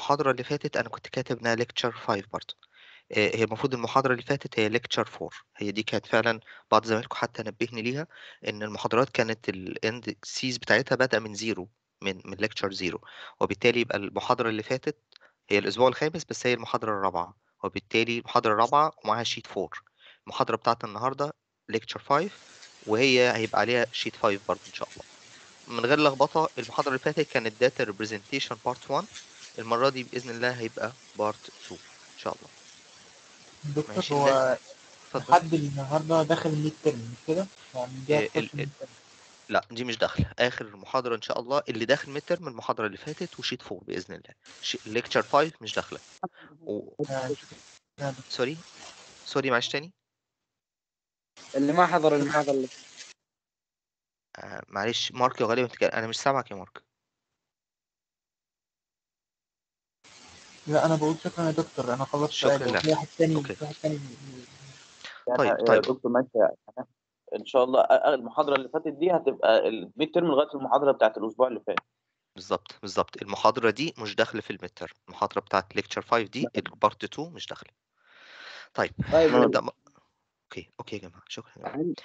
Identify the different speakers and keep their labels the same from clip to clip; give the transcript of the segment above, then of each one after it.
Speaker 1: المحاضرة اللي فاتت أنا كنت كاتب إنها lecture 5 برضه آآ هي المفروض المحاضرة اللي فاتت هي lecture 4 هي دي كانت فعلًا بعض زمايلكم حتى نبهني ليها إن المحاضرات كانت الindex بتاعتها بادئة من 0 من من lecture 0 وبالتالي يبقى المحاضرة اللي فاتت هي الأسبوع الخامس بس هي المحاضرة الرابعة وبالتالي المحاضرة الرابعة ومعاها sheet 4 المحاضرة بتاعة النهارده lecture 5 وهي هيبقى عليها sheet 5 برضه إن شاء الله. من غير لخبطة المحاضرة اللي فاتت كانت data representation part 1 المرة دي بإذن الله هيبقى part 2 إن شاء الله.
Speaker 2: دكتور
Speaker 1: ماشي
Speaker 2: هو
Speaker 1: ده اتفضل.
Speaker 2: لحد النهارده داخل الميد ترم مش كده؟ يعني دي
Speaker 1: آآ
Speaker 2: هتخش
Speaker 1: ال ال
Speaker 2: الميد ترم
Speaker 1: لأ دي مش داخلة، آخر محاضرة إن شاء الله اللي داخل midterm المحاضرة اللي فاتت وsheet 4 بإذن الله. ش lecture 5 مش داخلة. و
Speaker 2: آه، يا دكتور.
Speaker 1: sorry sorry معلش تاني؟
Speaker 3: اللي ما حضر المحاضرة اللي
Speaker 1: آآ معلش مارك غالبًا بتك أنا مش سامعك يا مارك.
Speaker 2: لا انا بقول شكرا يا دكتور انا خلصت
Speaker 1: شكرا
Speaker 2: سؤالي
Speaker 1: لك.
Speaker 2: في واحد تاني
Speaker 1: أوكي.
Speaker 2: في واحد تاني
Speaker 4: يعني
Speaker 1: طيب،
Speaker 4: يا
Speaker 1: طيب.
Speaker 4: دكتور ماشي يعني ان شاء الله أ- المحاضره اللي فاتت دي هتبقى الميد ترم لغايه المحاضره بتاعت الاسبوع اللي فات
Speaker 1: بالضبط، بالضبط. المحاضرة دي مش داخلة في الmidterm المحاضرة بتاعة lecture 5 دي الpart 2 مش داخلة. طيب
Speaker 3: طيب
Speaker 1: هنبدأ م أوكي، أوكي يا جماعة، شكرا يا جماعة.
Speaker 3: هل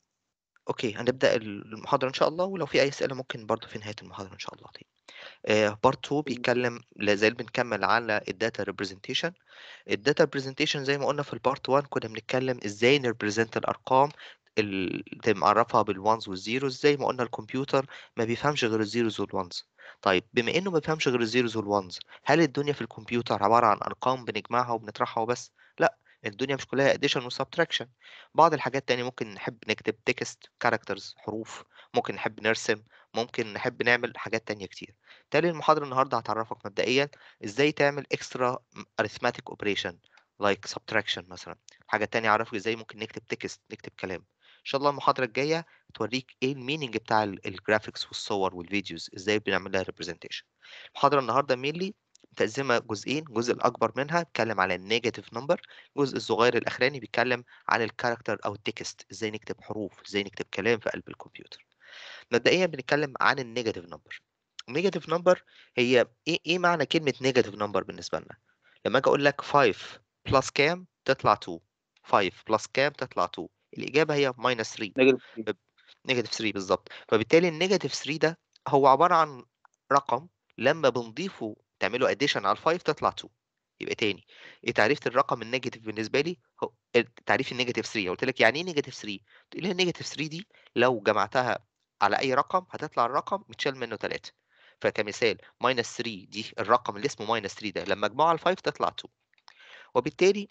Speaker 1: أوكي، هنبدأ ال المحاضرة إن شاء الله ولو في أي أسئلة ممكن برضه في نهاية المحاضرة إن شاء الله طيب. آآ part 2 بيتكلم لا زال بنكمل على الdata representation. الdata representation زي ما قُلنا في الpart 1 كنا بنتكلم إزاي نrepresent الأرقام ال نعرّفها بالones والzeros زي ما قُلنا الكمبيوتر ما بيفهمش غير الzeros والones. طيب بما إنه ما بيفهمش غير الzeros والones هل الدنيا في الكمبيوتر عبارة عن أرقام بنجمعها وبنطرحها وبس؟ لأ، الدنيا مش كلها addition وsubtraction. بعض الحاجات تاني ممكن نحب نكتب text characters حروف، ممكن نحب نرسم، ممكن نحب نعمل حاجات تانية كتير. بالتالي المحاضرة النهارده هتعرّفك مبدئيًا إزاي تعمل extra م arithmetic operation like subtraction مثلًا. الحاجة التانية هاعرّفك إزاي ممكن نكتب text نكتب كلام. إن شاء الله المحاضرة الجاية هتورّيك إيه الmeaning بتاع ال الgraphics والصور والفيديوز إزاي بنعمل لها representation. المحاضرة النهارده mainly متقسمة جزئين، الجزء الأكبر منها بيتكلم على الnegative number، الجزء الصغير الأخراني بيتكلم عن الcharacter أو الtext إزاي نكتب حروف، إزاي نكتب كلام في قلب الكمبيوتر. مبدئيًا بنتكلم عن الnegative number. الnegative number هي إيه إيه معنى كلمة negative number بالنسبة لنا؟ لمّا آجي أقول لك 5 plus كام تطلع 2 5 plus كام تطلع 2 الإجابة هي -3
Speaker 4: نيجاتيف
Speaker 1: ب negative 3 بالضبط. فبالتالي الnegative 3 ده هو عبارة عن رقم لمّا بنضيفه تعمل له addition على ال5 تطلع 2 يبقى تاني إيه تعريفة الرقم النيجاتيف بالنسبة لي؟ هو ال تعريف النيجاتيف 3 قُلت لك يعني إيه نيجاتيف 3 تقول لي النيجاتيف 3 دي لو جمعتها على أي رقم هتطلع الرقم متشال منه 3 فكمثال -3 دي الرقم اللي اسمه -3 ده لمّا أجمعه على ال5 تطلع 2 وبالتالي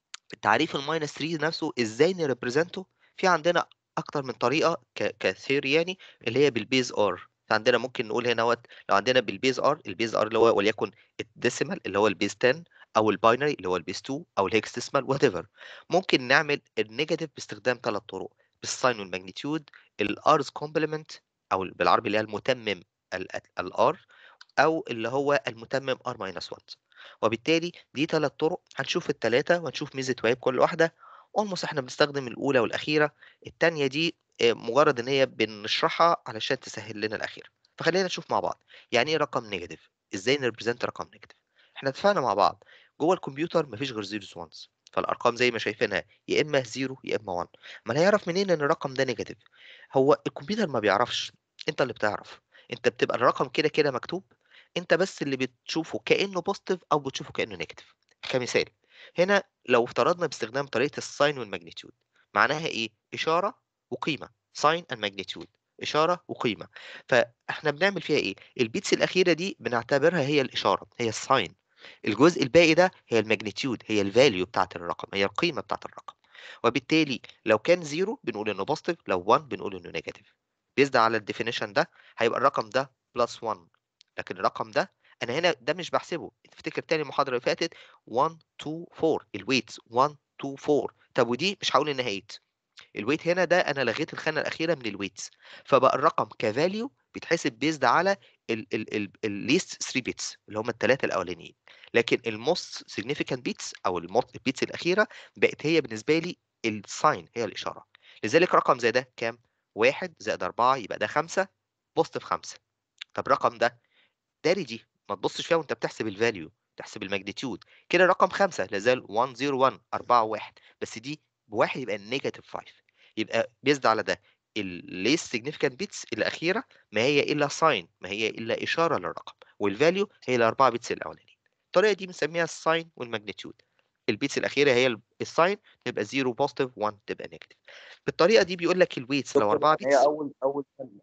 Speaker 1: تعريف الminus 3 نفسه إزاي نrepresentه في عندنا أكتر من طريقة ك كtheory يعني اللي هي بالbase R فعندنا ممكن نقول هنا أهوّة لو عندنا بالbase R الbase R اللي هو وليكن الديسيمال اللي هو الbase 10 أو الbinary اللي هو الbase 2 أو الhexadecimal whatever ممكن نعمل النيجاتيف باستخدام 3 طرق بالsign والmagnitude الR's complement أو ال بالعربي اللي هي المتمم ال الR أو اللي هو المتمم R-1 وبالتالي دي 3 طرق هنشوف ال3 وهنشوف ميزة وعيب كل واحدة almost إحنا بنستخدم الأولى والأخيرة التانية دي آآ مجرد إن هي بنشرحها علشان تسهّل لنا الأخيرة. فخلّينا نشوف مع بعض يعني إيه رقم نيجاتيف؟ إزاي نrepresent رقم نيجاتيف؟ إحنا اتفقنا مع بعض جوّه الكمبيوتر ما فيش غير zeros وones فالأرقام زي ما شايفينها يا إما 0 يا إما 1 أمّال هيعرف منين إن الرقم ده نيجاتيف؟ هو الكمبيوتر ما بيعرفش أنت اللي بتعرف أنت بتبقى الرقم كده، كده مكتوب أنت بس اللي بتشوفه كإنه positive أو بتشوفه كإنه نيجاتيف. كمثال هنا لو افترضنا باستخدام طريقة الsign والmagnitude معناها إيه؟ إشارة وقيمة sign and magnitude إشارة وقيمة. فإحنا بنعمل فيها إيه؟ البيتس الأخيرة دي بنعتبرها هي الإشارة هي الsign الجزء الباقي ده هي الmagnitude هي الvalue بتاعة الرقم هي القيمة بتاعة الرقم. وبالتالي لو كان 0 بنقول إنه positive لو 1 بنقول إنه negative. based على الdefinition ده هيبقى الرقم ده plus 1 لكن الرقم ده أنا هنا ده مش باحسبه افتكر تاني المحاضرة اللي فاتت 1 2 4 الweights 1 2 4 طب ودي مش هاقول إنها 8 الweight هنا ده أنا لغيت الخانة الأخيرة من الweights فبقى الرقم كvalue بيتحسب based على ال ال ال الleast 3 bits اللي هم ال3 الأولانيين لكن الmost significant bits أو الmo الbits الأخيرة بقت هي بالنسبة لي الsign هي الإشارة. لذلك رقم زي ده كام؟ 1 زائد 4 يبقى ده 5 positive 5 طب الرقم ده داري دي ما تبصش فيها وانت بتحسب الفاليو تحسب الماجنتيود كده رقم خمسة لازال 101 4 1 بس دي بواحد يبقى نيجاتيف 5 يبقى بيزد على ده الليست significant بيتس الاخيره ما هي الا ساين ما هي الا اشاره للرقم والفاليو هي الاربعه بيتس الاولانيين الطريقه دي بنسميها الساين والماجنتيود البيتس الاخيره هي الساين تبقى 0 بوزيتيف 1 تبقى نيجاتيف بالطريقه دي بيقول لك الويتس لو
Speaker 4: دكتور،
Speaker 1: اربعه
Speaker 4: هي
Speaker 1: بيتس
Speaker 4: اول اول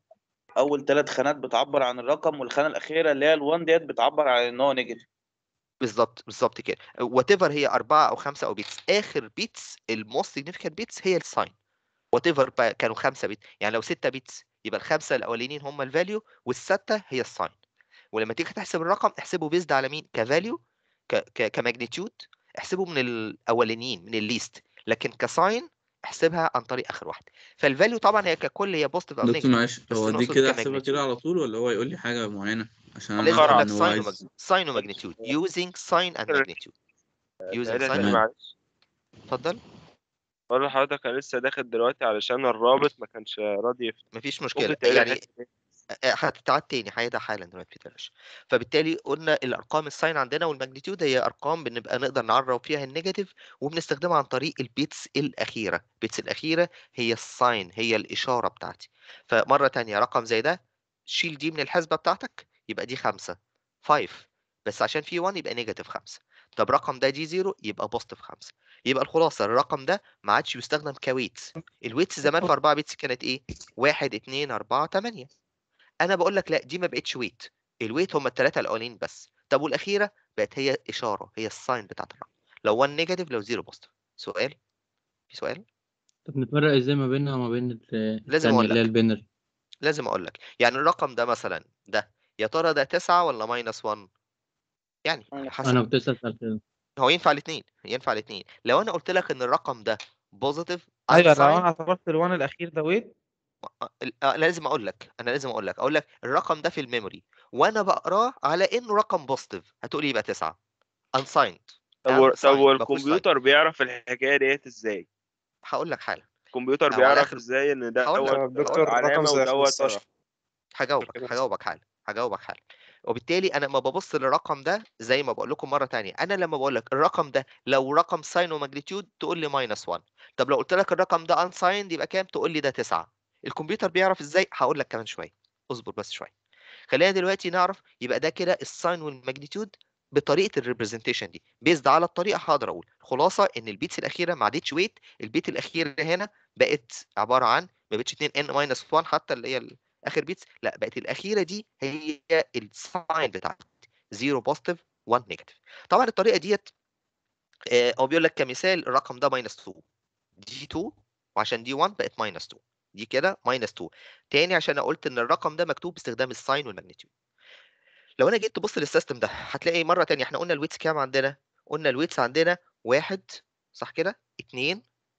Speaker 4: اول ثلاث خانات بتعبر عن الرقم والخانه الاخيره اللي هي ال1 ديت بتعبر عن ان هو نيجاتيف
Speaker 1: بالظبط بالظبط كده وات ايفر هي اربعه او خمسه او بيتس اخر بيتس الموست significant بيتس هي الساين وات ايفر بقى كانوا خمسه بيت يعني لو سته بيتس يبقى الخمسه الاولانيين هم الفاليو والسته هي الساين ولما تيجي تحسب الرقم احسبه بيزد على مين كفاليو كماجنتيود احسبه من الاولانيين من الليست لكن كساين احسبها عن طريق اخر واحده فالفاليو طبعا هي ككل هي بوزيتيف او
Speaker 5: دكتور
Speaker 1: نيجاتيف
Speaker 5: معلش
Speaker 1: بس
Speaker 5: هو دي
Speaker 1: نقصد
Speaker 5: كده احسبها
Speaker 1: كماجنتيود.
Speaker 5: كده على طول ولا هو يقول لي حاجة معينة عشان انا
Speaker 1: لازم
Speaker 5: عارف
Speaker 1: اقول
Speaker 5: ان
Speaker 1: لك
Speaker 5: هو
Speaker 1: ساين
Speaker 5: عايز
Speaker 1: وماجنتيود ساين وماجنتيود using ساين اند ماجنتيود using
Speaker 6: سؤال
Speaker 1: ساين
Speaker 6: تاني معلش
Speaker 1: اتفضل
Speaker 6: بقول لحضرتك انا لسه داخل دلوقتي علشان الرابط ما كانش راضي يفتح
Speaker 1: مفيش
Speaker 6: ممكن
Speaker 1: مشكله
Speaker 6: تعيد
Speaker 1: يعني
Speaker 6: الحتة دي؟
Speaker 1: هتتعاد تاني هيدا حالا دلوقتي ما تقلقش فبالتالي قلنا الارقام الساين عندنا والماجنتيود هي ارقام بنبقى نقدر نعرف فيها النيجاتيف وبنستخدمها عن طريق البيتس الاخيره البيتس الاخيره هي الساين هي الاشاره بتاعتي فمره تانية رقم زي ده شيل دي من الحسبه بتاعتك يبقى دي 5 5 بس عشان في 1 يبقى نيجاتيف 5 طب رقم ده دي 0 يبقى بوزيتيف 5 يبقى الخلاصه الرقم ده ما عادش يستخدم كويتس الويتس زمان في 4 بيتس كانت ايه 1 2 4 8 انا بقول لك لا دي ما بقتش ويت الويت هم الثلاثه الاولين بس طب والاخيره بقت هي اشاره هي الساين بتاعت الرقم لو 1 نيجاتيف لو 0 بوزيتيف سؤال في سؤال
Speaker 7: طب نفرق ازاي ما بينها وما بين ال-
Speaker 1: لازم
Speaker 7: التانية
Speaker 1: أقول
Speaker 7: اللي هي
Speaker 1: لك.
Speaker 7: البينر
Speaker 1: لازم اقول لك يعني الرقم ده مثلا ده يا ترى ده 9 ولا ماينس 1 يعني على
Speaker 7: انا
Speaker 1: حسب
Speaker 7: كنت لسه اسال كده
Speaker 1: هو ينفع الاثنين ينفع الاثنين لو انا قلت لك ان الرقم ده بوزيتيف
Speaker 8: ايوه لو انا اعتبرت الوان الاخير ده ويت
Speaker 1: أنا لازم اقول لك انا لازم اقول لك اقول لك الرقم ده في الميموري وانا بقراه على انه رقم بوزيتيف هتقولي يبقى 9 unsigned
Speaker 6: طب
Speaker 1: أهم
Speaker 6: و- طب
Speaker 1: sign، مفهوش sign.
Speaker 6: والكمبيوتر بيعرف الحكايه ديت ازاي؟
Speaker 1: هقول لك حالا
Speaker 6: الكمبيوتر
Speaker 1: أو على
Speaker 6: بيعرف
Speaker 1: آخر-
Speaker 6: ازاي ان ده
Speaker 1: هقول لك-
Speaker 6: دوت
Speaker 1: هقول لك.
Speaker 8: دكتور رقم
Speaker 6: علامه
Speaker 8: زي
Speaker 6: ودوت
Speaker 8: 15
Speaker 1: هجاوبك
Speaker 8: كده.
Speaker 1: هجاوبك حالا هجاوبك حالا وبالتالي انا ما ببص للرقم ده زي ما بقول لكم مره تانية انا لما بقول لك الرقم ده لو رقم ساين وماجنتيود تقول لي ماينس 1 طب لو قلت لك الرقم ده انسايند يبقى كام تقول لي ده 9 الكمبيوتر بيعرف ازاي هقول لك كمان شويه اصبر بس شويه خلينا دلوقتي نعرف يبقى ده كده الساين والماجنتيود بطريقه الريبرزنتيشن دي بيزد على الطريقه هقدر اقول خلاصه ان البيتس الاخيره ما عادتش ويت البيت الاخيره هنا بقت عباره عن ما بقتش 2 ان ماينس 1 حتى اللي هي ال- اخر بيتس لا بقت الاخيره دي هي الساين بتاعتي 0 بوزيتيف 1 نيجاتيف طبعا الطريقه ديت آه، هو بيقول لك كمثال الرقم ده ماينس 2 دي 2 وعشان دي 1 بقت ماينس 2 دي كده ماينس 2 تاني عشان أنا قلت ان الرقم ده مكتوب باستخدام الساين والماجنتيود لو انا جيت تبص للسيستم ده هتلاقي مره تانية احنا قلنا الويتس كام عندنا قلنا الويتس عندنا واحد صح كده اتنين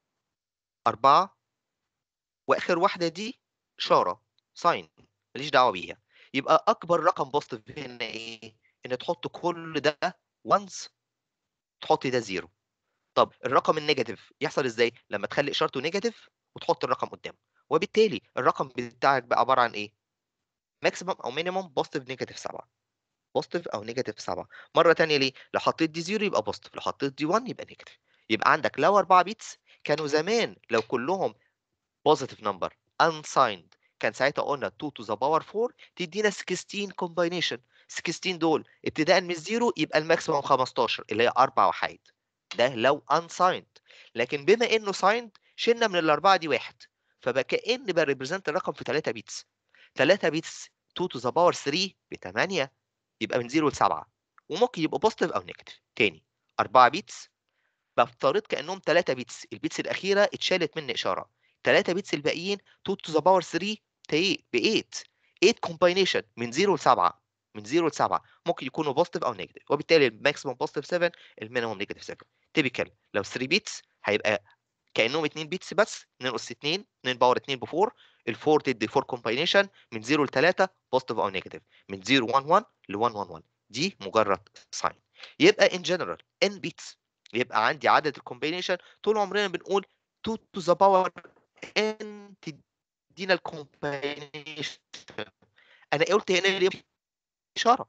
Speaker 1: أربعة واخر واحده دي اشاره ساين ماليش دعوه بيها يبقى اكبر رقم بوزيتيف هنا ايه ان تحط كل ده وانس تحط ده زيرو طب الرقم النيجاتيف يحصل ازاي لما تخلي اشارته نيجاتيف وتحط الرقم قدامه وبالتالي الرقم بتاعك بقى عباره عن ايه ماكسيمم او مينيمم بوزيتيف نيجاتيف 7 بوزيتيف او نيجاتيف 7 مره تانية ليه لو حطيت دي 0 يبقى بوزيتيف لو حطيت دي 1 يبقى نيجاتيف يبقى عندك لو 4 بيتس كانوا زمان لو كلهم بوزيتيف نمبر unsigned كان ساعتها قلنا 2 to the power 4 تدينا 16 combination 16 دول ابتداء من الزيرو يبقى الماكسيموم 15 اللي هي اربع وحيد ده لو unsigned لكن بما انه signed شلنا من الاربعه دي واحد فبقى كان بريبريزنت الرقم في 3 بيتس 3 بيتس 2 to the power 3 ب 8 يبقى من 0 ل 7 وممكن يبقى بوزيتيف او نيجاتيف تاني 4 بيتس بفترض كانهم 3 بيتس البيتس الاخيره اتشالت مني اشاره 3 بيتس الباقيين 2 to the power 3 ب 8 8 كومباينيشن من 0 ل 7 من 0 ل 7 ممكن يكونوا بوزيتيف او نيجاتيف وبالتالي الماكسيموم بوزيتيف 7 المينيموم نيجاتيف 7 تيبيكال لو 3 بيتس هيبقى كانهم 2 بيتس بس 2 اس 2 2 باور 2 ب 4 ال 4 تدي 4 كومباينيشن من 0 ل 3 بوزيتيف او نيجاتيف من 0 1 1 ل 1 1 1 دي مجرد ساين يبقى ان جنرال ان بيتس يبقى عندي عدد الكومباينيشن طول عمرنا بنقول 2 to the power n تدينا الكومباينيشن انا قلت هنا ليه اشاره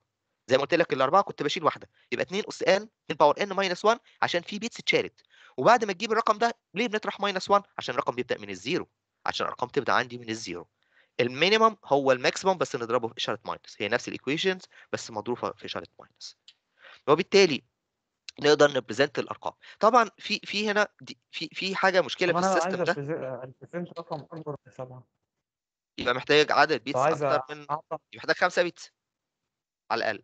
Speaker 1: زي ما قلت لك الاربعه كنت بشيل واحده يبقى 2 اس ان 2 باور ان ماينس 1 عشان في بيتس اتشالت وبعد ما تجيب الرقم ده ليه بنطرح ماينس 1 عشان الرقم بيبدا من الزيرو عشان الارقام تبدا عندي من الزيرو المينيمم هو الماكسيمم بس نضربه في اشاره ماينس هي نفس الايكويشنز بس مضروبه في اشاره ماينس وبالتالي نقدر نبريزنت الارقام طبعا في في هنا دي في في حاجه مشكله
Speaker 8: طب
Speaker 1: في
Speaker 8: انا
Speaker 1: السيستم
Speaker 8: عايز
Speaker 1: ده
Speaker 8: البرسنت رقم اكبر من سبعة
Speaker 1: يبقى محتاج عدد بيتس
Speaker 8: فعايز
Speaker 1: اكتر من
Speaker 8: اعطى
Speaker 1: يبقى محتاج 5 بيتس على الاقل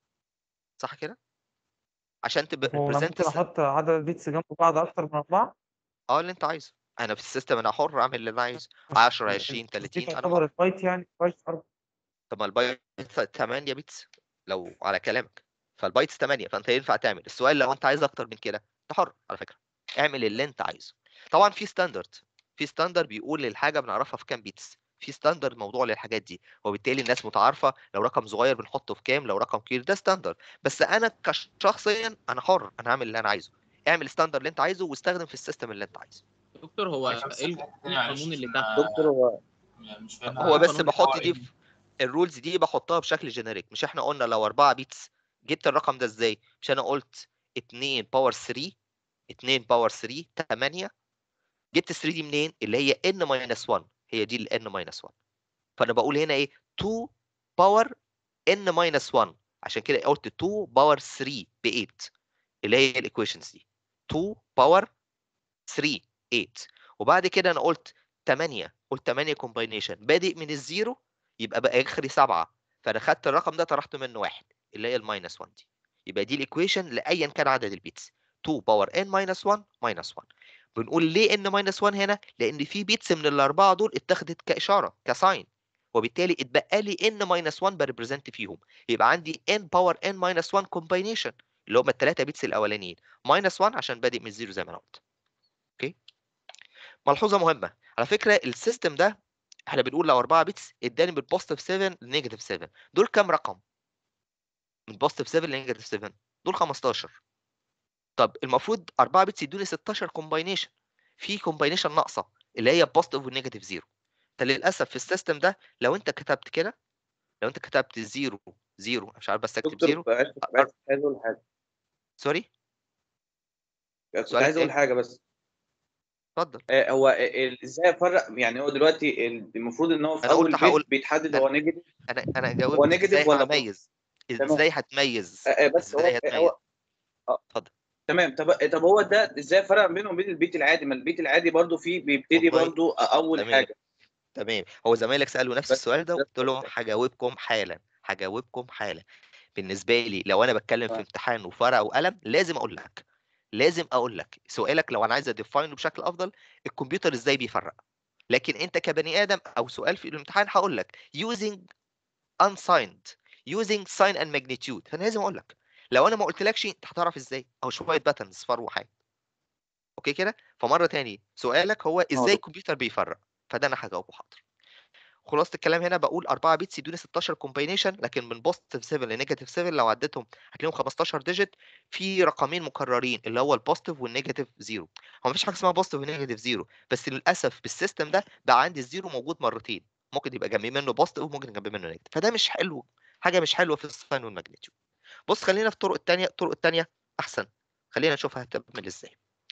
Speaker 1: صح كده عشان تبقى
Speaker 8: هو انا
Speaker 1: ريبريزنت
Speaker 8: ممكن احط عدد البيتس جنب بعض اكتر من اربعة
Speaker 1: اه اللي انت عايزه انا في السيستم انا حر اعمل اللي انا عايزه 10
Speaker 8: مش
Speaker 1: 20
Speaker 8: مش دي
Speaker 1: 30 انا
Speaker 8: تعتبر
Speaker 1: حر
Speaker 8: البايت يعني بايت أربعة
Speaker 1: طب ما البايت 8 بيتس لو على كلامك فالبايتس 8 فانت ينفع تعمل السؤال لو انت عايز اكتر من كده انت حر على فكره اعمل اللي انت عايزه طبعا في ستاندرد في ستاندرد بيقول للحاجه بنعرفها في كام بيتس في ستاندرد موضوع للحاجات دي وبالتالي الناس متعارفه لو رقم صغير بنحطه في كام لو رقم كبير ده ستاندرد بس انا كشخصيا انا حر انا هعمل اللي انا عايزه اعمل ستاندرد اللي انت عايزه واستخدم في السيستم اللي انت عايزه
Speaker 7: دكتور هو
Speaker 9: عشان بس
Speaker 7: ايه
Speaker 9: الحتة دي معلش
Speaker 7: القانون اللي
Speaker 9: عشان
Speaker 7: تحت
Speaker 3: دكتور هو
Speaker 9: يعني مش فاهم
Speaker 1: هو بس
Speaker 7: القانون
Speaker 1: بحط
Speaker 9: بتاعه
Speaker 1: دي
Speaker 9: ايه
Speaker 1: في الرولز دي بحطها بشكل جينيريك مش احنا قلنا لو 4 بيتس جبت الرقم ده ازاي مش انا قلت 2 باور 3 2 باور 3 8 جبت 3 دي منين اللي هي n ماينس 1 هي دي ال n ماينس 1 فانا بقول هنا ايه 2 باور n ماينس 1 عشان كده قلت 2 باور 3 ب 8 اللي هي الايكويشنز دي 2 باور 3 8 وبعد كده انا قلت 8 قلت 8 كومباينيشن بادئ من الزيرو يبقى بقى اخري 7 فانا خدت الرقم ده طرحت منه واحد اللي هي الماينس 1 دي يبقى دي الايكويشن لايا كان عدد البيتس 2 باور n ماينس 1 ماينس 1 بنقول ليه n ماينس 1 هنا لان في بيتس من الاربعه دول اتخذت كاشاره كساين وبالتالي اتبقى لي n ماينس 1 بريبريزنت فيهم يبقى عندي n باور n ماينس 1 كومباينيشن اللي هم الثلاثه بيتس الاولانيين ماينس 1 عشان بادئ من الزيرو زي ما انا قلت اوكي ملحوظه مهمه على فكره السيستم ده احنا بنقول لو 4 بيتس اداني من بوزيتيف 7 لنيجاتيف 7 دول كام رقم من بوزيتيف 7 لنيجاتيف 7 دول 15 طب المفروض 4 بيتس يدوني 16 كومباينيشن في كومباينيشن ناقصه اللي هي بوزيتيف والنيجاتيف 0 فللاسف في السيستم ده لو انت كتبت كده لو انت كتبت 0 0 مش عارف بس اكتب
Speaker 3: دكتور
Speaker 1: 0
Speaker 3: عايز عايز عايز اقول حاجه
Speaker 1: سوري
Speaker 3: كنت
Speaker 1: سؤالك
Speaker 3: عايز اقول
Speaker 1: ايه؟
Speaker 3: حاجه بس
Speaker 1: اتفضل
Speaker 3: آه، هو ال- ازاي افرق يعني هو دلوقتي ال- المفروض ان هو في
Speaker 1: انا
Speaker 3: اول
Speaker 1: قلت هقول
Speaker 3: بيت بيتحدد
Speaker 1: انا
Speaker 3: هو نيجاتيف
Speaker 1: انا انا
Speaker 3: هو
Speaker 1: جاوبت ازاي
Speaker 3: نيجاتيف ولا بوزيتيف
Speaker 1: هميز
Speaker 3: تمام
Speaker 1: ازاي هتميز
Speaker 3: آه، آه، بس هو
Speaker 1: ازاي هتميز
Speaker 3: هو آه،
Speaker 1: اتفضل
Speaker 3: تمام طب طب هو ده ازاي فرق بينه وبين البيت العادي ما البيت العادي برضو فيه بيبتدي
Speaker 1: والله
Speaker 3: برضو اول
Speaker 1: تمام
Speaker 3: حاجه
Speaker 1: تمام هو زمايلك سالوا نفس
Speaker 3: بس
Speaker 1: السؤال ده
Speaker 3: ده
Speaker 1: وقلت لهم
Speaker 3: الفرق.
Speaker 1: هجاوبكم حالا هجاوبكم حالا بالنسبه لي لو انا بتكلم في
Speaker 3: آه.
Speaker 1: امتحان وفرق وقلم لازم اقول لك لازم اقول لك سؤالك لو انا عايز اديفاينه بشكل افضل الكمبيوتر ازاي بيفرق لكن انت كبني ادم او سؤال في الامتحان هقول لك using unsigned using sign and magnitude فانا لازم اقول لك لو انا ما قلتلكش انت هتعرف ازاي او شويه باترنز صفار وحاجه اوكي كده فمره تاني سؤالك هو ازاي
Speaker 3: دكتور.
Speaker 1: الكمبيوتر بيفرق فده انا هجاوبه حاضر خلاصه الكلام هنا بقول 4 بيتس يدوني 16 كومباينيشن لكن من بوزيتيف 7 لنيجاتيف 7 لو عديتهم هتلاقيهم 15 ديجيت في رقمين مكررين اللي هو البوزيتيف والنيجاتيف 0 هو مفيش حاجه اسمها بوزيتيف ونيجاتيف 0 بس للاسف بالسيستم ده بقى عندي الزيرو موجود مرتين ممكن يبقى جنبي منه بوزيتيف وممكن جنبي منه نيجاتيف فده مش حلو حاجه مش حلوه في الساين والماجنتيود بص خلينا في الطرق الثانيه الطرق الثانيه احسن خلينا نشوفها هتعمل ازاي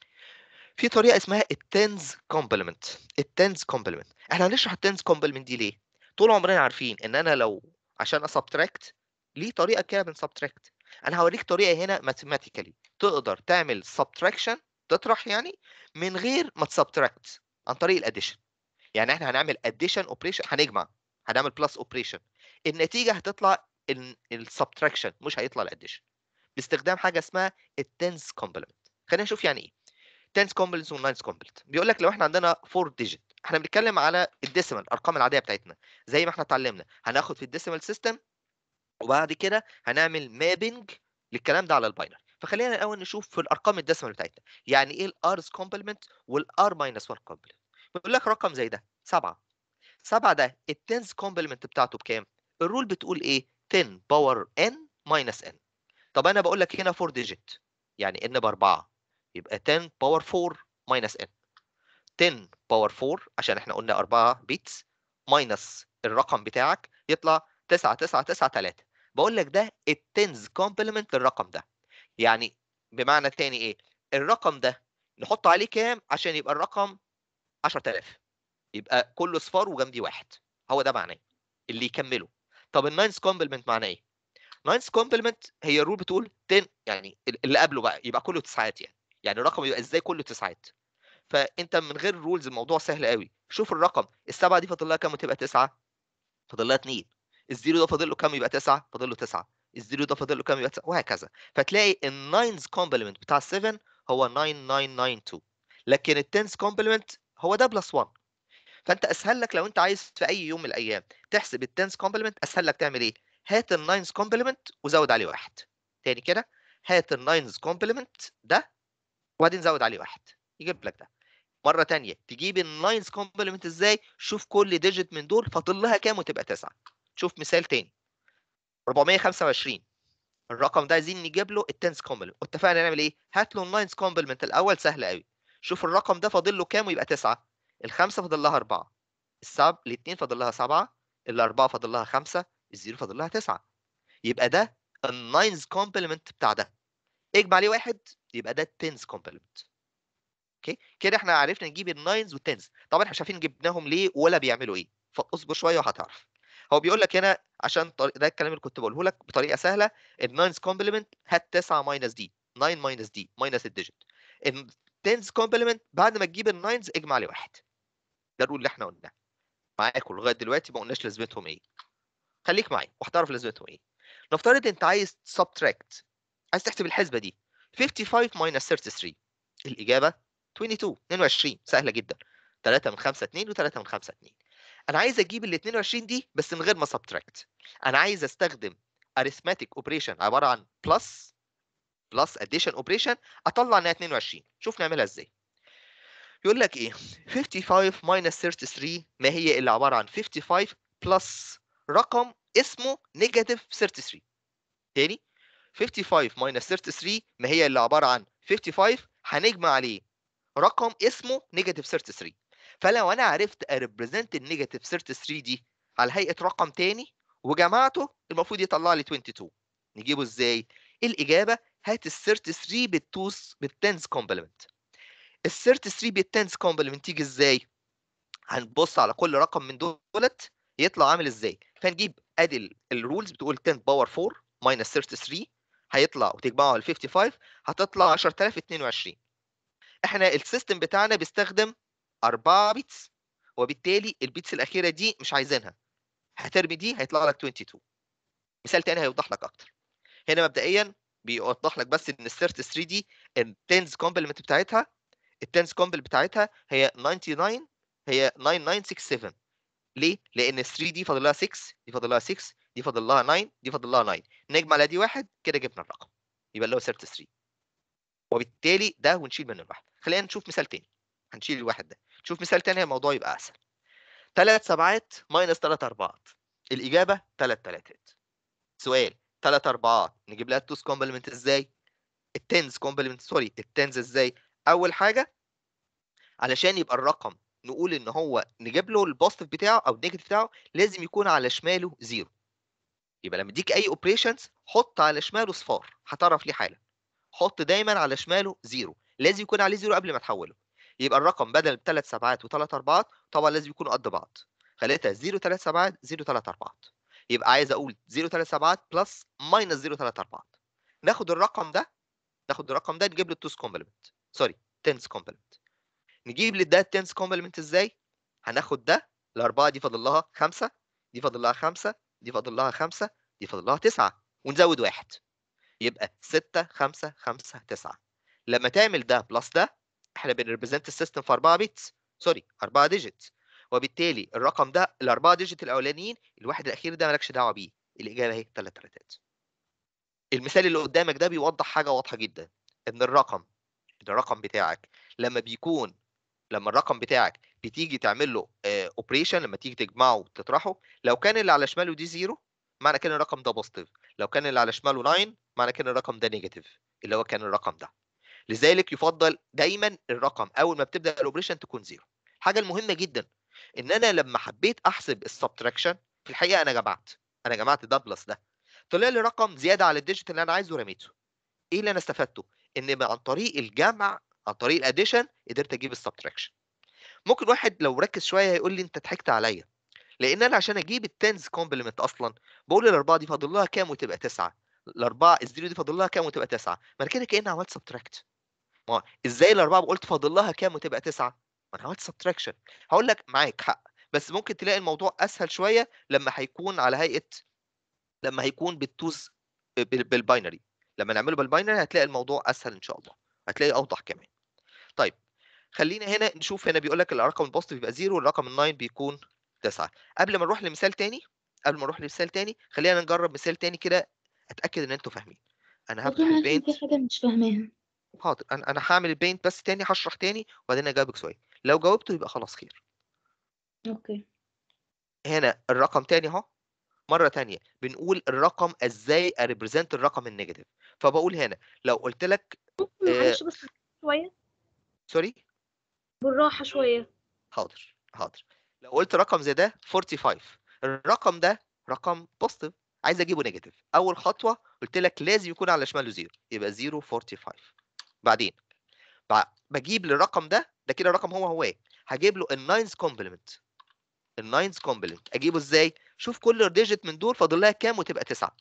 Speaker 1: في طريقه اسمها التنز كومبلمنت التنز كومبلمنت احنا هنشرح التنز كومبلمنت دي ليه طول عمرنا عارفين ان انا لو عشان اسبتراكت ليه طريقه كده بنسبتراكت انا هوريك طريقه هنا ماثيماتيكالي تقدر تعمل سبتراكشن تطرح يعني من غير ما تسبتراكت عن طريق الاديشن يعني احنا هنعمل اديشن اوبريشن هنجمع هنعمل بلس اوبريشن النتيجه هتطلع السبتراكشن مش هيطلع الاديشن باستخدام حاجه اسمها التنس كومبلمنت خلينا نشوف يعني ايه تنس كومبلمنت والناينز كومبلمنت بيقول لك لو احنا عندنا 4 ديجيت احنا بنتكلم على الديسيمال الارقام العاديه بتاعتنا زي ما احنا اتعلمنا هناخد في الديسيمال سيستم وبعد كده هنعمل مابنج للكلام ده على الباينري فخلينا الاول نشوف في الارقام الديسيمال بتاعتنا يعني ايه الارز كومبلمنت والار ماينس 1 كومبلمنت بيقول لك رقم زي ده 7 7 ده التنس كومبلمنت بتاعته بكام الرول بتقول ايه 10 باور ان ماينس ان طب انا بقول لك هنا 4 ديجيت يعني ان باربعه يبقى 10 باور 4 ماينس ان 10 باور 4 عشان احنا قلنا 4 بيتس ماينس الرقم بتاعك يطلع 9 9 9 3 بقول لك ده التنز كومبلمنت للرقم ده يعني بمعنى تاني ايه الرقم ده نحط عليه كام عشان يبقى الرقم 10000 يبقى كله صفار وجنبيه واحد هو ده معناه اللي يكمله طب الناينز كومبلمنت معناه ايه ناينز كومبلمنت هي الرول بتقول 10 يعني اللي قبله بقى يبقى كله تسعات يعني يعني الرقم يبقى ازاي كله تسعات فانت من غير رولز الموضوع سهل قوي شوف الرقم السبعه دي فاضل لها كام وتبقى تسعه فاضل لها 2 الزيرو ده فاضل له كام يبقى 9 فاضل له 9 الزيرو ده فاضل له كام يبقى 9 وهكذا فتلاقي الناينز كومبلمنت بتاع 7 هو 9992 لكن التنس كومبلمنت هو ده بلس 1 فانت اسهل لك لو انت عايز في اي يوم من الايام تحسب التنس كومبلمنت اسهل لك تعمل ايه هات الناينز كومبلمنت وزود عليه واحد تاني كده هات الناينز كومبلمنت ده وبعدين زود عليه واحد يجيب لك ده مره تانية تجيب الناينز كومبلمنت ازاي شوف كل ديجيت من دول فاضل لها كام وتبقى 9 شوف مثال تاني 425 الرقم ده عايزين نجيب له التنس كومبلمنت اتفقنا نعمل ايه هات له الناينز كومبلمنت الاول سهل قوي شوف الرقم ده فاضل له كام ويبقى 9 الخمسه فاضل لها 4 السب الاثنين فاضل لها 7 الاربعه فاضل لها 5 الزيرو فاضل لها 9 يبقى ده الناينز كومبلمنت بتاع ده اجمع عليه واحد يبقى ده التنس كومبلمنت اوكي كده احنا عرفنا نجيب الناينز والتنز طبعا احنا مش عارفين جبناهم ليه ولا بيعملوا ايه فاصبر شويه وهتعرف هو بيقول لك هنا عشان طريق ده الكلام اللي كنت بقوله لك بطريقه سهله الناينز كومبلمنت هات 9 ماينس دي 9 ماينس دي ماينس الديجيت التنز كومبلمنت بعد ما تجيب الناينز اجمع عليه واحد ده الرول اللي احنا قلناه معاكم لغايه دلوقتي ما قلناش لازمتهم ايه خليك معايا وهتعرف لازمتهم ايه نفترض انت عايز سبتراكت عايز تحسب الحسبه دي 55 ماينس 33 الاجابه 22 22 سهله جدا 3 من 5 2 و3 من 5 2 انا عايز اجيب ال 22 دي بس من غير ما سبتراكت انا عايز استخدم arithmetic اوبريشن عباره عن بلس بلس اديشن اوبريشن اطلع انها 22 شوف نعملها ازاي يقول لك ايه 55 minus 33 ما هي اللي عباره عن 55 بلس رقم اسمه نيجاتيف 33 تاني 55 minus 33 ما هي اللي عباره عن 55 هنجمع عليه رقم اسمه نيجاتيف 33 فلو انا عرفت اريبريزنت النيجاتيف 33 دي على هيئه رقم تاني وجمعته المفروض يطلع لي 22 نجيبه ازاي الاجابه هات ال 33 بالتوس بالتنس كومبلمنت ال 33 بالتنس كومبلمنت تيجي ازاي هنبص على كل رقم من دولت يطلع عامل ازاي فنجيب ادي الرولز بتقول 10 باور 4 ماينس 33 هيطلع وتجمعه على 55 هتطلع 10022 احنا السيستم بتاعنا بيستخدم 4 بيتس وبالتالي البيتس الاخيره دي مش عايزينها هترمي دي هيطلع لك 22 مثال تاني هيوضح لك اكتر هنا مبدئيا بيوضح لك بس ان ال 33 دي التنز كومبلمنت بتاعتها التنز كومبل بتاعتها هي 99 هي 9967 ليه؟ لان ال 3 دي فاضل لها 6 دي فاضل لها 6 دي فاضل لها 9 دي فاضل لها 9 نجمع على دي واحد كده جبنا الرقم يبقى اللي هو 33 وبالتالي ده ونشيل منه الواحد خلينا نشوف مثال تاني هنشيل الواحد ده نشوف مثال تاني الموضوع يبقى اسهل ثلاث سبعات ماينس ثلاث اربعات الاجابه ثلاث ثلاثات سؤال ثلاث اربعات نجيب لها التوس كومبلمنت ازاي التنز كومبلمنت سوري التنز ازاي اول حاجه علشان يبقى الرقم نقول ان هو نجيب له البوزيتيف بتاعه او النيجاتيف بتاعه لازم يكون على شماله زيرو يبقى لما اديك اي اوبريشنز حط على شماله صفار هتعرف ليه حالا حط دايما على شماله زيرو لازم يكون عليه زيرو قبل ما تحوله يبقى الرقم بدل بثلاث سبعات وثلاث اربعات طبعا لازم يكونوا قد بعض خليتها زيرو ثلاث سبعات زيرو ثلاث اربعات يبقى عايز اقول زيرو ثلاث سبعات بلس ماينس زيرو ثلاث اربعات ناخد الرقم ده ناخد الرقم ده نجيب له التوس كومبلمنت سوري تنس كومبلمنت نجيب لده التنس كومبلمنت ازاي هناخد ده الاربعه دي فاضل لها خمسه دي فاضل لها خمسه دي فاضل لها خمسه دي فاضل لها تسعه ونزود واحد يبقى 6 5 5 9 لما تعمل ده بلس ده احنا بنريبريزنت السيستم في 4 بيتس سوري 4 ديجيتس وبالتالي الرقم ده الاربعه ديجيت الاولانيين الواحد الاخير ده مالكش دعوه بيه الاجابه اهي ثلاث تلاتات المثال اللي قدامك ده بيوضح حاجه واضحه جدا ان الرقم الرقم بتاعك لما بيكون لما الرقم بتاعك بتيجي تعمل له اوبريشن لما تيجي تجمعه وتطرحه لو كان اللي على شماله دي زيرو معنى كده الرقم ده بوزيتيف لو كان اللي على شماله 9 معنى كده الرقم ده نيجاتيف اللي هو كان الرقم ده لذلك يفضل دايما الرقم اول ما بتبدا الاوبريشن تكون زيرو الحاجه المهمه جدا ان انا لما حبيت احسب السبتراكشن في الحقيقه انا جمعت انا جمعت ده بلس ده طلع لي رقم زياده على الديجيت اللي انا عايزه رميته ايه اللي انا استفدته ان عن طريق الجمع عن طريق الاديشن قدرت اجيب السبتراكشن ممكن واحد لو ركز شويه هيقول لي انت ضحكت عليا لان انا عشان اجيب التنز كومبلمنت اصلا بقول الاربعه دي فاضل لها كام وتبقى تسعه الاربعه الزيرو دي فاضل لها كام وتبقى تسعه ما انا كده كاني عملت سبتراكت ما هو ازاي الاربعه قلت فاضل لها كام وتبقى تسعه ما انا عملت سبتراكشن هقول لك معاك حق بس ممكن تلاقي الموضوع اسهل شويه لما هيكون على هيئه لما هيكون بالتوز بال- بالباينري لما نعمله بالباينري هتلاقي الموضوع اسهل ان شاء الله هتلاقي اوضح كمان طيب خلينا هنا نشوف هنا بيقول لك الرقم البوزيتيف بيبقى زيرو والرقم الناين بيكون تسعة قبل ما نروح لمثال تاني قبل ما نروح لمثال تاني خلينا نجرب مثال تاني كده اتاكد ان انتوا فاهمين انا هفتح
Speaker 9: دكتور عشان
Speaker 1: البينت
Speaker 9: في حاجة مش فاهماها
Speaker 1: حاضر انا انا هعمل البينت بس تاني هشرح تاني وبعدين اجاوبك سؤال لو جاوبته يبقى خلاص خير
Speaker 9: اوكي
Speaker 1: هنا الرقم تاني اهو مره تانية بنقول الرقم ازاي اريبريزنت الرقم النيجاتيف فبقول هنا لو قلت لك آه
Speaker 9: معلش بس شوية
Speaker 1: سوري
Speaker 9: بالراحة شوية
Speaker 1: حاضر حاضر لو قلت رقم زي ده 45 الرقم ده رقم بوزيتيف عايز اجيبه نيجاتيف اول خطوه قلت لك لازم يكون على شماله زيرو يبقى 0 45 بعدين بع- بجيب للرقم ده ده كده رقم هو هو هجيب له الناينز كومبلمنت الناينز كومبلمنت اجيبه ازاي شوف كل ديجيت من دول فاضل لها كام وتبقى 9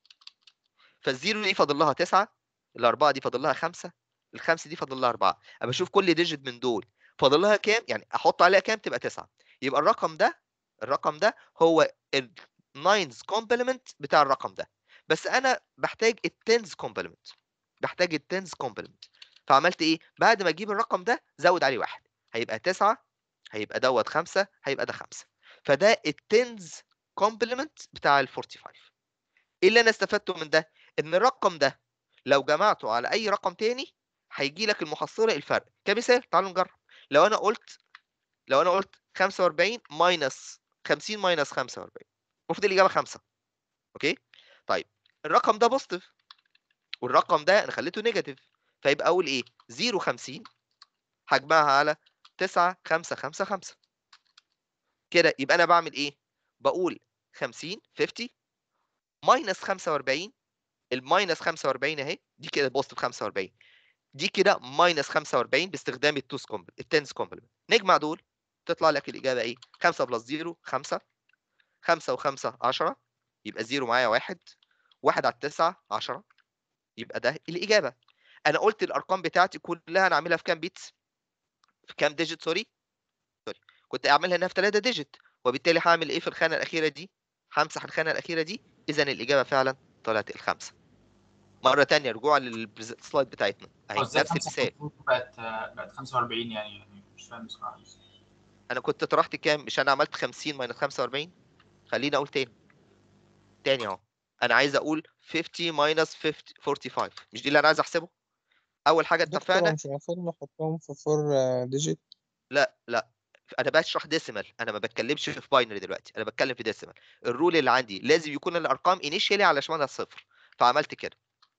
Speaker 1: فالزيرو دي فاضل لها 9 الاربعه دي فاضل لها 5 الخمسه دي فاضل لها 4 اما اشوف كل ديجيت من دول فاضل لها كام يعني احط عليها كام تبقى 9 يبقى الرقم ده الرقم ده هو الناينز كومبلمنت بتاع الرقم ده بس انا بحتاج التنز كومبلمنت بحتاج التنز كومبلمنت فعملت ايه بعد ما اجيب الرقم ده زود عليه واحد هيبقى 9 هيبقى دوت 5 هيبقى ده 5 فده التنز كومبلمنت بتاع ال 45 ايه اللي انا استفدته من ده ان الرقم ده لو جمعته على اي رقم تاني هيجي لك المحصله الفرق كمثال تعالوا نجرب لو انا قلت لو انا قلت 45 ماينس 50 ماينس 45 المفروض الاجابه 5 اوكي طيب الرقم ده بوزيتيف والرقم ده انا خليته نيجاتيف فيبقى اقول ايه 0 50 هجمعها على 9 5 5 5 كده يبقى انا بعمل ايه بقول 50 50 ماينس 45 الماينس 45 اهي دي كده بوزيتيف 45 دي كده ماينس 45 باستخدام التوز كومبل التنس كومبلمنت نجمع دول تطلع لك الاجابه ايه 5 بلس 0 5 5 و5 10 يبقى 0 معايا 1 1 على 9 10 يبقى ده الاجابه انا قلت الارقام بتاعتي كلها انا عاملها في كام بيتس في كام ديجيت سوري سوري كنت اعملها هنا في 3 ديجيت وبالتالي هعمل ايه في الخانه الاخيره دي همسح الخانه الاخيره دي اذا الاجابه فعلا طلعت الخمسه مره تانية رجوعا للسلايد بتاعتنا اهي
Speaker 10: ازاي
Speaker 1: نفس
Speaker 10: 5
Speaker 1: المثال
Speaker 10: بقت بقت 45 يعني يعني مش فاهم بصراحه
Speaker 1: انا كنت طرحت كام مش انا عملت 50 ماينس 45 خليني اقول تاني تاني اهو انا عايز اقول 50 ماينس 45 مش دي اللي انا عايز احسبه اول حاجه
Speaker 11: دكتور
Speaker 1: اتفقنا
Speaker 11: مش المفروض نحطهم في فور ديجيت
Speaker 1: لا لا انا بشرح ديسيمال انا ما بتكلمش في باينري دلوقتي انا بتكلم في ديسيمال الرول اللي عندي لازم يكون الارقام انيشيالي على شمالها صفر فعملت كده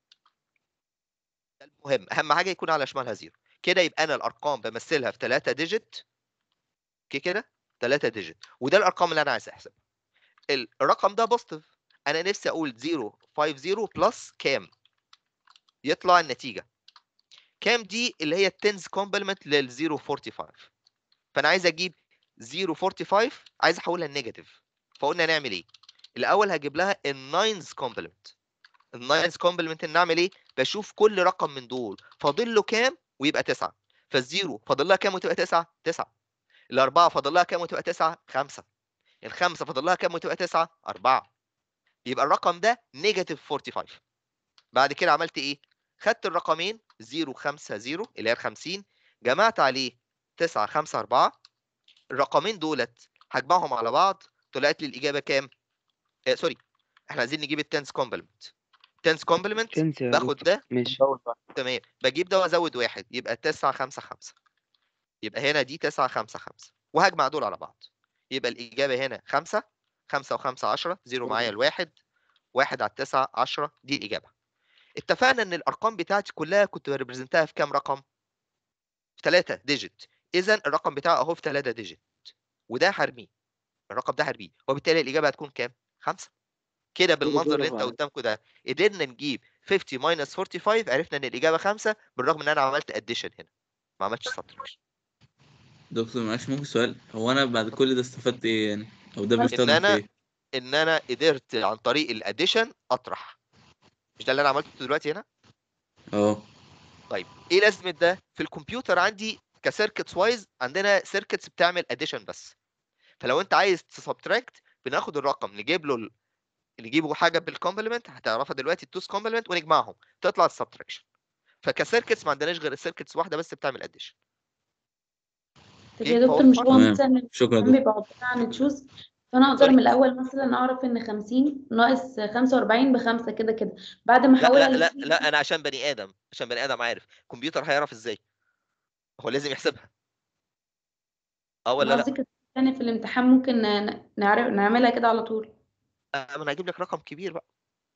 Speaker 1: ده المهم اهم حاجه يكون على شمالها زيرو كده يبقى انا الارقام بمثلها في 3 ديجيت اوكي كده 3 ديجيت وده الارقام اللي انا عايز احسبها ال- الرقم ده بوزيتيف انا نفسي اقول 050 بلس كام يطلع النتيجه كام دي اللي هي التنز كومبلمنت لل 045 فانا عايز اجيب 045 عايز احولها لنيجاتيف فقلنا نعمل ايه الاول هجيب لها الناينز كومبلمنت الناينز كومبلمنت ان اعمل ايه بشوف كل رقم من دول فاضل له كام ويبقى 9 فالزيرو فاضل لها كام وتبقى 9 9 الاربعه فاضل لها كام وتبقى 9 5 الخمسه فاضل لها كام وتبقى 9 4 يبقى الرقم ده نيجاتيف 45 بعد كده عملت ايه خدت الرقمين 0 5 0 اللي هي ال 50 جمعت عليه 9 5 4 الرقمين دولت هجمعهم على بعض طلعت لي الاجابه كام آه سوري احنا عايزين نجيب التنس كومبلمنت التنس كومبلمنت
Speaker 12: تنس يا
Speaker 1: باخد
Speaker 12: دكتور
Speaker 1: ده
Speaker 12: ماشي
Speaker 1: تمام بجيب ده وازود واحد يبقى 9 5 5 يبقى هنا دي 9 5 5 وهجمع دول على بعض يبقى الإجابة هنا 5 5 و5 10 0 معايا الواحد واحد على التسعة 10 دي الإجابة اتفقنا إن الأرقام بتاعتي كلها كنت بريبريزنتها في كام رقم؟ في 3 ديجيت إذا الرقم بتاعه أهو في 3 ديجيت وده هرميه الرقم ده هرميه وبالتالي الإجابة هتكون كام؟ 5 كده بالمنظر اللي انت
Speaker 4: برافو عليك.
Speaker 1: قدامكم ده قدرنا نجيب 50 ماينس 45 عرفنا ان الاجابه 5 بالرغم ان انا عملت اديشن هنا ما عملتش سبتراكشن
Speaker 5: دكتور معلش ممكن سؤال هو انا بعد كل ده استفدت ايه يعني او ده
Speaker 1: ان
Speaker 5: بيستخدم في
Speaker 1: انا
Speaker 5: ايه
Speaker 1: ان انا قدرت عن طريق الاديشن اطرح مش ده اللي انا عملته دلوقتي هنا
Speaker 5: اه
Speaker 1: طيب ايه لازمه ده في الكمبيوتر عندي كسيركتس وايز عندنا سيركتس بتعمل اديشن بس فلو انت عايز تسبتراكت بناخد الرقم نجيب له ال... نجيبه حاجه بالكومبلمنت هتعرفها دلوقتي التوس كومبلمنت ونجمعهم تطلع السبتراكشن فكسيركتس ما عندناش غير السيركتس واحده بس بتعمل اديشن
Speaker 9: طب
Speaker 1: إيه؟
Speaker 9: يا دكتور
Speaker 1: فهو
Speaker 9: مش هو
Speaker 5: تمام.
Speaker 9: مثلا
Speaker 5: شكرا
Speaker 9: الامتحان
Speaker 5: دكتور
Speaker 9: بيبقى عبارة عن تشوز فانا اقدر
Speaker 1: سوري
Speaker 9: من الاول مثلا اعرف ان 50 ناقص 45 بخمسة كده كده بعد ما
Speaker 1: لا
Speaker 9: احولها
Speaker 1: لا لا
Speaker 9: لفلوس
Speaker 1: لا انا عشان بني ادم عشان بني ادم عارف كمبيوتر هيعرف ازاي هو لازم يحسبها اه
Speaker 9: انا
Speaker 1: ولا لا
Speaker 9: قصدي كده يعني في الامتحان ممكن ن- نعرف نعملها كده على طول
Speaker 1: آه، ما انا هجيب لك رقم كبير بقى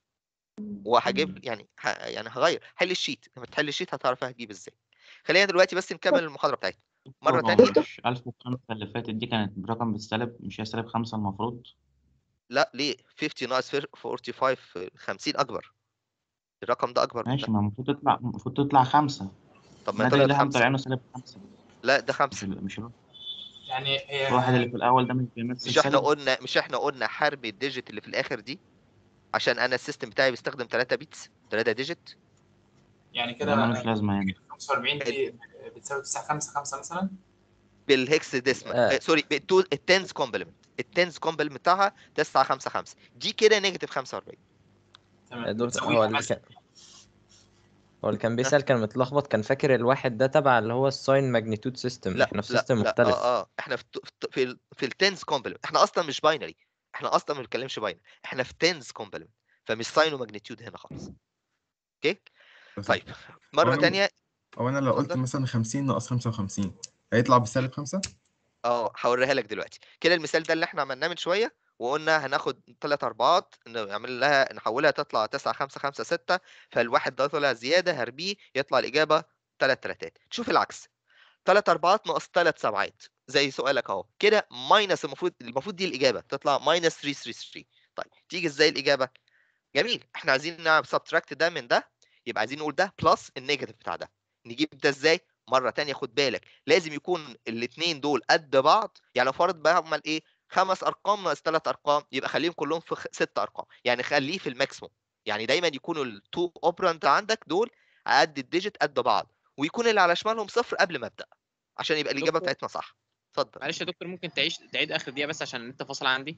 Speaker 1: وهجيب يعني ه... يعني هغير حل الشيت لما تحل الشيت هتعرف هتجيب ازاي خلينا دلوقتي بس نكمل المحاضره بتاعتنا مره
Speaker 10: دكتور هو
Speaker 1: تانية
Speaker 10: مش 1005 اللي فاتت دي كانت برقم بالسالب مش هي سالب 5 المفروض
Speaker 1: لا ليه 50 ناقص 45 50 اكبر الرقم ده اكبر من
Speaker 10: ماشي
Speaker 1: ده
Speaker 10: ما المفروض تطلع المفروض تطلع 5
Speaker 1: طب ما هي
Speaker 10: الناتج
Speaker 1: طلعت
Speaker 10: اللي احنا
Speaker 1: خمسة
Speaker 10: مطلعينه سالب 5
Speaker 1: لا ده
Speaker 10: مش
Speaker 1: خمسة
Speaker 10: ال... مش ال...
Speaker 12: يعني هي
Speaker 10: الواحد اللي في الاول ده مش بيمثل
Speaker 1: مش احنا
Speaker 10: سالب
Speaker 1: قلنا مش احنا قلنا حرب الديجيت اللي في الاخر دي عشان انا السيستم بتاعي بيستخدم 3 بيتس 3 ديجيت
Speaker 12: يعني
Speaker 10: ده
Speaker 12: كده
Speaker 10: ملوش لازمه يعني
Speaker 12: 45 دي بتساوي 9 5 5 مثلا
Speaker 1: بالهكس ديسمال
Speaker 13: آه.
Speaker 1: آه. سوري بالتو التنز كومبلمنت التنز كومبلمنت بتاعها 955 دي كده نيجاتيف 45
Speaker 12: تمام
Speaker 13: دكتور
Speaker 12: بتساوي
Speaker 13: هو اللي
Speaker 12: مثلا
Speaker 13: كان هو اللي كان بيسأل كان متلخبط كان فاكر الواحد ده تبع اللي هو الساين ماجنتيود سيستم
Speaker 1: لا
Speaker 13: احنا في
Speaker 1: لا
Speaker 13: سيستم
Speaker 1: لا
Speaker 13: مختلف
Speaker 1: اه اه احنا في الت- في ال في التنز كومبلمنت احنا اصلا مش باينري احنا اصلا ما بنتكلمش باينري احنا في تنز كومبلمنت فمش ساين وماجنتيود هنا خالص اوكي طيب مره
Speaker 14: أنا-
Speaker 1: تانية
Speaker 14: او انا لو قلت
Speaker 1: اتفضل.
Speaker 14: مثلا 50 ناقص 55 هيطلع بسالب 5
Speaker 1: اه هوريها لك دلوقتي كده المثال ده اللي احنا عملناه من شويه وقلنا هناخد ثلاث اربعات نعمل لها نحولها تطلع 9 5 5 6 فالواحد ده طلع زياده هربيه يطلع الاجابه ثلاث تلاتات شوف العكس ثلاث اربعات ناقص ثلاث سبعات زي سؤالك اهو كده ماينس المفروض المفروض دي الاجابه تطلع ماينس 3 3 3 طيب تيجي ازاي الاجابه جميل احنا عايزين نعمل سبتراكت ده من ده يبقى عايزين نقول ده بلس النيجاتيف بتاع ده نجيب ده ازاي مره تانية خد بالك لازم يكون الاثنين دول قد بعض يعني لو فرض بعمل ايه خمس ارقام ناقص ثلاث ارقام يبقى خليهم كلهم في خ- ست ارقام يعني خليه في الماكسيموم يعني دايما يكونوا التو اوبراند عندك دول قد الديجيت قد بعض ويكون اللي على شمالهم صفر قبل ما ابدا عشان يبقى الاجابه
Speaker 15: دكتور.
Speaker 1: بتاعتنا صح اتفضل
Speaker 15: معلش يا دكتور ممكن تعيش تعيد اخر دقيقه بس عشان النت فاصل عندي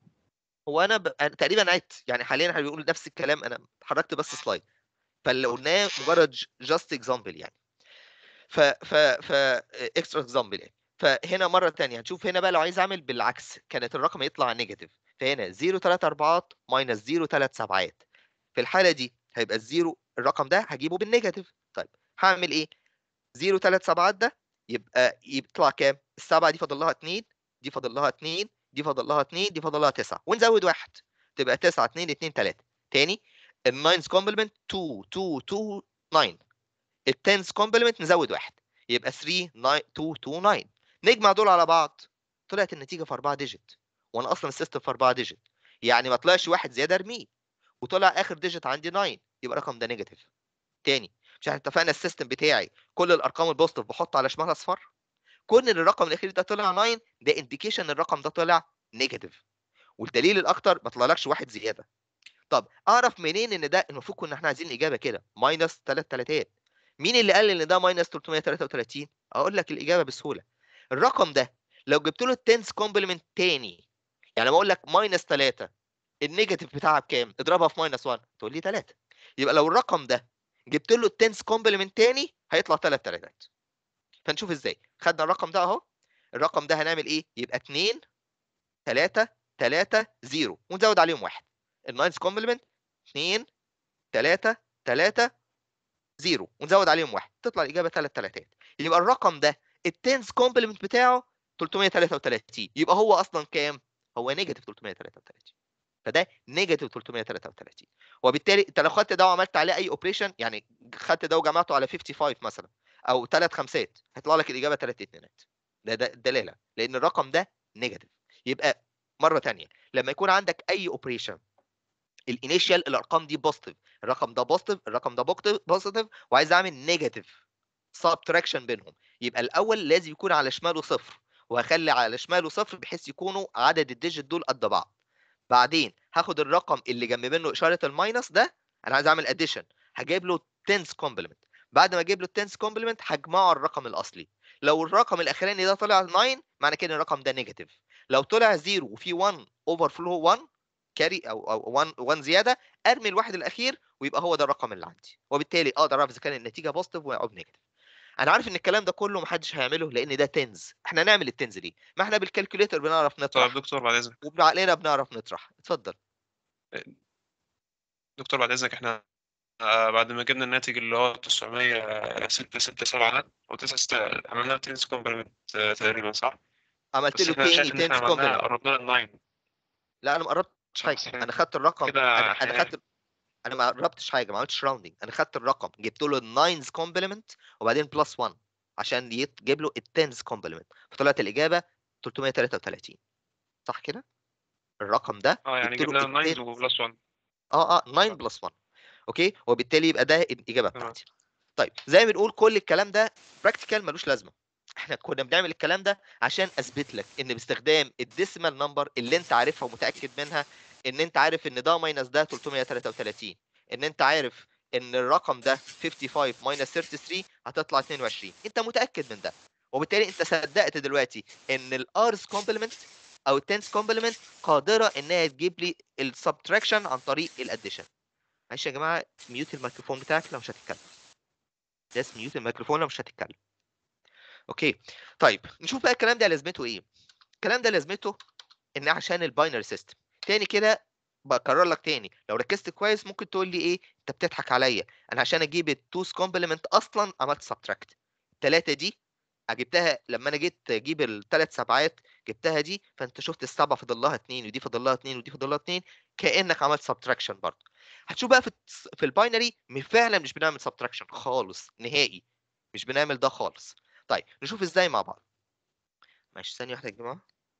Speaker 1: هو انا, ب... أنا تقريبا عدت يعني حاليا احنا بنقول نفس الكلام انا حركت بس سلايد فاللي قلناه مجرد جاست اكزامبل يعني ف ف ف اكسترا اكزامبل يعني فهنا مره تانية هنشوف هنا بقى لو عايز اعمل بالعكس كانت الرقم يطلع نيجاتيف فهنا 0 3 اربعات ماينس 0 3 سبعات في الحاله دي هيبقى الزيرو الرقم ده هجيبه بالنيجاتيف طيب هعمل ايه 0 3 سبعات ده يبقى يطلع كام السبعه دي فاضل لها 2 دي فاضل لها 2 دي فاضل لها 2 دي فاضل لها 9 ونزود واحد تبقى 9 2 2 3 تاني الناينز كومبلمنت 2 2 2 9 التنس كومبلمنت نزود واحد يبقى 3 9 2 2 9 نجمع دول على بعض طلعت النتيجه في 4 ديجيت وانا اصلا السيستم في 4 ديجيت يعني ما طلعش واحد زياده ارميه وطلع اخر ديجيت عندي 9 يبقى الرقم ده نيجاتيف تاني مش احنا اتفقنا السيستم بتاعي كل الارقام البوزيتيف بحط على شمالها اصفر كون ان الرقم الاخير ده طلع 9 ده انديكيشن الرقم ده طلع نيجاتيف والدليل الاكتر ما طلعلكش واحد زياده طب اعرف منين ان ده المفروض كنا احنا عايزين الاجابه كده ماينس 3 تلاتات مين اللي قال ان ده ماينس 333 اقول لك الاجابه بسهوله الرقم ده لو جبت له التنس كومبلمنت تاني يعني لما اقول لك ماينس 3 النيجاتيف بتاعها بكام اضربها في ماينس 1 تقول لي 3 يبقى لو الرقم ده جبت له التنس كومبلمنت تاني هيطلع 3 تلاتات فنشوف ازاي خدنا الرقم ده اهو الرقم ده هنعمل ايه يبقى 2 3 3 0 ونزود عليهم واحد الناينس كومبلمنت 2 3 3 0 ونزود عليهم واحد تطلع الاجابه 3 تلاتات يبقى الرقم ده التنس كومبلمنت بتاعه 333 يبقى هو اصلا كام هو نيجاتيف 333 فده نيجاتيف 333 وبالتالي انت لو خدت ده وعملت عليه اي اوبريشن يعني خدت ده وجمعته على 55 مثلا او ثلاث خمسات هيطلع لك الاجابه ثلاث اتنينات ده ده دلاله لان الرقم ده نيجاتيف يبقى مره تانية لما يكون عندك اي اوبريشن الانيشال الارقام دي بوزيتيف الرقم ده بوزيتيف الرقم ده بوزيتيف وعايز اعمل نيجاتيف سبتراكشن بينهم يبقى الاول لازم يكون على شماله صفر وهخلي على شماله صفر بحيث يكونوا عدد الديجيت دول قد بعض بعدين هاخد الرقم اللي جنب منه اشاره الماينس ده انا عايز اعمل اديشن هجيب له تنس كومبلمنت بعد ما اجيب له التنس كومبلمنت هجمعه على الرقم الاصلي لو الرقم الاخراني ده طلع 9 معنى كده الرقم ده نيجاتيف لو طلع 0 وفي 1 اوفر فلو 1 كاري او او 1 1 زياده ارمي الواحد الاخير ويبقى هو ده الرقم اللي عندي وبالتالي اقدر اعرف اذا كان النتيجه بوزيتيف او نيجاتيف انا عارف ان الكلام ده كله محدش هيعمله لان ده تنز احنا نعمل التنز ليه ما احنا بالكالكوليتر بنعرف نطرح
Speaker 16: طيب دكتور بعد اذنك
Speaker 1: وبعقلنا بنعرف نطرح اتفضل
Speaker 16: دكتور بعد اذنك احنا آه، بعد ما جبنا الناتج اللي هو 967 ده او 9 عملنا تنس كومبلمنت تقريبا صح؟
Speaker 1: عملت
Speaker 16: بس
Speaker 1: له
Speaker 16: احنا
Speaker 1: تاني
Speaker 16: شايف ان احنا
Speaker 1: تنس
Speaker 16: عملنا
Speaker 1: كومبلمنت
Speaker 16: قربنا ل 9
Speaker 1: لا انا ما قربتش حاجه انا خدت الرقم
Speaker 16: كده
Speaker 1: انا انا
Speaker 16: احنا
Speaker 1: خدت انا ما قربتش حاجه ما عملتش راوندنج انا خدت الرقم جبت له الناينز كومبلمنت وبعدين بلس 1 عشان يجيب له التنز كومبلمنت فطلعت الاجابه 333 صح كده الرقم ده
Speaker 16: اه يعني
Speaker 1: جبت له
Speaker 16: جبنا 9
Speaker 1: التنز
Speaker 16: وبلس 1
Speaker 1: اه اه 9 بلس 1 اوكي وبالتالي يبقى ده الاجابه بتاعتي طيب زي ما بنقول كل الكلام ده براكتيكال ملوش لازمه احنا كنا بنعمل الكلام ده عشان اثبت لك ان باستخدام الديسيمال نمبر اللي انت عارفها ومتاكد منها ان انت عارف ان ده ماينس ده 333 ان انت عارف ان الرقم ده 55 ماينس 33 هتطلع 22 انت متاكد من ده وبالتالي انت صدقت دلوقتي ان الارز كومبلمنت او التنس كومبلمنت قادره انها تجيب لي السبتراكشن عن طريق الاديشن معلش يا جماعه ميوت الميكروفون بتاعك لو مش هتتكلم بس ميوت الميكروفون لو مش هتتكلم اوكي طيب نشوف بقى الكلام ده لازمته ايه الكلام ده لازمته ان عشان الباينري سيستم تاني كده بكرر لك تاني لو ركزت كويس ممكن تقول لي ايه انت بتضحك عليا انا عشان اجيب التوز كومبلمنت اصلا عملت سبتراكت الثلاثه دي جبتها لما انا جيت اجيب الثلاث سبعات جبتها دي فانت شفت السبعه فاضل لها اثنين ودي فاضل لها اثنين ودي فاضل لها اثنين كانك عملت سبتراكشن برضه هتشوف بقى في التس- في الباينري م- فعلا مش بنعمل سبتراكشن خالص نهائي مش بنعمل ده خالص طيب نشوف ازاي مع بعض ماشي ثانيه واحده يا جماعه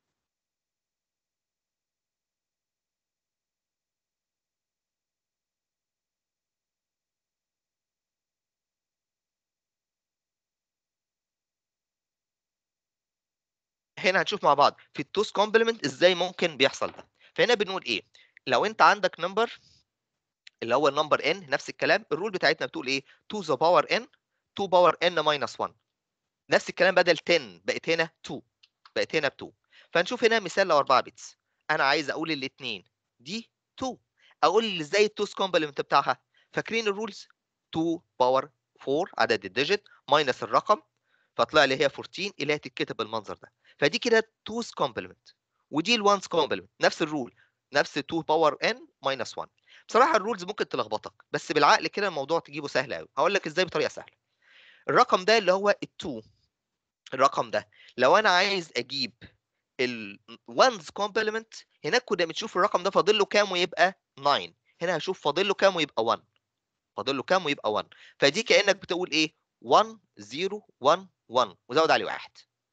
Speaker 1: هنا هنشوف مع بعض في التوس كومبلمنت ازاي ممكن بيحصل ده فهنا بنقول ايه لو انت عندك نمبر اللي هو النمبر n نفس الكلام الرول بتاعتنا بتقول ايه 2 ذا باور n 2 باور n minus 1 نفس الكلام بدل 10 بقت هنا 2 بقت هنا ب 2 فنشوف هنا مثال لو 4 بيتس انا عايز اقول الاثنين دي 2 اقول ازاي التوس كومبلمنت بتاعها فاكرين الرولز 2 باور 4 عدد الديجيت ماينس الرقم فطلع لي هي 14 اللي هي تتكتب بالمنظر ده فدي كده 2 كومبلمنت ودي ال1 كومبلمنت نفس الرول نفس 2 باور n ماينس 1 بصراحه الرولز ممكن تلخبطك بس بالعقل كده الموضوع تجيبه سهل قوي هقول لك ازاي بطريقه سهله الرقم ده اللي هو ال2 الرقم ده لو انا عايز اجيب ال ones complement هناك كنا بنشوف الرقم ده فاضل له كام ويبقى 9 هنا هشوف فاضل له كام ويبقى 1 فاضل له كام ويبقى 1 فدي كانك بتقول ايه 1 0 1 1 وزود عليه واحد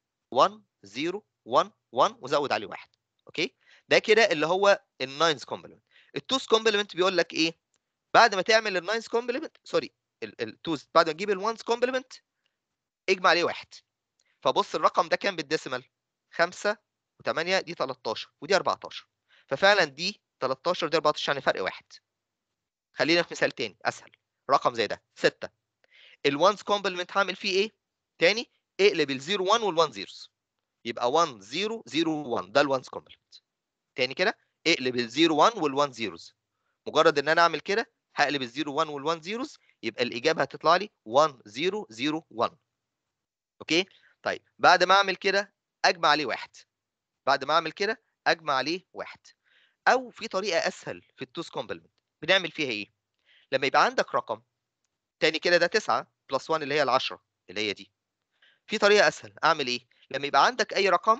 Speaker 1: 1 0 1 1 وزود عليه واحد اوكي ده كده اللي هو الناينز كومبلمنت التوز كومبلمنت بيقول لك ايه بعد ما تعمل الناينز كومبلمنت سوري التوز بعد ما تجيب الوانز كومبلمنت اجمع عليه واحد فبص الرقم ده كام بالديسيمال 5 و8 دي 13 ودي 14 ففعلا دي 13 دي 14 يعني فرق واحد خلينا في مثال تاني اسهل رقم زي ده 6 الوانز كومبلمنت هعمل فيه ايه تاني اقلب الزيرو 1 والوان زيروز يبقى 1 0 0 1 ده الوانز كومبلمنت تاني كده اقلب الزيرو 1 والوان زيروز مجرد ان انا اعمل كده هقلب الزيرو 1 والوان زيروز يبقى الاجابه هتطلع لي 1 0 0 1 اوكي طيب بعد ما اعمل كده اجمع عليه واحد بعد ما اعمل كده اجمع عليه واحد او في طريقه اسهل في التوز كومبلمنت بنعمل فيها ايه لما يبقى عندك رقم تاني كده ده 9 بلس 1 اللي هي ال10 اللي هي دي في طريقه اسهل اعمل ايه لما يبقى عندك اي رقم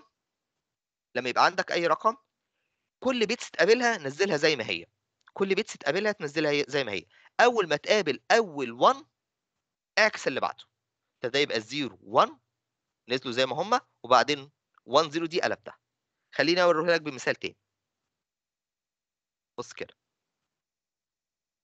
Speaker 1: لما يبقى عندك اي رقم كل بيتس تقابلها نزلها زي ما هي كل بيتس تقابلها تنزلها هي- زي ما هي اول ما تقابل اول 1 اعكس اللي بعده ده يبقى 0 1 نزلوا زي ما هم وبعدين 1 0 دي قلبتها خليني اوريه لك بمثال تاني بص كده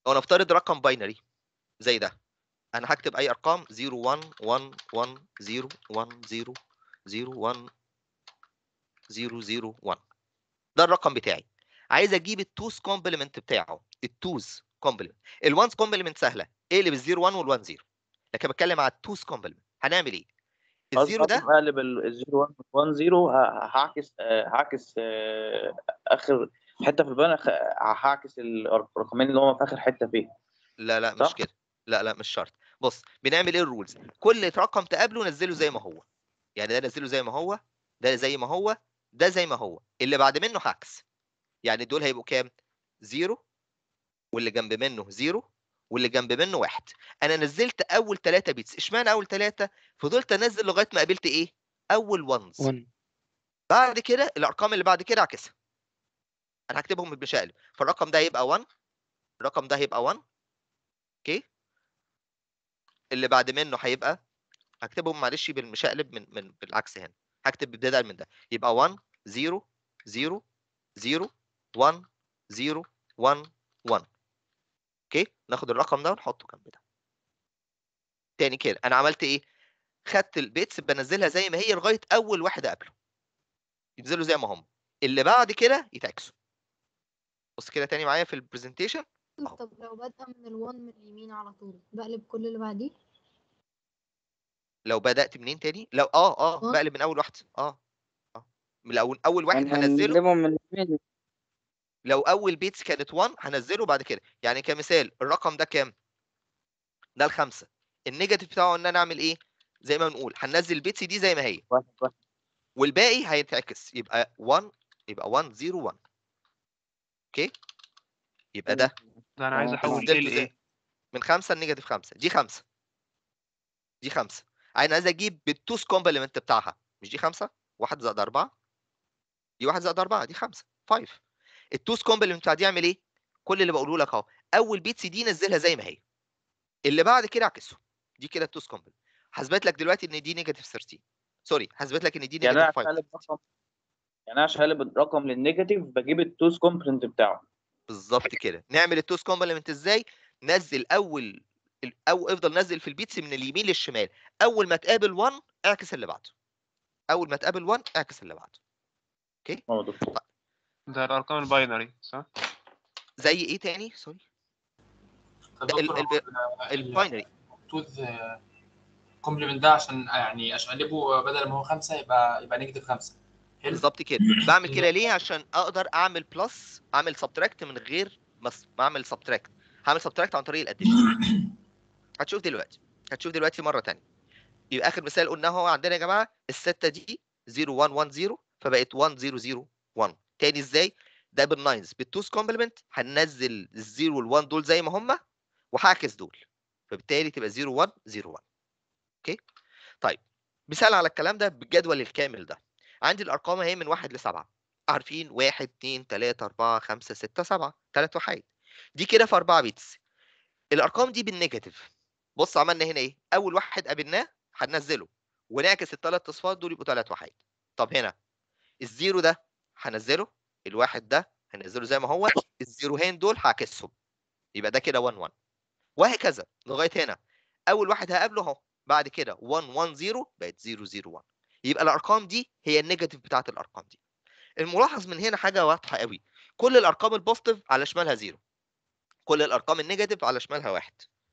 Speaker 1: لو نفترض رقم باينري زي ده انا هكتب اي ارقام 0 1 1 1 0 1 0 0 1 0 0 1 ده الرقم بتاعي عايز اجيب التوز كومبلمنت بتاعه التوز كومبلمنت الوانز كومبلمنت سهله اقلب الزيرو 1 والوان 0 لكن بتكلم على التوز كومبلمنت هنعمل ايه الزيرو ده
Speaker 4: هقلب الزيرو 1 1 0 هعكس آه، هعكس آه، اخر حته في البيان هعكس الرقمين اللي هم في اخر حته فيه
Speaker 1: لا لا مش
Speaker 4: صح؟
Speaker 1: كده لا لا مش شرط بص بنعمل ايه الرولز كل رقم تقابله نزله زي ما هو يعني ده نزله زي ما هو ده زي ما هو ده زي ما هو اللي بعد منه هعكس يعني دول هيبقوا كام زيرو واللي جنب منه زيرو واللي جنب منه واحد انا نزلت اول ثلاثة بيتس اشمعنى اول ثلاثة فضلت انزل لغايه ما قابلت ايه اول وانز
Speaker 17: 1
Speaker 1: بعد كده الارقام اللي بعد كده اعكسها انا هكتبهم بالمشقلب فالرقم ده هيبقى 1 الرقم ده هيبقى 1 اوكي اللي بعد منه هيبقى هكتبهم معلش بالمشقلب من من بالعكس هنا هكتب بدل من ده يبقى 1 0 0 0 1 0 1 1 اوكي ناخد الرقم ده ونحطه جنب ده تاني كده انا عملت ايه خدت البيتس بنزلها زي ما هي لغايه اول واحد قبله ينزلوا زي ما هم اللي بعد كده يتعكسوا بص كده تاني معايا في البرزنتيشن
Speaker 18: طب لو بادئة من الوان من اليمين على طول بقلب كل اللي بعديه
Speaker 1: لو بدات منين تاني لو اه اه
Speaker 18: آه.
Speaker 1: بقلب من اول واحده اه اه من اول اول واحد
Speaker 19: يعني
Speaker 1: هنزله
Speaker 19: هنقلبهم من اليمين
Speaker 1: لو اول بيتس كانت 1 هنزله بعد كده يعني كمثال الرقم ده كام ده الخمسه النيجاتيف بتاعه ان انا اعمل ايه زي ما بنقول هننزل البيتس دي زي ما هي
Speaker 4: واحد واحد
Speaker 1: والباقي هيتعكس يبقى 1 يبقى 1 0 1 اوكي يبقى ده
Speaker 6: ده انا عايز
Speaker 1: آه.
Speaker 6: احول
Speaker 1: نزلته
Speaker 6: ايه
Speaker 1: زي-
Speaker 6: لايه
Speaker 1: من خمسه لنيجاتيف خمسه دي خمسه دي خمسه انا عايز اجيب بالتوس كومبلمنت بتاعها مش دي خمسه واحد زائد اربعه دي واحد زائد اربعه دي خمسه 5 التوس كومبلمنت بتاع دي اعمل ايه؟ كل اللي بقوله لك اهو اول بيتس دي نزلها زي ما هي اللي بعد كده اعكسه دي كده التوس كومبلمنت حسبت لك دلوقتي ان دي نيجاتيف 13 سوري حسبت لك ان دي
Speaker 4: يعني انا
Speaker 1: نيجاتيف
Speaker 4: عشان
Speaker 1: 5
Speaker 4: اقلب رقم يعني انا عشان اقلب الرقم للنيجاتيف بجيب التوز كومبلنت بتاعه
Speaker 1: بالظبط كده نعمل التوس كومبلمنت ازاي نزل اول ال- او افضل نزل في البيتس من اليمين للشمال اول ما تقابل 1 اعكس اللي بعده اول ما تقابل 1 اعكس اللي بعده اوكي
Speaker 6: ده الارقام الباينري صح
Speaker 1: زي ايه تاني سوري
Speaker 12: طب
Speaker 1: ده ال-
Speaker 12: دكتور
Speaker 1: ال- الباينري
Speaker 12: التوز كومبلمنت ده عشان يعني عشان اقلبه بدل ما هو خمسة يبقى يبقى نيجاتيف خمسة حلو
Speaker 1: بالظبط كده بعمل كده ليه عشان اقدر اعمل بلس اعمل سبتراكت من غير بس ما اعمل سبتراكت هعمل سبتراكت عن طريق الاديشن هتشوف دلوقتي هتشوف دلوقتي مره تانية يبقى اخر مثال قلناه هو عندنا يا جماعه السته دي 0 1 1 0 فبقت 1 0 0 1 تاني ازاي ده بالناينز بالتوز كومبلمنت هننزل الزيرو وال1 دول زي ما هم وهعكس دول فبالتالي تبقى 0 1 0 1 اوكي طيب مثال على الكلام ده بالجدول الكامل ده عندي الارقام اهي من 1 ل 7 عارفين 1 2 3 4 5 6 7 ثلاث وحيد دي كده في 4 بيتس الارقام دي بالنيجاتيف بص عملنا هنا ايه اول واحد قابلناه هننزله ونعكس الثلاث اصفار دول يبقوا ثلاث وحيد طب هنا الزيرو ده هنزله الواحد ده هنزله زي ما هو الزيروهين دول هعكسهم يبقى ده كده 1 1 وهكذا لغايه هنا اول واحد هقابله اهو بعد كده 1 1 0 بقت 0 0 1 يبقى الارقام دي هي النيجاتيف بتاعت الارقام دي الملاحظ من هنا حاجه واضحه قوي كل الارقام البوزيتيف على شمالها زيرو كل الارقام النيجاتيف على شمالها واحد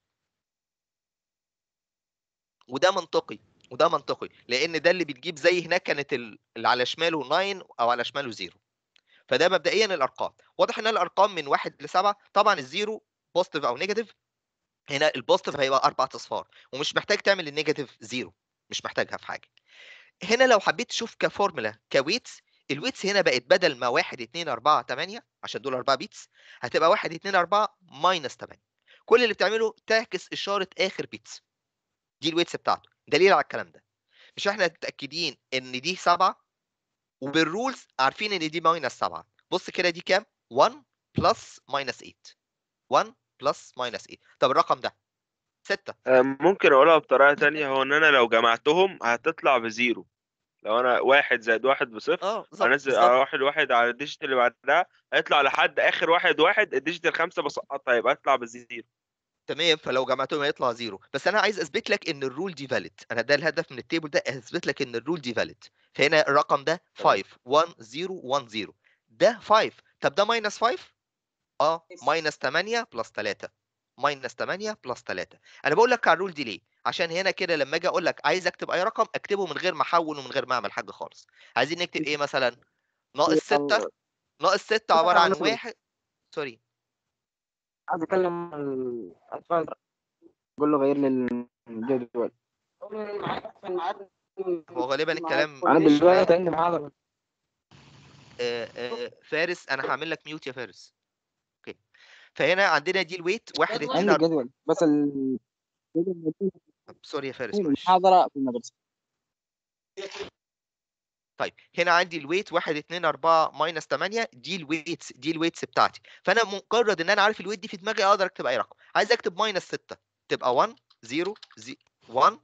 Speaker 1: وده منطقي وده منطقي لان ده اللي بتجيب زي هناك كانت ال- اللي على شماله 9 او على شماله 0 فده مبدئيا الارقام واضح ان الارقام من 1 ل 7 طبعا الزيرو بوزيتيف او نيجاتيف هنا البوزيتيف هيبقى اربع اصفار ومش محتاج تعمل النيجاتيف زيرو مش محتاجها في حاجه هنا لو حبيت تشوف كفورمولا كويتس الويتس هنا بقت بدل ما 1 2 4 8 عشان دول 4 بيتس هتبقى 1 2 4 ماينس 8 كل اللي بتعمله تعكس اشاره اخر بيتس دي الويتس بتاعته دليل على الكلام ده مش احنا متاكدين ان دي 7 وبالرولز عارفين ان دي ماينس 7 بص كده دي كام 1 بلس ماينس 8 1 بلس ماينس 8 طب الرقم ده 6
Speaker 6: آه، ممكن اقولها بطريقة تانية هو ان انا لو جمعتهم هتطلع بزيرو لو انا واحد زائد واحد بصفر
Speaker 1: اه بالظبط
Speaker 6: انزل
Speaker 1: بالظبط.
Speaker 6: على واحد واحد على الديجيت اللي بعدها هيطلع لحد اخر واحد واحد الديجيت الخمسه بسقطها يبقى اطلع بزيرو
Speaker 1: تمام فلو جمعتهم هيطلع زيرو بس انا عايز اثبت لك ان الرول دي فاليد انا ده الهدف من التيبل ده اثبت لك ان الرول دي فاليد فهنا الرقم ده 5 1 0 1 0 ده 5 طب ده ماينس 5 اه ماينس 8 بلس 3 ماينس 8 بلس 3 انا بقول لك على الرول دي ليه عشان هنا كده لما اجي اقول لك عايز اكتب اي رقم اكتبه من غير ما احول ومن غير ما اعمل حاجه خالص عايزين نكتب ايه مثلا ناقص 6 ناقص 6 عباره عن واحد سوري
Speaker 17: عايز اكلم الاطفال اقول له غير لي الجدول
Speaker 1: هو غالبا الكلام
Speaker 17: انا
Speaker 1: مش
Speaker 17: دلوقتي
Speaker 1: واضح.
Speaker 17: عندي محاضره
Speaker 1: آه، آه، فارس انا هعمل لك ميوت يا فارس اوكي فهنا عندنا دي الويت واحد اتنين
Speaker 17: عندي
Speaker 1: أربعة
Speaker 17: جدول بس ال
Speaker 1: سوري يا فارس معلش
Speaker 17: المحاضره في المدرسه
Speaker 1: طيب هنا عندي الويت 1 2 4 ماينس 8 دي الويتس دي الويتس بتاعتي فانا مجرد ان انا عارف الويت دي في دماغي اقدر اكتب اي رقم عايز اكتب ماينس 6 تبقى 1 0 0 1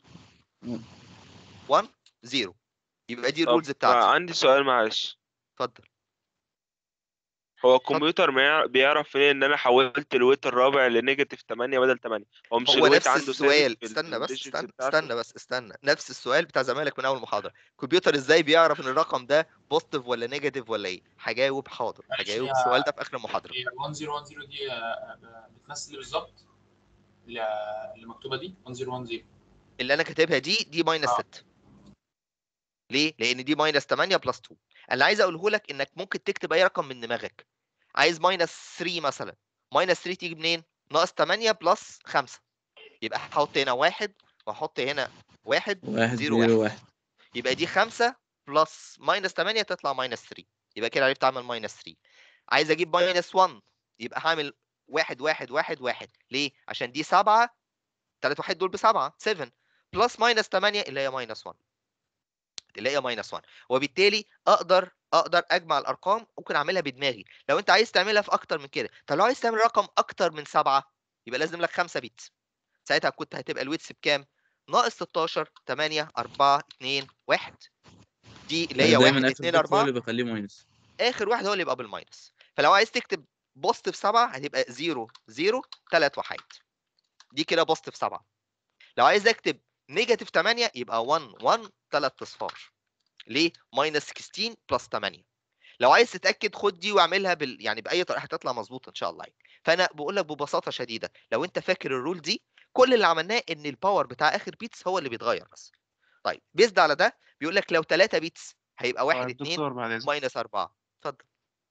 Speaker 1: 1 0 يبقى دي
Speaker 6: طب
Speaker 1: الرولز بتاعتي
Speaker 6: عندي سؤال معلش
Speaker 1: اتفضل
Speaker 6: هو الكمبيوتر ما يعرف- بيعرف منين ان انا حولت الويت الرابع لنيجاتيف 8 بدل 8 هو مش
Speaker 1: هو
Speaker 6: الويت
Speaker 1: نفس
Speaker 6: عنده ثابت
Speaker 1: السؤال
Speaker 6: في ال-
Speaker 1: استنى
Speaker 6: في
Speaker 1: بس
Speaker 6: الديجيتس
Speaker 1: استنى
Speaker 6: بتاعته
Speaker 1: استنى بس استنى نفس السؤال بتاع زمالك من اول محاضره الكمبيوتر ازاي بيعرف ان الرقم ده بوزيتيف ولا نيجاتيف ولا ايه هجاوب حاضر هجاوب
Speaker 12: هي-
Speaker 1: السؤال ده في اخر المحاضره
Speaker 12: 1010 دي آه، آه، بتمثل إيه بالظبط ل- اللي مكتوبه دي 1010
Speaker 1: اللي انا كاتبها دي دي ماينس
Speaker 12: آه.
Speaker 1: 6 ليه؟ لان دي ماينس 8 بلس 2 اللي عايز اقوله لك انك ممكن تكتب اي رقم من دماغك عايز ماينس 3 مثلا ماينس 3 تيجي منين؟ ناقص 8 بلس 5 يبقى هحط هنا واحد واحط هنا واحد
Speaker 5: واحد
Speaker 1: زيرو
Speaker 5: زيرو
Speaker 1: واحد
Speaker 5: واحد
Speaker 1: يبقى دي 5 بلس ماينس 8 تطلع ماينس 3 يبقى كده عرفت اعمل ماينس 3 عايز اجيب ماينس 1 يبقى هعمل واحد واحد واحد واحد ليه؟ عشان دي 7 3 واحد دول بسبعة 7 بلس ماينس 8 اللي هي ماينس 1 اللي هي ماينس 1 وبالتالي اقدر اقدر اجمع الارقام ممكن اعملها بدماغي لو انت عايز تعملها في اكتر من كده طب لو عايز تعمل رقم اكتر من 7 يبقى لازم لك 5 بيت ساعتها كنت هتبقى الويتس بكام ناقص 16 8 4 2 1 دي اللي هي 1
Speaker 5: دايما اخر
Speaker 1: 2
Speaker 5: بيت هو
Speaker 1: 4
Speaker 5: اللي بخليه ماينس
Speaker 1: اخر واحد هو اللي يبقى بالماينس فلو عايز تكتب بوزيتيف 7 هتبقى 0 0 3 وحيد دي كده بوزيتيف 7 لو عايز اكتب نيجاتيف 8 يبقى 1 1 3 اصفار ليه ماينس 16 بلس 8 لو عايز تتاكد خد دي واعملها بال... يعني باي طريقه هتطلع مظبوطه ان شاء الله يعني. فانا بقول لك ببساطه شديده لو انت فاكر الرول دي كل اللي عملناه ان الباور بتاع اخر بيتس هو اللي بيتغير بس طيب بيزد على ده بيقول لك لو 3 بيتس هيبقى 1
Speaker 16: طيب
Speaker 1: 2
Speaker 16: دكتور بعد اذنك
Speaker 1: ماينس 4 اتفضل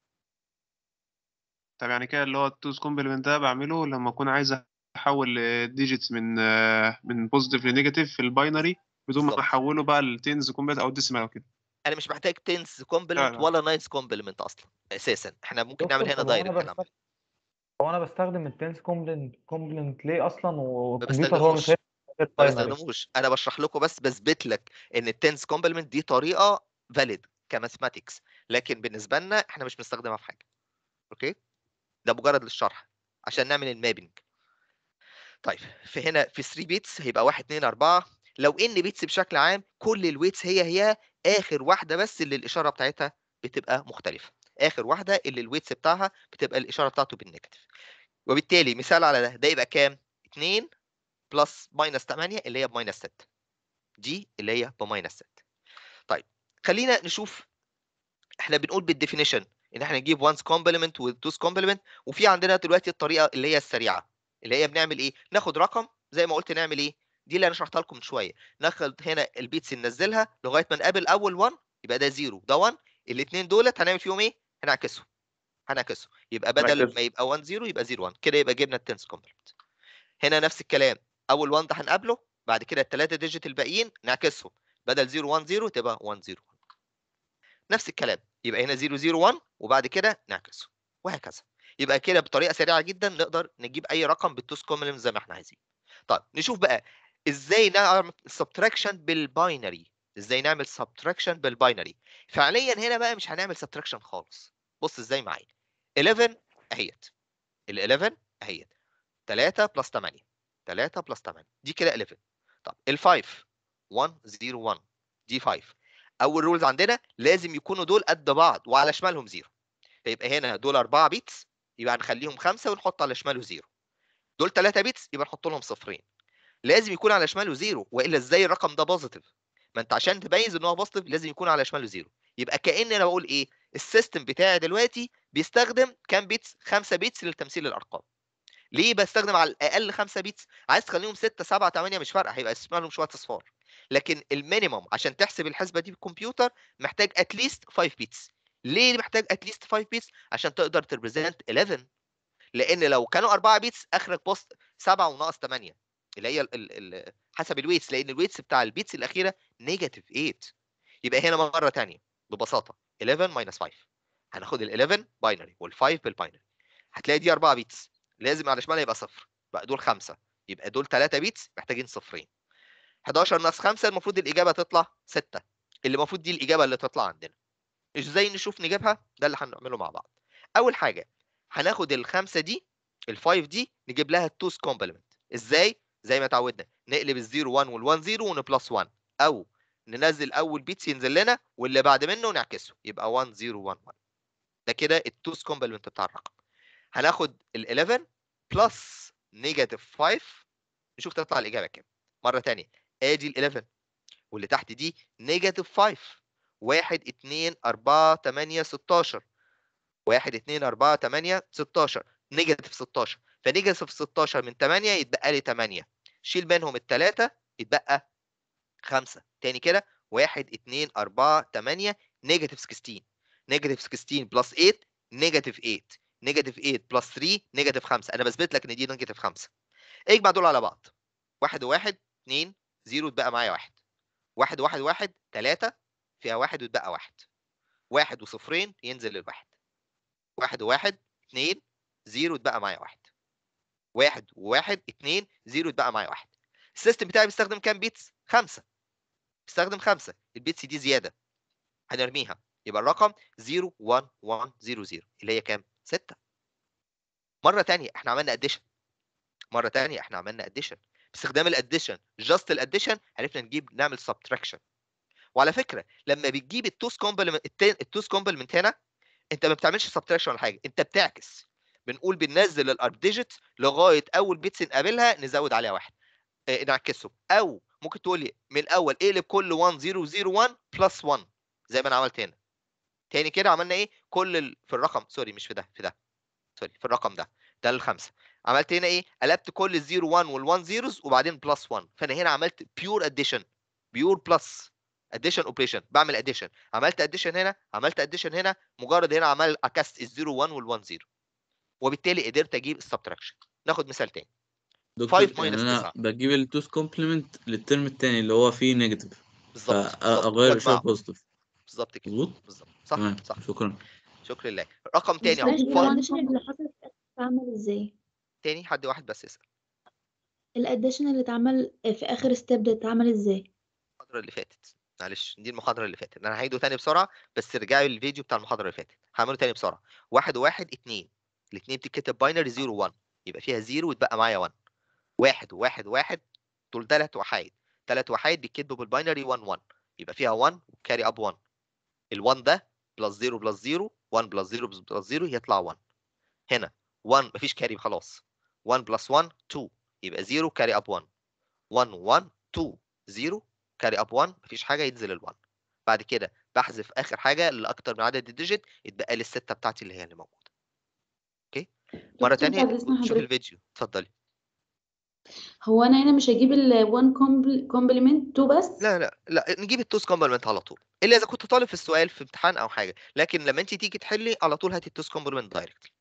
Speaker 16: طب يعني كده اللي هو التوز كومبلمنت ده بعمله لما اكون عايز احول ديجيتس من آه، من بوزيتيف لنيجاتيف في الباينري بدون ما
Speaker 1: بالظبط.
Speaker 16: احوله بقى لتنز كومبلمنت او ديسيمال او كده
Speaker 1: انا مش محتاج تنس كومبلمنت
Speaker 16: لا.
Speaker 1: ولا نايس كومبلمنت اصلا اساسا احنا ممكن نعمل
Speaker 8: دكتور
Speaker 1: هنا
Speaker 8: طب هو
Speaker 1: دايركت
Speaker 8: انا
Speaker 1: الكلام
Speaker 8: بستخدم هو انا بستخدم التنس كومبلنت كومبلنت ليه اصلا
Speaker 1: ما
Speaker 8: والكمبيوتر هو مش
Speaker 1: بستخدموش
Speaker 8: هيفهم
Speaker 1: ما
Speaker 8: الباينري
Speaker 1: بستخدموش انا بشرح لكم بس بثبت لك ان التنس كومبلمنت دي طريقه فاليد كماثماتكس لكن بالنسبه لنا احنا مش بنستخدمها في حاجه اوكي ده مجرد للشرح عشان نعمل المابنج طيب فهنا في 3 بيتس هيبقى 1 2 4 لو ان بيتس بشكل عام كل الويتس هي هي اخر واحده بس اللي الاشاره بتاعتها بتبقى مختلفه اخر واحده اللي الويتس بتاعها بتبقى الاشاره بتاعته بالنيجاتيف وبالتالي مثال على ده ده يبقى كام 2 بلس ماينس 8 اللي هي بماينس 6 دي اللي هي بماينس 6 طيب خلينا نشوف احنا بنقول بالديفينيشن ان احنا نجيب وانس كومبلمنت وتوز كومبلمنت وفي عندنا دلوقتي الطريقه اللي هي السريعه اللي هي بنعمل ايه ناخد رقم زي ما قلت نعمل ايه دي اللي انا شرحتها لكم من شويه ناخد هنا البيتس ننزلها لغايه ما نقابل اول 1 يبقى ده 0 ده 1 الاثنين دولت هنعمل فيهم ايه هنعكسهم هنعكسهم يبقى بدل
Speaker 6: نعكسهم.
Speaker 1: ما يبقى 1 0 يبقى 0 1 كده يبقى جبنا التنس كومبلمنت هنا نفس الكلام اول 1 ده هنقابله بعد كده الثلاثه ديجيت الباقيين نعكسهم بدل 0 1 0 تبقى 1 0 نفس الكلام يبقى هنا 0 0 1 وبعد كده نعكسه وهكذا يبقى كده بطريقه سريعه جدا نقدر نجيب اي رقم بالتوس كومبلمنت زي ما احنا عايزين طيب نشوف بقى ازاي نعمل سبتراكشن بالباينري ازاي نعمل سبتراكشن بالباينري فعليا هنا بقى مش هنعمل سبتراكشن خالص بص ازاي معايا 11 اهيت ال 11 اهيت 3 بلس 8 3 بلس 8 دي كده 11 طب ال 5 1 0 1 دي 5 اول رولز عندنا لازم يكونوا دول قد بعض وعلى شمالهم زيرو فيبقى هنا دول 4 بيتس يبقى هنخليهم خمسة ونحط على شماله زيرو دول 3 بيتس يبقى نحط لهم صفرين لازم يكون على شماله زيرو والا ازاي الرقم ده بوزيتيف ما انت عشان تميز ان هو بوزيتيف لازم يكون على شماله زيرو يبقى كأن انا بقول ايه السيستم بتاعي دلوقتي بيستخدم كام بيتس 5 بيتس لتمثيل الارقام ليه بستخدم على الاقل 5 بيتس عايز تخليهم 6 7 8 مش فارقه هيبقى اسمها لهم شويه اصفار لكن المينيمم عشان تحسب الحسبه دي بالكمبيوتر محتاج اتليست 5 بيتس ليه محتاج اتليست 5 بيتس عشان تقدر تريبريزنت 11 لان لو كانوا 4 بيتس اخرك بوست 7 وناقص 8 اللي هي ال ال ال حسب الويتس لان الويتس بتاع البيتس الاخيره نيجاتيف 8 يبقى هنا مره ثانيه ببساطه 11 ماينس 5 هناخد ال 11 باينري وال 5 بالباينري هتلاقي دي 4 بيتس لازم على شمالها يبقى صفر بقى دول 5 يبقى دول 3 بيتس محتاجين صفرين 11 ناقص 5 المفروض الاجابه تطلع 6 اللي المفروض دي الاجابه اللي تطلع عندنا ازاي نشوف نجيبها ده اللي هنعمله مع بعض اول حاجه هناخد الخمسه دي الفايف دي نجيب لها التوز كومبلمنت ازاي زي ما اتعودنا نقلب الزيرو 1 وال1 0 ونبلس 1 او ننزل اول بيتس ينزل لنا واللي بعد منه نعكسه يبقى 1 0 1 1 ده كده التوز كومبلمنت بتاع الرقم هناخد ال 11 بلس نيجاتيف 5 نشوف تطلع الاجابه كام مره ثانيه ادي ال 11 واللي تحت دي نيجاتيف 5 1 2 4 8 16 1 2 4 8 16 نيجاتيف 16 فنيجاتيف 16 من 8 يتبقى لي 8 شيل منهم الثلاثه يتبقى 5 تاني كده 1 2 4 8 نيجاتيف 16 نيجاتيف 16 بلس 8 نيجاتيف 8 نيجاتيف 8 بلس 3 نيجاتيف 5 انا بثبت لك ان دي نيجاتيف 5 اجمع دول على بعض 1 و1 2 0 اتبقى معايا 1 1 1 1 3 فيها 1 واتبقى 1 1 وصفرين ينزل للواحد 1 و1 2 0 اتبقى معايا 1 1 و1 2 0 اتبقى معايا 1 السيستم بتاعي بيستخدم كام بيتس 5 بيستخدم 5 البيتس دي زياده هنرميها يبقى الرقم 0 1 1 0 0 اللي هي كام 6 مره ثانيه احنا عملنا اديشن مره ثانيه احنا عملنا اديشن باستخدام الاديشن جاست الاديشن عرفنا نجيب نعمل سبتراكشن وعلى فكره لما بتجيب التوز كومبلمنت التوز كومبلمنت هنا انت ما بتعملش سبتراكشن ولا حاجه انت بتعكس بنقول بننزل الارب ديجيت لغايه اول بيتس نقابلها نزود عليها واحد اه نعكسه او ممكن تقول لي من الاول اقلب كل 1 0 0 1 بلس 1 زي ما انا عملت هنا تاني كده عملنا ايه كل ال... في الرقم سوري مش في ده في ده سوري في الرقم ده ده الخمسه عملت هنا ايه قلبت كل الزيرو 1 وال1 زيروز وبعدين بلس 1 فانا هنا عملت بيور اديشن بيور بلس اديشن اوبريشن بعمل اديشن عملت اديشن هنا عملت اديشن هنا مجرد هنا عمل عكست الزيرو 1 وال1 0 وبالتالي قدرت اجيب السبتراكشن ناخد مثال تاني
Speaker 5: دكتور
Speaker 1: 5
Speaker 5: يعني
Speaker 1: minus
Speaker 5: انا
Speaker 1: 9
Speaker 5: بجيب التوز كومبلمنت للترم التاني اللي هو فيه نيجاتيف
Speaker 1: بالظبط بالظبط
Speaker 5: فاغير شويه
Speaker 1: واجمعه
Speaker 5: بوزيتيف
Speaker 1: بالظبط كده
Speaker 5: مظبوط
Speaker 1: بالظبط صح
Speaker 5: تمام
Speaker 1: صح
Speaker 5: شكرا
Speaker 1: شكرا لله رقم تاني اهو
Speaker 9: معلش
Speaker 1: فا-
Speaker 9: الاديشن اللي حصل في الآخر اتعمل ازاي
Speaker 1: تاني حد واحد بس يسأل
Speaker 9: الاديشن اللي اتعمل في اخر ستيب ده اتعمل ازاي
Speaker 1: المحاضرة اللي فاتت معلش دي المحاضرة اللي فاتت انا هعيده تاني بسرعة بس ارجعوا للفيديو بتاع المحاضرة اللي فاتت هعمله تاني بسرعة واحد وواحد اتنين الاتنين بتتكتب باينري 0 1 يبقى فيها 0 ويتبقى معايا 1 واحد وواحد واحد دول تلات وحايد تلات وحايد بيتكتبوا بالباينري 1 1 يبقى فيها 1 وكاري اب 1 ال1 ده بلس 0 بلس 0 1 بلس 0 بلس 0 يطلع 1 هنا 1 مفيش كاري خلاص 1 بلس 1 2 يبقى 0 كاري اب 1 1 1 2 0 كاري اب 1 مفيش حاجه ينزل ال1 بعد كده بحذف اخر حاجه اللي اكتر من عدد الديجيت يتبقى لي السته بتاعتي اللي هي اللي موجوده اوكي مره
Speaker 9: دكتور
Speaker 1: تانية
Speaker 9: بعد اذن
Speaker 1: شوف
Speaker 9: حضرتك
Speaker 1: الفيديو اتفضلي
Speaker 9: هو انا هنا مش هجيب ال 1 كومبلمنت 2 بس
Speaker 1: لا لا لا نجيب التوز كومبلمنت على طول الا اذا كنت طالب في السؤال في امتحان او حاجه لكن لما انت تيجي تحلي على طول هاتي التوز كومبلمنت دايركت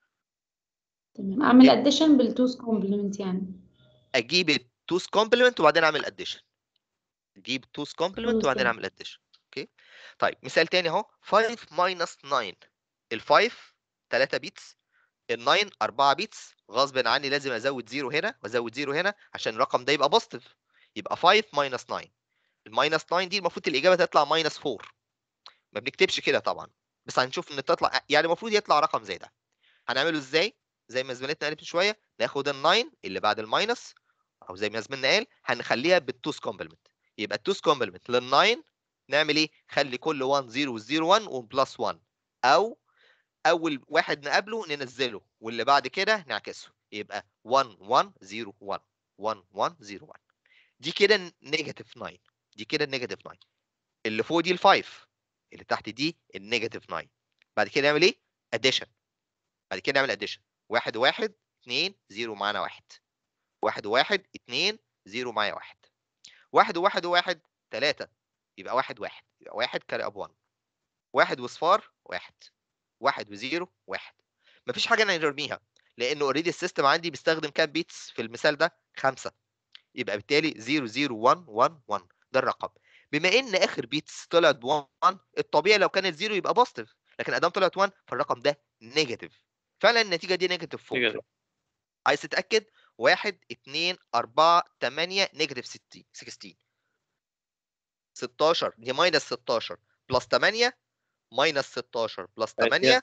Speaker 9: تمام اعمل اديشن بالتوز كومبلمنت يعني
Speaker 1: اجيب التوز كومبلمنت وبعدين اعمل اديشن اجيب التوز كومبلمنت
Speaker 9: خلاص
Speaker 1: وبعدين
Speaker 9: تمام
Speaker 1: اعمل اديشن اوكي طيب مثال تاني اهو 5 ماينس 9 ال5 3 بيتس ال9 4 بيتس غصب عني لازم ازود زيرو هنا وازود زيرو هنا عشان الرقم ده يبقى بوزيتيف يبقى 5 ماينس 9 الماينس 9 دي المفروض الاجابه تطلع ماينس 4 ما بنكتبش كده طبعا بس هنشوف ان تطلع يعني المفروض يطلع رقم زي ده هنعمله ازاي زي ما زميلتنا قالت من شويه ناخد ال9 اللي بعد الماينس او زي ما زميلنا قال هنخليها بالتوز كومبلمنت يبقى التوز كومبلمنت لل9 نعمل ايه خلي كل 1 0 0 1 وبلس 1 او اول واحد نقابله ننزله واللي بعد كده نعكسه يبقى 1 1 0 1 1 1 0 1 دي كده نيجاتيف 9 دي كده نيجاتيف 9 اللي فوق دي ال5 اللي تحت دي النيجاتيف 9 بعد كده نعمل ايه اديشن بعد كده نعمل اديشن 1 1 2 0 معانا 1 1 1 2 0 معايا 1 1 1 1 3 يبقى 1 1 يبقى 1 كاري اب 1 1 وصفار 1 1 وزيرو 1 مفيش حاجه انا نرميها لان اوريدي السيستم عندي بيستخدم كام بيتس في المثال ده 5 يبقى بالتالي 0 0 1 1 1 ده الرقم بما ان اخر بيتس طلعت 1 الطبيعي لو كانت 0 يبقى بوزيتيف لكن ادام طلعت 1 فالرقم ده نيجاتيف فعلا النتيجه دي نيجاتيف 4 عايز تتاكد 1 2 4 8 نيجاتيف 60 16 16 دي ماينس 16 بلس 8 ماينس 16 بلس 8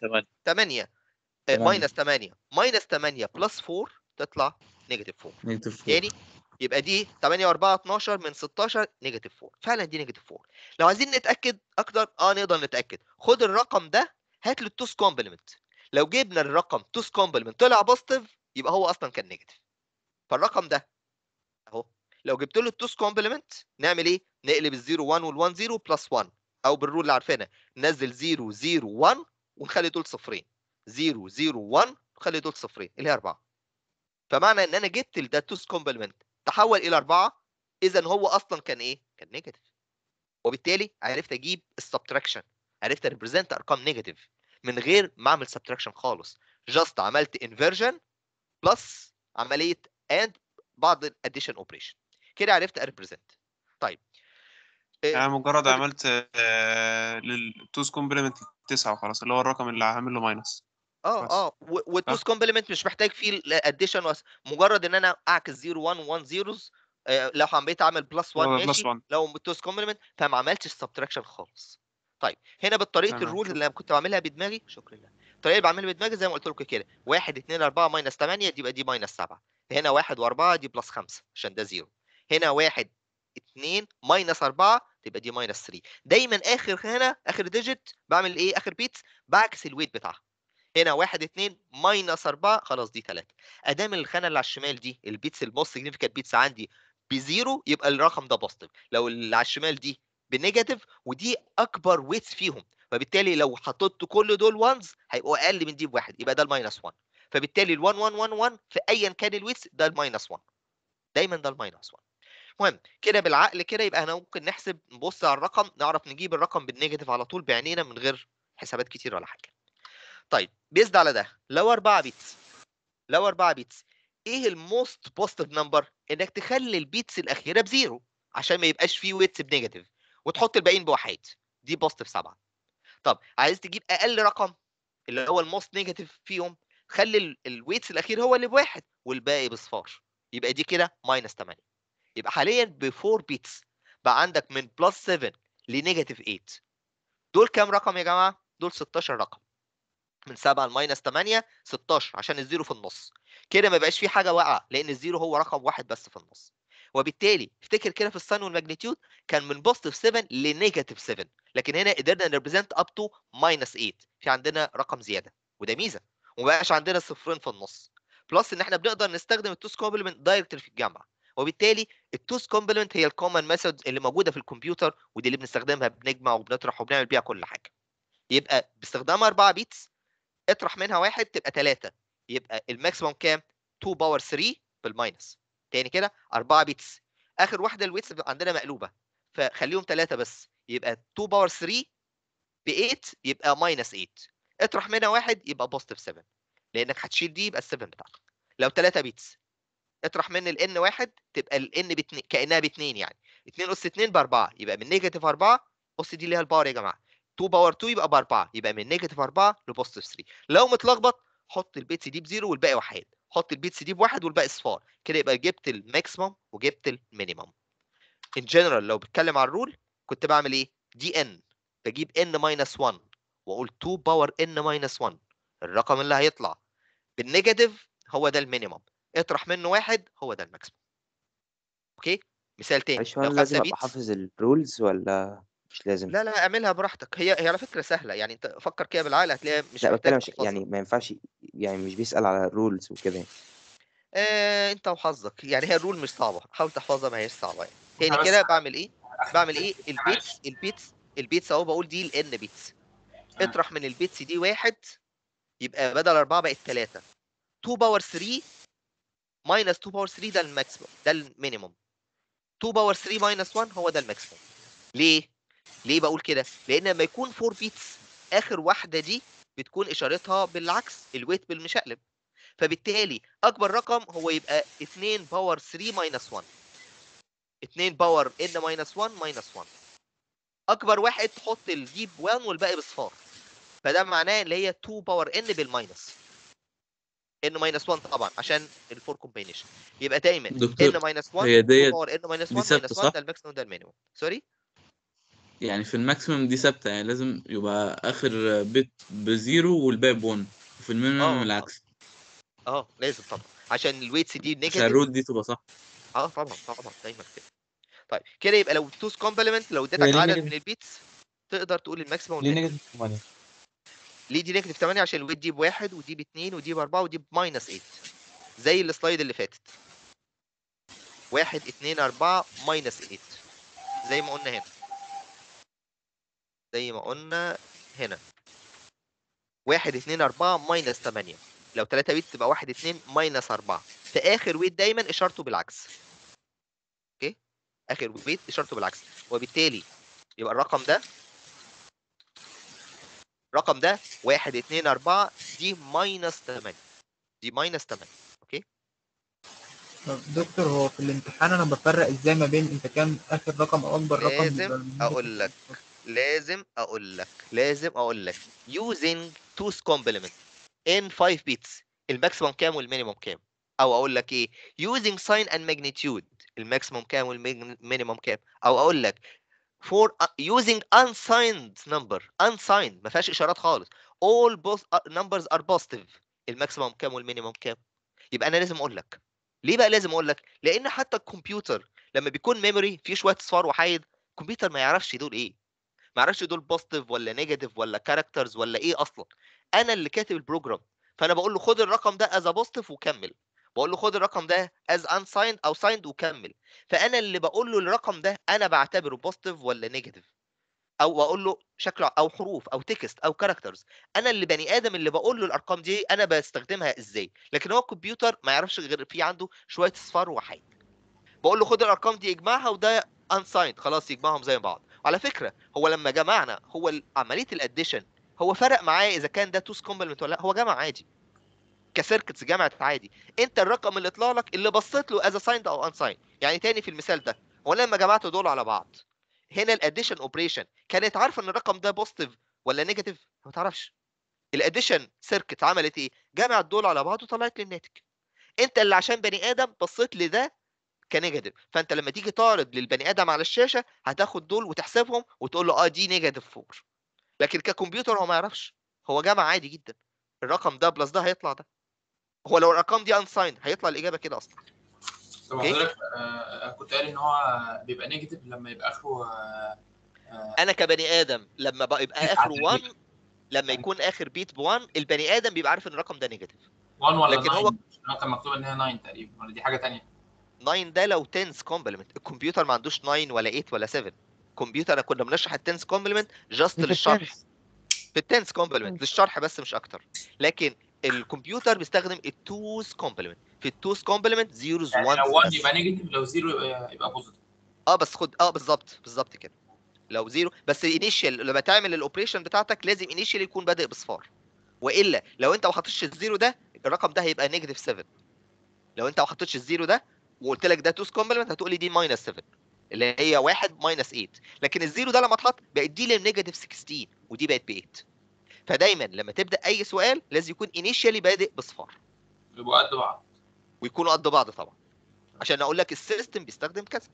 Speaker 1: 8
Speaker 5: تمانية.
Speaker 1: ماينس 8 ماينس 8 بلس 4 تطلع نيجاتيف 4
Speaker 5: نيجاتيف 4
Speaker 1: تاني يبقى دي 8 و4 12 من 16 نيجاتيف 4 فعلا دي نيجاتيف 4 لو عايزين نتاكد اكتر اه نقدر نتاكد خد الرقم ده هات له التوس كومبلمنت لو جبنا الرقم توس كومبلمنت طلع بوزيتيف يبقى هو اصلا كان نيجاتيف فالرقم ده اهو لو جبت له التوس كومبلمنت نعمل ايه نقلب الزيرو 1 وال1 0 بلس 1 او بالرول اللي عارفينها ننزل 0 0 1 ونخلي دول صفرين 0 0 1 ونخلي دول صفرين اللي هي 4 فمعنى ان انا جبت ده توس كومبلمنت تحول الى 4 اذا هو اصلا كان ايه كان نيجاتيف وبالتالي عرفت اجيب السبتراكشن عرفت ريبريزنت ارقام نيجاتيف من غير ما اعمل سبتراكشن خالص جاست عملت انفرجن بلس عمليه اند بعض الاديشن اوبريشن كده عرفت اريبريزنت طيب
Speaker 16: يعني مجرد
Speaker 1: خد-
Speaker 16: عملت آه، للتوز كومبلمنت تسعة وخلاص اللي هو الرقم اللي عامل له ماينس
Speaker 1: اه
Speaker 16: بس.
Speaker 1: اه و- والتوس كومبلمنت مش محتاج فيه الاديشن مجرد ان انا اعكس 0 1 1 zeros آه، لو حبيت اعمل بلس 1
Speaker 16: هو بلس
Speaker 1: ماشي
Speaker 16: 1.
Speaker 1: لو بالتوس كومبلمنت فما عملتش سبتراكشن خالص طيب هنا بالطريقه
Speaker 16: تمام،
Speaker 1: الرول اللي انا كنت بعملها بدماغي شكرا لله الطريقه اللي بعملها بدماغي زي ما قلت لكم كده 1 2 4 ماينس 8 دي يبقى دي ماينس 7 هنا 1 و4 دي بلس 5 عشان ده 0 هنا 1 2 ماينس 4 تبقى دي ماينس 3 دايما اخر هنا اخر ديجيت بعمل ايه اخر بيتس بعكس الويت بتاعها هنا 1 2 ماينس 4 خلاص دي 3 ادام الخانه اللي على الشمال دي البيتس الموست سيجنيفيكانت بيتس عندي بزيرو يبقى الرقم ده بوزيتيف لو اللي على الشمال دي بنيجاتيف ودي اكبر ويتس فيهم فبالتالي لو حطيت كل دول وانز هيبقوا اقل من دي بواحد يبقى ده الماينس 1 فبالتالي ال1 1 1 1 في ايا كان الويتس ده الماينس 1 دايما ده الماينس 1 المهم كده بالعقل كده يبقى احنا ممكن نحسب نبص على الرقم نعرف نجيب الرقم بالنيجاتيف على طول بعينينا من غير حسابات كتير ولا حاجه طيب بيزد على ده لو 4 بيتس لو 4 بيتس ايه الموست بوزيتيف نمبر انك تخلي البيتس الاخيره بزيرو عشان ما يبقاش فيه ويتس بنيجاتيف وتحط الباقيين بوحيد دي بوزيتيف 7 طب عايز تجيب اقل رقم اللي هو الموست نيجاتيف فيهم خلي الويتس الاخير هو اللي بواحد والباقي بصفار يبقى دي كده ماينس 8 يبقى حاليا ب 4 بيتس بقى عندك من بلس 7 لنيجاتيف 8 دول كام رقم يا جماعه دول 16 رقم من 7 لماينس 8 16 عشان الزيرو في النص كده ما بقاش في حاجه واقعه لان الزيرو هو رقم واحد بس في النص وبالتالي افتكر كده في الساين والماجنتيود كان من بوزيتيف 7 لنيجاتيف 7 لكن هنا قدرنا نريبريزنت اب تو ماينس 8 في عندنا رقم زياده وده ميزه وما بقاش عندنا صفرين في النص بلس ان احنا بنقدر نستخدم التوس كومبلمنت دايركت في الجامعه وبالتالي التوس كومبلمنت هي الكومن ميثود اللي موجوده في الكمبيوتر ودي اللي بنستخدمها بنجمع وبنطرح وبنعمل بيها كل حاجه يبقى باستخدام 4 بيتس اطرح منها واحد تبقى 3 يبقى الماكسيموم كام 2 باور 3 بالماينس تاني كده 4 بيتس اخر واحده الويتس عندنا مقلوبه فخليهم 3 بس يبقى 2 باور 3 ب 8 يبقى ماينس 8 اطرح منها واحد يبقى بوزيتيف 7 لانك هتشيل دي يبقى ال 7 بتاعتك لو 3 بيتس اطرح من ال n واحد تبقى ال n باتنين كانها ب 2 يعني 2 اس 2 ب 4 يبقى من نيجاتيف 4 اس دي اللي هي الباور يا جماعه 2 باور 2 يبقى ب 4 يبقى من نيجاتيف 4 لبوزيتيف 3 لو متلخبط حط البيتس دي بزيرو والباقي واحد حط البيتس دي بواحد والباقي صفار كده يبقى جبت الماكسيمم وجبت المينيمم ان جنرال لو بتكلم على الرول كنت بعمل ايه دي ان بجيب ان ماينس 1 واقول 2 باور ان ماينس 1 الرقم اللي هيطلع بالنيجاتيف هو ده المينيمم اطرح منه واحد هو ده الماكسيمم اوكي مثال تاني
Speaker 19: معلش
Speaker 1: لو
Speaker 19: هو انا
Speaker 1: 5
Speaker 19: لازم ابقى
Speaker 1: بيتس
Speaker 19: حافظ الرولز ولا مش لازم
Speaker 1: لا لا اعملها براحتك هي هي على فكره سهله يعني انت فكر كده بالعقل هتلاقيها مش
Speaker 19: لا
Speaker 1: محتاج
Speaker 19: بتكلم ش-
Speaker 1: تحفظها
Speaker 19: يعني ما ينفعش يعني مش بيسأل على الرولز وكده يعني.
Speaker 1: آه انت وحظك يعني هي الرول مش صعبه حاول تحفظها ما هيش صعبه يعني تاني
Speaker 12: بس
Speaker 1: كده بعمل ايه بعمل ايه البيتس البيتس البيتس اهو بقول دي الان بيتس اطرح من البيتس دي واحد يبقى بدل 4 بقت 3 2 باور 3 ماينس 2 باور 3 ده الماكسيموم ده المينيموم 2 باور 3 ماينس 1 هو ده الماكسيموم ليه؟ ليه بقول كده؟ لان لما يكون 4 بيتس اخر واحده دي بتكون اشارتها بالعكس الويت بالمشقلب فبالتالي اكبر رقم هو يبقى 2 باور 3 ماينس 1 2 باور ان ماينس 1 ماينس 1 اكبر واحد تحط الدي ب 1 والباقي بصفار فده معناه اللي هي 2 باور ان بالماينس ان ماينس 1 طبعا عشان الفور كومبينيشن يبقى دايما
Speaker 5: دكتور،
Speaker 1: ان ماينس 1
Speaker 5: هي
Speaker 1: 2
Speaker 5: ديت
Speaker 1: باور ان ماينس
Speaker 5: دي
Speaker 1: 1
Speaker 5: ثابتة
Speaker 1: ماينس 1
Speaker 5: صح؟
Speaker 1: ده الماكسيموم ده المينيموم سوري
Speaker 5: يعني في الماكسيمم دي ثابتة يعني لازم يبقى آخر بت بزيرو والباقي بون وفي المينيمم
Speaker 1: اه
Speaker 5: العكس
Speaker 1: اه لازم طبعا عشان الويتس دي
Speaker 5: عشان
Speaker 1: نيجاتيف
Speaker 5: الرول دي تبقى صح
Speaker 1: اه طبعا طبعا دايما كده طيب كده يبقى لو توز كومبلمنت لو
Speaker 11: هي
Speaker 1: اديتك
Speaker 11: ليه
Speaker 1: عدد
Speaker 11: نيجاتيف؟
Speaker 1: من البيتس تقدر تقول الماكسيموم
Speaker 11: ليه
Speaker 1: والمينيمم
Speaker 11: نيجاتيف 8
Speaker 1: ليه دي نيجاتيف 8 عشان الويت دي بواحد ودي باتنين ودي باربعه ودي بماينس 8 زي السلايد اللي فاتت واحد اتنين اربعة ماينس 8 زي ما قلنا هنا زي ما قلنا هنا واحد اتنين اربعة ماينس 8 لو 3 بيت تبقى واحد اتنين ماينس اربعة في اخر ويت دايما اشارته بالعكس اوكي اخر ويت اشارته بالعكس وبالتالي يبقى الرقم ده الرقم ده واحد اتنين اربعة دي ماينس 8 دي ماينس 8 اوكي
Speaker 2: طب دكتور هو في الامتحان انا بفرق ازاي ما بين اذا كان اخر رقم او اكبر رقم بيبقى
Speaker 1: لازم
Speaker 2: النيجاتيف
Speaker 1: اقول لك لازم اقول لك لازم اقول لك using two's complement in 5 bits الماكسيموم كام والمينيموم كام او اقول لك ايه using sign and magnitude الماكسيموم كام والمينيموم كام او اقول لك for uh, using unsigned number unsigned ما فيهاش اشارات خالص all both uh, numbers are positive الماكسيموم كام والمينيموم كام يبقى انا لازم اقول لك ليه بقى لازم اقول لك لان حتى الكمبيوتر لما بيكون ميموري فيه شويه اصفار وحايد الكمبيوتر ما يعرفش دول ايه ما يعرفش دول بوزيتيف ولا نيجاتيف ولا كاركترز ولا ايه اصلا انا اللي كاتب البروجرام فانا بقول له خد الرقم ده از بوزيتيف وكمل بقول له خد الرقم ده از unsigned او signed وكمل فانا اللي بقول له الرقم ده انا بعتبره بوزيتيف ولا نيجاتيف او بقول له شكله او حروف او تكست او كاركترز انا اللي بني ادم اللي بقول له الارقام دي انا بستخدمها ازاي لكن هو الكمبيوتر ما يعرفش غير في عنده شويه اصفار وحيد بقول له خد الارقام دي اجمعها وده unsigned خلاص يجمعهم زي بعض على فكره هو لما جمعنا هو ال- عمليه الاديشن هو فرق معايا اذا كان ده توس كومبلمنت ولا لا هو جمع عادي كسيركتس جمعت عادي انت الرقم اللي طلع لك اللي بصيت له از سايند او انسايند يعني تاني في المثال ده هو أنا لما جمعت دول على بعض هنا الاديشن اوبريشن كانت عارفه ان الرقم ده بوزيتيف ولا نيجاتيف ما تعرفش الاديشن سيركت عملت ايه جمعت دول على بعض وطلعت لي الناتج انت اللي عشان بني ادم بصيت لده كنيجاتيف فانت لما تيجي تعرض للبني ادم على الشاشه هتاخد دول وتحسبهم وتقول له اه دي نيجاتيف 4 لكن ككمبيوتر هو ما يعرفش هو جمع عادي جدا الرقم ده بلس ده هيطلع ده هو لو الارقام دي انسايند هيطلع الاجابه كده اصلا
Speaker 12: طب
Speaker 1: أوكي.
Speaker 12: حضرتك آه، كنت قايل ان هو بيبقى نيجاتيف لما يبقى اخره آه، آه،
Speaker 1: انا كبني ادم لما بقى يبقى اخره 1 لما يكون اخر بيت ب 1 البني ادم بيبقى عارف ان الرقم ده نيجاتيف
Speaker 12: 1 ولا
Speaker 1: لكن
Speaker 12: 9
Speaker 1: هو
Speaker 12: عشان هو كان مكتوب ان هي 9 تقريبا ولا دي حاجه تانية
Speaker 1: 9 ده لو 10 كومبلمنت الكمبيوتر ما عندوش 9 ولا 8 ولا 7 الكمبيوتر أنا كنا بنشرح ال 10 كومبلمنت جاست
Speaker 8: دي في
Speaker 1: للشرح
Speaker 8: التنس.
Speaker 1: في ال 10 كومبلمنت للشرح بس مش اكتر لكن الكمبيوتر بيستخدم التوز كومبلمنت في التوز كومبلمنت زيروز
Speaker 12: يعني
Speaker 1: 1
Speaker 12: لو 1
Speaker 1: بس
Speaker 12: يبقى نيجاتيف لو 0 يبقى يبقى بوزيتيف
Speaker 1: اه بس خد اه بالظبط بالظبط كده لو زيرو بس انيشال لما تعمل الاوبريشن بتاعتك لازم انيشال يكون بادئ بصفار والا لو انت ما حطيتش الزيرو ده الرقم ده هيبقى نيجاتيف 7 لو انت ما حطيتش الزيرو ده وقلت لك ده توس كومبلمنت هتقول لي دي ماينس 7 اللي هي 1 ماينس 8 لكن الزيرو ده لما اتحط بقت دي للنيجاتيف 16 ودي بقت ب 8 فدايما لما تبدا اي سؤال لازم يكون انيشالي بادئ بصفار
Speaker 12: يبقوا قد بعض
Speaker 1: ويكونوا قد بعض طبعا عشان اقول لك السيستم بيستخدم كذا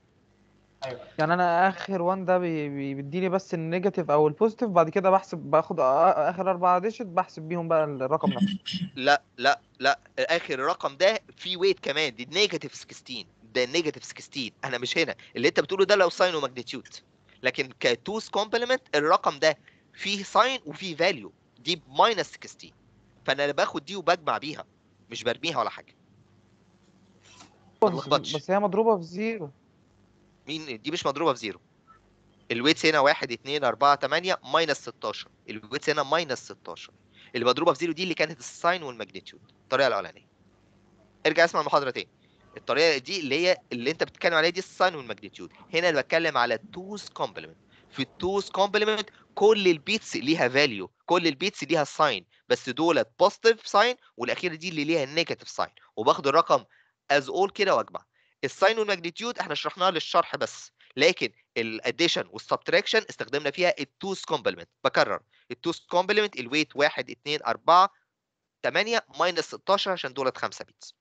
Speaker 8: يعني انا اخر وان ده بي- بي- بيديني بس النيجاتيف او البوزيتيف بعد كده بحسب باخد آ- اخر اربعة ديجيت بحسب بيهم بقى الرقم نفسه
Speaker 1: لا لا لا اخر رقم ده في ويت كمان دي نيجاتيف 16 ده نيجاتيف 16 انا مش هنا اللي انت بتقوله ده لو ساين وماجنتيود لكن كتوز كومبلمنت الرقم ده فيه ساين وفيه فاليو دي بماينس 16 فانا باخد دي وبجمع بيها مش برميها ولا حاجه ما تلخبطش
Speaker 8: بس هي مضروبة في زيرو
Speaker 1: مين دي مش مضروبه في زيرو الويتس هنا 1 2 4 8 ماينس 16 الويتس هنا ماينس 16 اللي مضروبه في زيرو دي اللي كانت الساين والماجنتيود الطريقه الاولانيه ارجع اسمع المحاضره تاني الطريقه دي اللي هي اللي انت بتتكلم عليها دي الساين والماجنتيود هنا اللي بتكلم على التوز كومبلمنت في التوز كومبلمنت كل البيتس ليها فاليو كل البيتس ليها ساين بس دولت بوزيتيف ساين والاخيره دي اللي ليها نيجاتيف ساين وباخد الرقم از اول كده واجمع الساين والماجنتيود احنا شرحناها للشرح بس لكن الاديشن والسبتراكشن استخدمنا فيها التوز كومبلمنت بكرر التوز كومبلمنت الويت 1 2 4 8 ماينس 16 عشان دولت 5 بيتس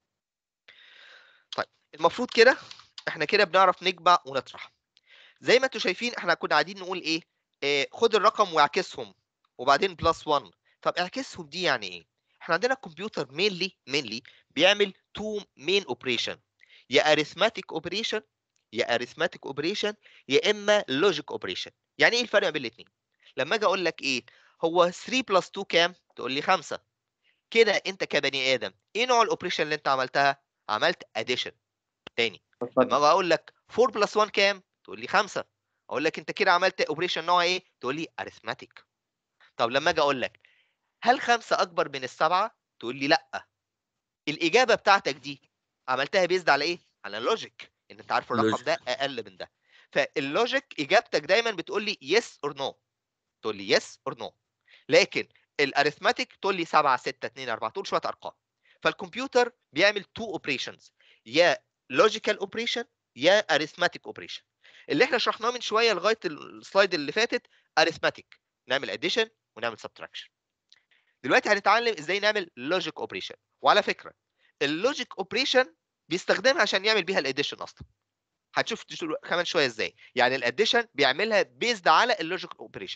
Speaker 1: طيب المفروض كده احنا كده بنعرف نجمع ونطرح زي ما انتم شايفين احنا كنا قاعدين نقول ايه اه خد الرقم واعكسهم وبعدين بلس 1 طب اعكسهم دي يعني ايه احنا عندنا الكمبيوتر مينلي مينلي بيعمل تو مين اوبريشن يا اريثماتيك اوبريشن يا اريثماتيك اوبريشن يا اما لوجيك اوبريشن يعني ايه الفرق بين الاثنين لما اجي اقول لك ايه هو 3 بلس 2 كام تقول لي 5 كده انت كبني ادم ايه نوع الاوبريشن اللي انت عملتها عملت اديشن تاني لما اجي اقول لك 4 بلس 1 كام تقول لي 5 اقول لك انت كده عملت اوبريشن نوع ايه تقول لي اريثماتيك طب لما اجي اقول لك هل 5 اكبر من السبعه تقول لي لا الاجابه بتاعتك دي عملتها بيزد على ايه على اللوجيك ان انت عارف الرقم
Speaker 5: لوجيك.
Speaker 1: ده اقل من ده فاللوجيك اجابتك دايما بتقول لي يس اور نو تقول لي يس اور نو لكن الاريثماتيك تقول لي 7 6 2 4 تقول شويه ارقام فالكمبيوتر بيعمل تو اوبريشنز يا لوجيكال اوبريشن يا اريثماتيك اوبريشن اللي احنا شرحناه من شويه لغايه السلايد اللي فاتت اريثماتيك نعمل اديشن ونعمل سبتراكشن دلوقتي هنتعلم ازاي نعمل لوجيك اوبريشن وعلى فكره اللوجيك اوبريشن بيستخدمها عشان يعمل بيها الاديشن اصلا هتشوف دلو- كمان شويه ازاي يعني الاديشن بيعملها بيزد على اللوجيك اوبريشن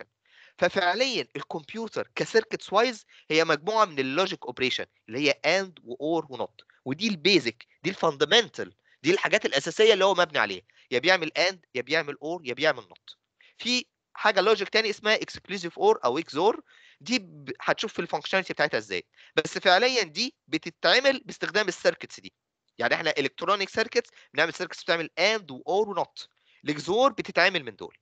Speaker 1: ففعليا الكمبيوتر كسيركتس وايز هي مجموعه من اللوجيك اوبريشن اللي هي اند واور ونوت ودي البيزك دي الفاندمنتال دي الحاجات الاساسيه اللي هو مبني عليها يا بيعمل اند يا بيعمل اور يا بيعمل نوت في حاجه لوجيك تاني اسمها اكسكلوزيف اور او اكزور دي ب- هتشوف في الفانكشناليتي بتاعتها ازاي بس فعليا دي بتتعمل باستخدام السيركتس دي يعني احنا الكترونيك سيركتس بنعمل سيركتس بتعمل اند واور ونوت الاكزور بتتعمل من دول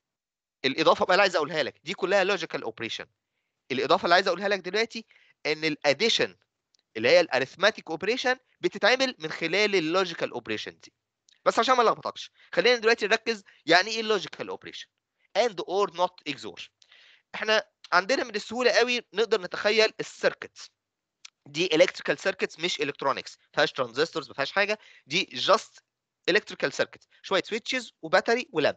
Speaker 1: الاضافه بقى اللي عايز اقولها لك دي كلها لوجيكال اوبريشن الاضافه اللي عايز اقولها لك دلوقتي ان الاديشن اللي هي الاريثماتيك اوبريشن بتتعمل من خلال اللوجيكال اوبريشن دي بس عشان ما نلخبطكش خلينا دلوقتي نركز يعني ايه اللوجيكال اوبريشن اند اور نوت اكزور احنا عندنا من السهوله قوي نقدر نتخيل السيركتس دي الكتريكال سيركتس مش الكترونكس ما فيهاش ترانزستورز ما فيهاش حاجه دي جاست الكتريكال سيركت شويه سويتشز وباتري ولامب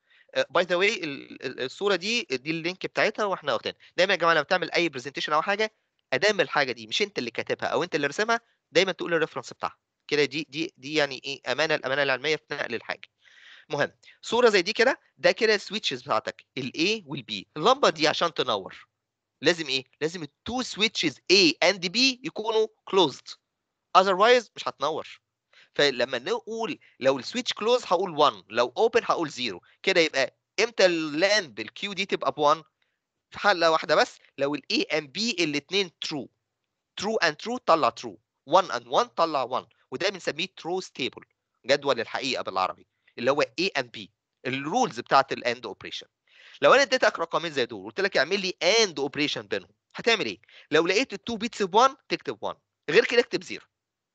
Speaker 1: باي ذا واي الصوره دي دي اللينك بتاعتها واحنا واخدينها دايما يا جماعه لما تعمل اي برزنتيشن او حاجه ادام الحاجه دي مش انت اللي كاتبها او انت اللي رسمها دايما تقول الريفرنس بتاعها كده دي دي دي يعني ايه امانه الامانه العلميه في نقل الحاجه مهم صوره زي دي كده ده كده السويتشز بتاعتك الاي والبي اللمبه دي عشان تنور لازم ايه لازم التو سويتشز A and B يكونوا closed otherwise مش هتنور فلما نقول لو السويتش كلوز هقول 1 لو اوبن هقول 0 كده يبقى امتى اللامب الكيو دي تبقى ب 1 في حاله واحده بس لو الاي ام بي الاثنين ترو ترو اند ترو طلع ترو 1 اند 1 طلع 1 وده بنسميه ترو ستيبل جدول الحقيقه بالعربي اللي هو اي ام بي الرولز بتاعت الاند اوبريشن لو انا اديتك رقمين زي دول قلت لك اعمل لي اند اوبريشن بينهم هتعمل ايه لو لقيت التو بيتس ب 1 تكتب 1 غير كده اكتب 0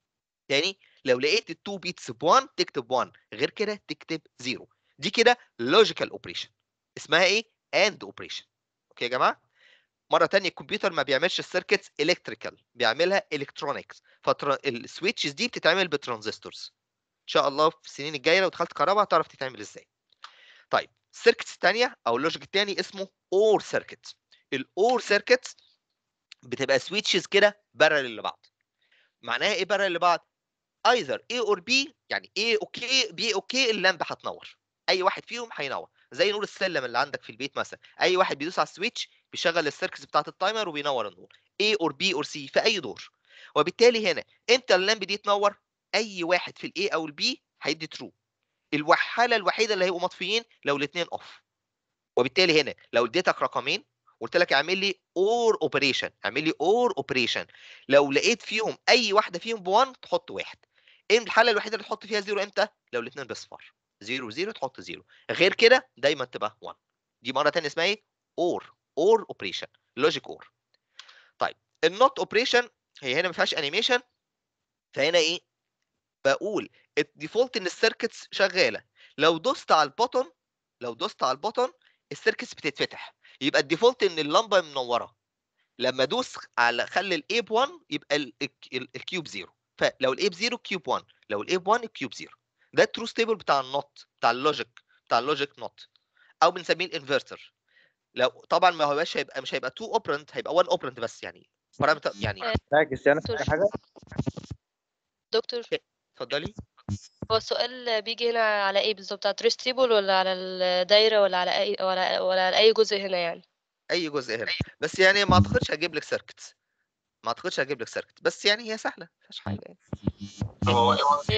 Speaker 1: تاني لو لقيت التو بيتس ب 1 تكتب 1 غير كده تكتب 0 دي كده لوجيكال اوبريشن اسمها ايه اند اوبريشن اوكي يا جماعه مره تانية الكمبيوتر ما بيعملش السيركتس الكتريكال بيعملها الكترونكس فالسويتشز دي بتتعمل بترانزستورز ان شاء الله في السنين الجايه لو دخلت كهرباء هتعرف تتعمل ازاي طيب السيركتس الثانيه او اللوجيك الثاني اسمه اور سيركت الاور سيركت بتبقى سويتشز كده بارل لبعض معناها ايه بارل لبعض either A or B يعني A اوكي B اوكي اللمبه هتنور اي واحد فيهم هينور زي نور السلم اللي عندك في البيت مثلا اي واحد بيدوس على السويتش بيشغل السيركتس بتاعت التايمر وبينور النور A or B or C في اي دور وبالتالي هنا امتى اللمبه دي تنور اي واحد في الاي او البي هيدي ترو الحاله الوحيده اللي هيبقوا مطفيين لو الاثنين اوف وبالتالي هنا لو اديتك رقمين قلت لك اعمل لي اور اوبريشن اعمل لي اور اوبريشن لو لقيت فيهم اي واحده فيهم ب1 تحط واحد ايه الحاله الوحيده اللي تحط فيها زيرو امتى لو الاثنين بصفار زيرو زيرو تحط زيرو غير كده دايما تبقى 1 دي مره ثانيه اسمها ايه اور اور اوبريشن لوجيك اور طيب النوت اوبريشن هي هنا ما فيهاش انيميشن فهنا ايه بقول الديفولت ان السيركتس شغاله لو دوست على البوتون لو دوست على البوتون السيركتس بتتفتح يبقى الديفولت ان اللمبه منوره لما ادوس على خلي الاي ب 1 يبقى ال- ال- الكيوب زيرو فلو الاي ب 0 كيوب 1 لو الاي ب 1 الكيوب 0 ده الترو ستيبل بتاع النوت بتاع اللوجيك بتاع اللوجيك نوت او بنسميه الانفرتر لو طبعا ما هوش هيبقى مش هيبقى 2 اوبرنت هيبقى 1 اوبرنت بس يعني بارامتر يعني
Speaker 4: فاكس يعني في حاجه
Speaker 20: دكتور
Speaker 1: اتفضلي
Speaker 20: هو السؤال بيجي هنا على ايه بالظبط على تريس تيبل ولا على الدايرة ولا على اي ولا ولا على اي جزء هنا يعني
Speaker 1: اي جزء هنا بس يعني ما اعتقدش هجيب لك سيركت ما اعتقدش هجيب لك سيركت بس يعني هي سهله ما فيهاش حاجه يعني
Speaker 12: طب هو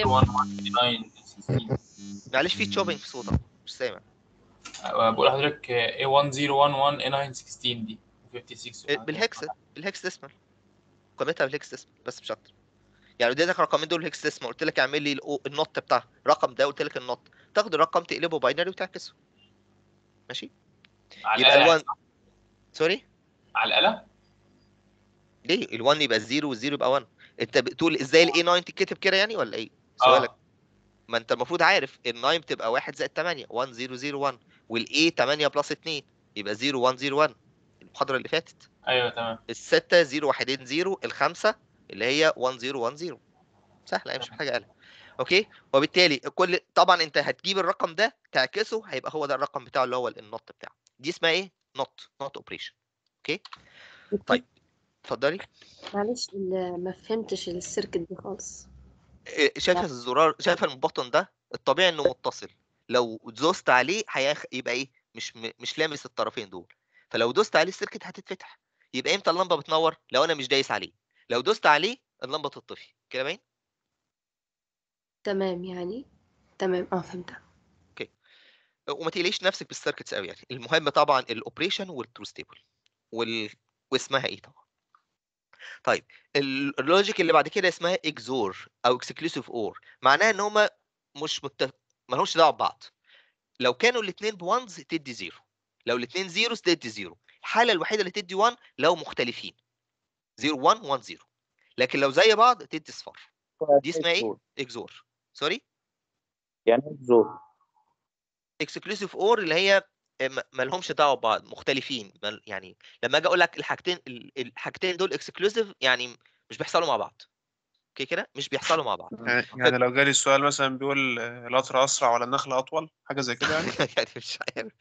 Speaker 12: A1011
Speaker 1: معلش في تشوبينج في صوتك مش سامع
Speaker 12: بقول لحضرتك A1011 A916 دي 56
Speaker 1: بالهكس بالهكس ديسمال قيمتها بالهكس ديسمال بس مش اكتر يعني اديتك الرقمين دول هكس ديسمال قلت لك اعمل لي الأو- النوت بتاع الرقم ده قلت لك النوت تاخد الرقم تقلبه باينري وتعكسه ماشي
Speaker 12: على
Speaker 1: يبقى
Speaker 12: الآلة
Speaker 1: ال1 سوري
Speaker 12: على الآلة
Speaker 1: ليه ال1 يبقى الزيرو والزيرو يبقى 1 انت بتقول ازاي الاي 9 تتكتب كده يعني ولا ايه
Speaker 12: آه.
Speaker 1: سؤالك ما انت المفروض عارف ال 9 بتبقى 1 زائد 8 1 0 0 1 والاي 8 بلس 2 يبقى 0 1 0 1 المحاضره اللي فاتت
Speaker 12: ايوه تمام
Speaker 1: الستة 0 1 0 الخمسة اللي هي 1 0 1 0 سهلة مش محتاجة قلم اوكي وبالتالي كل طبعا انت هتجيب الرقم ده تعكسه هيبقى هو ده الرقم بتاعه اللي هو النوت بتاعه دي اسمها ايه نوت نوت اوبريشن اوكي طيب اتفضلي
Speaker 21: معلش ال- ما فهمتش السيركت دي خالص
Speaker 1: إيه، شايفه الزرار شايفه البطن ده الطبيعي انه متصل لو دوست عليه هيخ... يبقى ايه مش م... مش لامس الطرفين دول فلو دوست عليه السيركت هتتفتح يبقى امتى اللمبه بتنور لو انا مش دايس عليه لو دوست عليه اللمبه تطفي كده باين
Speaker 21: تمام يعني تمام اه فهمتها
Speaker 1: اوكي وما تقليش نفسك بالسيركتس قوي يعني المهم طبعا الاوبريشن والترو ستيبل وال... واسمها ايه طبعا طيب ال- اللوجيك اللي بعد كده اسمها اكزور او اكسكلوسيف اور معناها ان هما مش متفق ما لهمش دعوه ببعض لو كانوا الاثنين بوانز تدي زيرو لو الاثنين زيروز تدي زيرو الحاله الوحيده اللي تدي 1 لو مختلفين 0 1 1 0 لكن لو زي بعض تدي صفار دي اسمها ايه اكزور سوري
Speaker 4: يعني ايه زور
Speaker 1: اكسكلوسيف اور اللي هي ما ما لهمش دعوه ببعض مختلفين ما- يعني لما اجي اقول لك الحاجتين ال- الحاجتين دول اكسكلوسيف يعني مش بيحصلوا مع بعض اوكي كده مش بيحصلوا مع بعض
Speaker 16: يعني يعني لو جالي السؤال مثلا بيقول آه، القطر أسرع ولا النخلة أطول حاجة زي كده يعني
Speaker 1: يعني مش عارف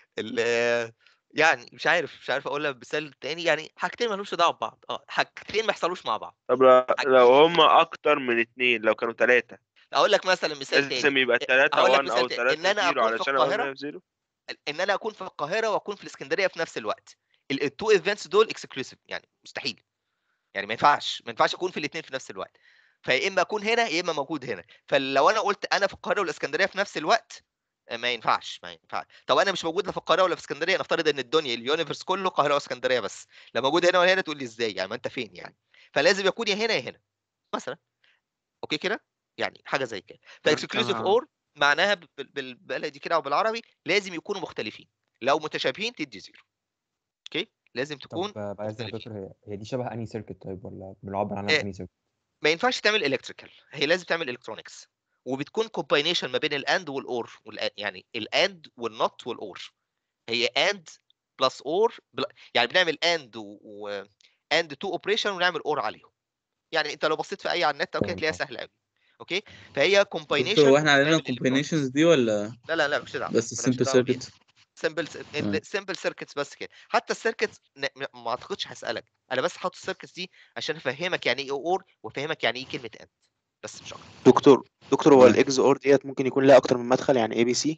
Speaker 1: ال- يعني مش عارف مش عارف اقولها بمثال تاني يعني حاجتين ما لهمش دعوه ببعض اه حاجتين ما يحصلوش مع بعض
Speaker 6: طب لو- لو هما اكتر من اتنين لو كانوا تلاتة
Speaker 1: اقول لك مثلا مثال تاني
Speaker 6: لازم يبقى تلاتة
Speaker 1: هقول لك
Speaker 6: 1
Speaker 1: مثال
Speaker 6: او
Speaker 1: تاني
Speaker 6: تلاتة
Speaker 1: ان انا
Speaker 6: زيرو
Speaker 1: اكون في
Speaker 6: علشان اقول
Speaker 1: القاهره
Speaker 6: إنها زيرو
Speaker 1: ان انا اكون في القاهره واكون في الاسكندريه في نفس الوقت التو ايفنتس دول اكسكلوسيف يعني مستحيل يعني ما ينفعش ما ينفعش اكون في الاثنين في نفس الوقت فيا اما اكون هنا يا اما موجود هنا فلو انا قلت انا في القاهره والاسكندريه في نفس الوقت آه، ما ينفعش ما ينفعش طب انا مش موجود لا في القاهره ولا في اسكندريه نفترض ان الدنيا اليونيفرس كله قاهره واسكندريه بس لو موجود هنا ولا هنا تقول لي ازاي يعني ما انت فين يعني فلازم يكون يا هنا يا هنا مثلا اوكي كده يعني حاجه زي كده فاكسكلوسيف
Speaker 16: تمام.
Speaker 1: اور معناها بال- بالبلدي كده او بالعربي لازم يكونوا مختلفين لو متشابهين تدي زيرو اوكي لازم تكون
Speaker 22: طب آه، بعد اذنك يا دكتور هي هي دي شبه انهي سيركت طيب ولا بنعبر عنها
Speaker 1: إيه.
Speaker 22: بانهي سيركت؟
Speaker 1: ما ينفعش تعمل الكتريكال هي لازم تعمل الكترونكس وبتكون كومباينيشن ما بين الاند والاور والآ- يعني الاند والنوت والاور هي اند بلس اور يعني بنعمل اند و اند تو اوبريشن ونعمل اور عليهم يعني انت لو بصيت في اي على النت او كده
Speaker 22: تمام،
Speaker 1: تلاقيها
Speaker 22: اه.
Speaker 1: سهله قوي اوكي فهي كومباينيشن
Speaker 5: دكتور هو احنا علينا الكومبينيشنز دي ولا
Speaker 1: لا لا لا مش دعوه
Speaker 5: بس
Speaker 1: مالكش
Speaker 5: السمبل
Speaker 1: دعوه بيها
Speaker 5: سيركت
Speaker 1: سمبل
Speaker 5: تمام.
Speaker 1: سمبل سيركتس بس كده حتى السيركتس ما اعتقدش هسالك انا بس حاطط السيركتس دي عشان افهمك يعني ايه اور وافهمك يعني ايه كلمه اند بس مش اكتر
Speaker 23: دكتور دكتور هو
Speaker 5: تمام.
Speaker 23: الاكس اور ديت ممكن يكون لها اكتر من مدخل يعني اي بي سي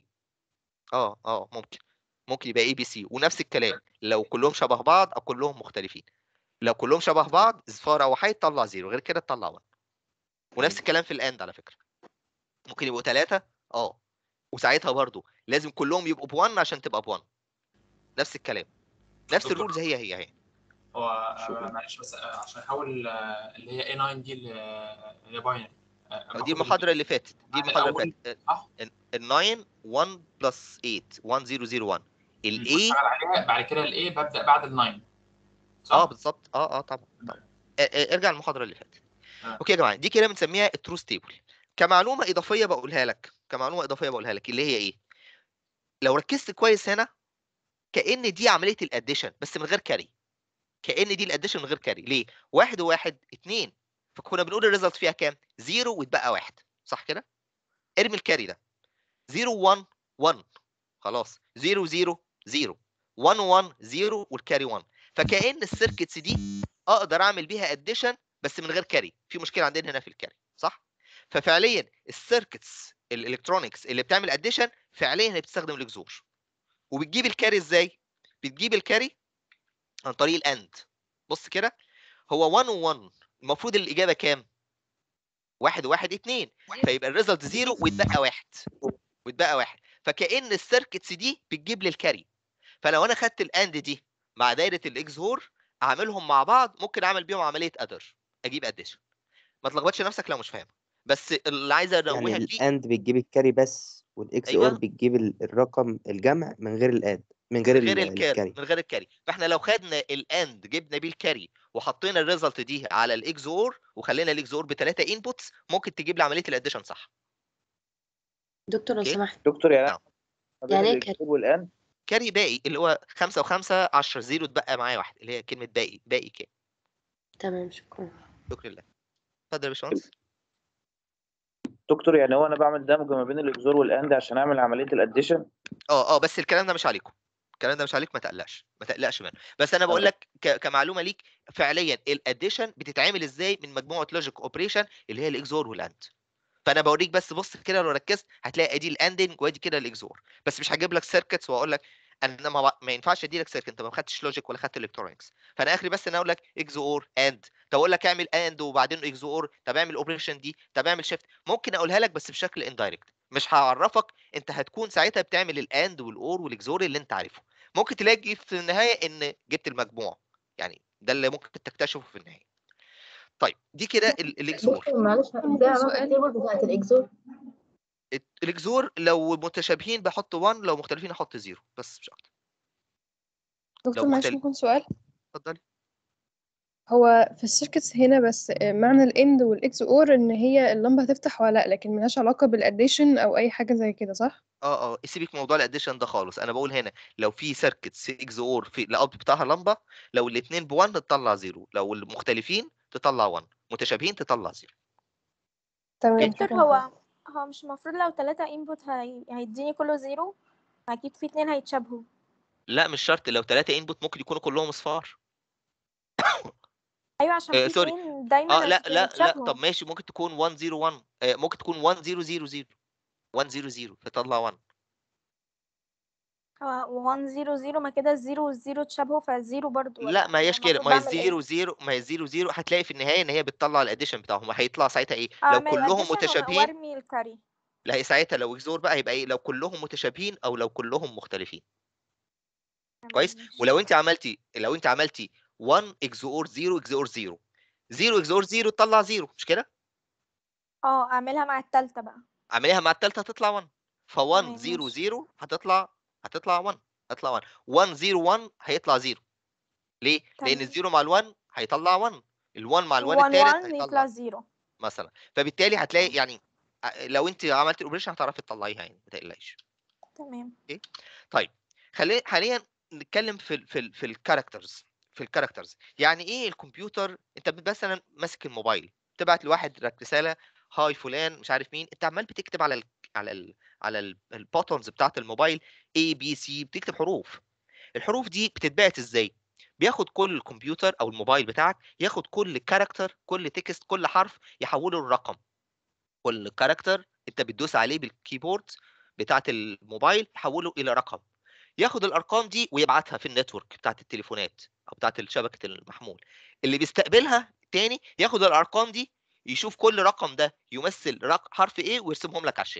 Speaker 1: اه اه ممكن ممكن يبقى اي بي سي ونفس الكلام لو كلهم شبه بعض او كلهم مختلفين لو كلهم شبه بعض اصفار او وحيد طلع زيرو غير كده تطلع 1 ونفس الكلام في الاند على فكره ممكن يبقوا ثلاثه اه وساعتها برضو لازم كلهم يبقوا ب1 عشان تبقى ب1 نفس الكلام نفس
Speaker 12: دكتور.
Speaker 1: الرولز هي هي هي
Speaker 12: هو آه، معلش بس آه، عشان احول آه، اللي هي A9 دي ل باينري
Speaker 1: دي المحاضره اللي فاتت دي
Speaker 12: بعد
Speaker 1: المحاضره اللي
Speaker 12: الأول
Speaker 1: فاتت ال 9 1 بلس 8 1001 ال A
Speaker 12: بشتغل عليها بعد كده الايه ببدا بعد الناين
Speaker 1: اه بالظبط اه اه طبعا طبعا آه، آه، ارجع المحاضره اللي فاتت اوكي يا جماعه دي كده بنسميها التروث تيبل كمعلومه اضافيه بقولها لك كمعلومه اضافيه بقولها لك اللي هي ايه لو ركزت كويس هنا كأن دي عمليه الاديشن بس من غير كاري كأن دي الاديشن من غير كاري ليه واحد وواحد اتنين فكنا بنقول الريزلت فيها كام زيرو واتبقى واحد صح كده ارمي الكاري ده 0 1 1 خلاص 0 0 0 1 1 0 والكاري 1 فكأن السيركتس دي اقدر اعمل بيها اديشن بس من غير كاري في مشكله عندنا هنا في الكاري صح ففعليا السيركتس الالكترونكس اللي بتعمل اديشن فعليا هي بتستخدم الاكزور وبتجيب الكاري ازاي بتجيب الكاري عن طريق الاند بص كده هو 1 و1 المفروض الاجابه كام واحد وواحد اتنين فيبقى الريزلت زيرو ويتبقى واحد ويتبقى واحد فكأن السيركتس دي بتجيب لي الكاري فلو انا خدت الاند دي مع دايره الاكس هور اعملهم مع بعض ممكن اعمل بيهم عمليه ادر اجيب اديشن ما تلخبطش نفسك لو مش فاهم بس اللي عايز
Speaker 19: يعني
Speaker 1: انوهك فيه
Speaker 19: الاند بتجيب الكاري بس والاكس اور
Speaker 1: أيوة.
Speaker 19: بتجيب ال- الرقم الجمع من غير الاد من غير
Speaker 1: من غير
Speaker 19: ال-
Speaker 1: الكاري
Speaker 19: الكاري
Speaker 1: من غير الكاري فاحنا لو خدنا الاند جبنا بيه الكاري وحطينا الريزلت دي على الاكس اور وخلينا الاكس اور بثلاثه انبوتس ممكن تجيب لي عمليه الاديشن صح
Speaker 21: دكتور لو
Speaker 1: اوكي
Speaker 21: سمحت
Speaker 4: دكتور يعني
Speaker 1: نعم.
Speaker 4: ما بين
Speaker 21: يعني ايه
Speaker 4: الاكسور والان
Speaker 1: كاري باقي اللي هو 5 و5 10 زيرو اتبقى معايا واحد اللي هي كلمه باقي باقي كام
Speaker 21: تمام شكرا
Speaker 1: شكرا لله اتفضل يا باشمهندس
Speaker 4: دكتور يعني هو انا بعمل دمج ما بين الاكسور والاند عشان اعمل عمليه الاديشن
Speaker 1: اه اه بس الكلام ده مش عليكم الكلام ده مش عليك ما تقلقش ما تقلقش منه بس انا بقول لك ك- كمعلومه ليك فعليا الاديشن بتتعمل ازاي من مجموعه لوجيك اوبريشن اللي هي الاكزور والاند فانا بوريك بس بص كده لو ركزت هتلاقي ادي الاندنج وادي كده الاكزور بس مش هجيب لك سيركتس واقول لك انا ما, ما ينفعش ادي لك سيركت انت ما خدتش لوجيك ولا خدت الكترونكس فانا اخري بس انا اقول لك اكزور اند طب اقول لك اعمل اند وبعدين اكزور طب اعمل اوبريشن دي طب اعمل شيفت ممكن اقولها لك بس بشكل اندايركت مش هعرفك انت هتكون ساعتها بتعمل الاند والاور والاكزور اللي انت عارفه ممكن تلاقي في النهايه ان جبت المجموع يعني ده اللي ممكن تكتشفه في النهايه طيب دي كده ال- الاكزور
Speaker 18: دكتور معلش ازاي عملت التيبل بتاعت الاكزور
Speaker 1: الت- الاكزور لو متشابهين بحط 1 لو مختلفين احط 0 بس مش اكتر
Speaker 3: دكتور
Speaker 1: لو
Speaker 3: معلش
Speaker 1: مختلف
Speaker 3: ممكن سؤال
Speaker 1: اتفضلي
Speaker 3: هو في السيركتس هنا بس معنى الاند والاكس اور ان هي اللمبه هتفتح ولا لا لكن ملهاش علاقه بالاديشن او اي حاجه زي كده صح
Speaker 1: اه اه سيبك من موضوع الاديشن ده خالص انا بقول هنا لو في سيركت 6 اور في الاوت بتاعها لمبه لو الاثنين ب 1 تطلع 0 لو المختلفين تطلع 1 متشابهين تطلع 0
Speaker 3: تمام
Speaker 7: دكتور
Speaker 3: شكرا
Speaker 7: هو هو مش المفروض لو تلاتة انبوت هي... هيديني كله زيرو اكيد في اتنين هيتشابهوا
Speaker 1: لا مش شرط لو ثلاثة انبوت ممكن يكونوا كلهم اصفار
Speaker 7: ايوه عشان
Speaker 1: آه
Speaker 7: في
Speaker 1: سوري
Speaker 7: اتنين دايما
Speaker 1: اه لا
Speaker 7: هيت-
Speaker 1: لا لا
Speaker 7: هيتشابهوا
Speaker 1: طب ماشي ممكن تكون 1 0 1 آه ممكن تكون 1 0 0 0 1 0 0 فتطلع 1
Speaker 7: هو 1 0 0 ما كده الزيرو والزيرو اتشابهوا فالزيرو برضو
Speaker 1: لا
Speaker 7: ولا
Speaker 1: ما هياش كده
Speaker 7: المفروض
Speaker 1: ما هي
Speaker 7: بعمل ايه؟
Speaker 1: الزيرو زيرو ما هي الزيرو زيرو هتلاقي في النهايه ان هي بتطلع الاديشن بتاعهم هيطلع ساعتها ايه لو
Speaker 7: اعمل
Speaker 1: كلهم
Speaker 7: addition و-
Speaker 1: متشابهين
Speaker 7: وارمي الكاري
Speaker 1: لا هي ساعتها لو اكزور بقى هيبقى ايه لو كلهم متشابهين او لو كلهم مختلفين كويس ولو انت عملتي لو انت عملتي 1 اكزور 0 اكزور 0 0 اكزور 0 تطلع 0 مش كده
Speaker 7: اه اعملها مع التالتة بقى
Speaker 1: اعمليها مع الثالثه هتطلع 1 ف 1
Speaker 7: تمام
Speaker 1: 0
Speaker 7: ماشي
Speaker 1: 0 هتطلع هتطلع 1 هتطلع 1 1 0 1 هيطلع 0 ليه لان
Speaker 7: تمام
Speaker 1: الزيرو مع ال1 هيطلع 1 ال1 مع ال1
Speaker 7: 1
Speaker 1: الثالث
Speaker 7: 1
Speaker 1: هيطلع
Speaker 7: يطلع زيرو
Speaker 1: مثلا فبالتالي هتلاقي يعني ع- لو انت عملت الاوبريشن هتعرفي تطلعيها يعني ما تقلقيش
Speaker 7: تمام
Speaker 1: اوكي طيب خلينا حاليا نتكلم في ال في ال في الكاركترز في الكاركترز يعني ايه الكمبيوتر انت مثلا ماسك الموبايل تبعت لواحد رك- رساله هاي فلان مش عارف مين انت عمال بتكتب على ال على ال على البوتونز بتاعت الموبايل A B C بتكتب حروف الحروف دي بتتبعت ازاي بياخد كل الكمبيوتر او الموبايل بتاعك ياخد كل كاركتر كل تكست كل حرف يحوله لرقم كل كاركتر انت بتدوس عليه بالكيبورد بتاعت الموبايل يحوله الى رقم ياخد الارقام دي ويبعتها في النتورك بتاعت التليفونات او بتاعت شبكه المحمول اللي بيستقبلها تاني ياخد الارقام دي يشوف كل رقم ده يمثل رق... حرف ايه ويرسمهم لك على الشاشه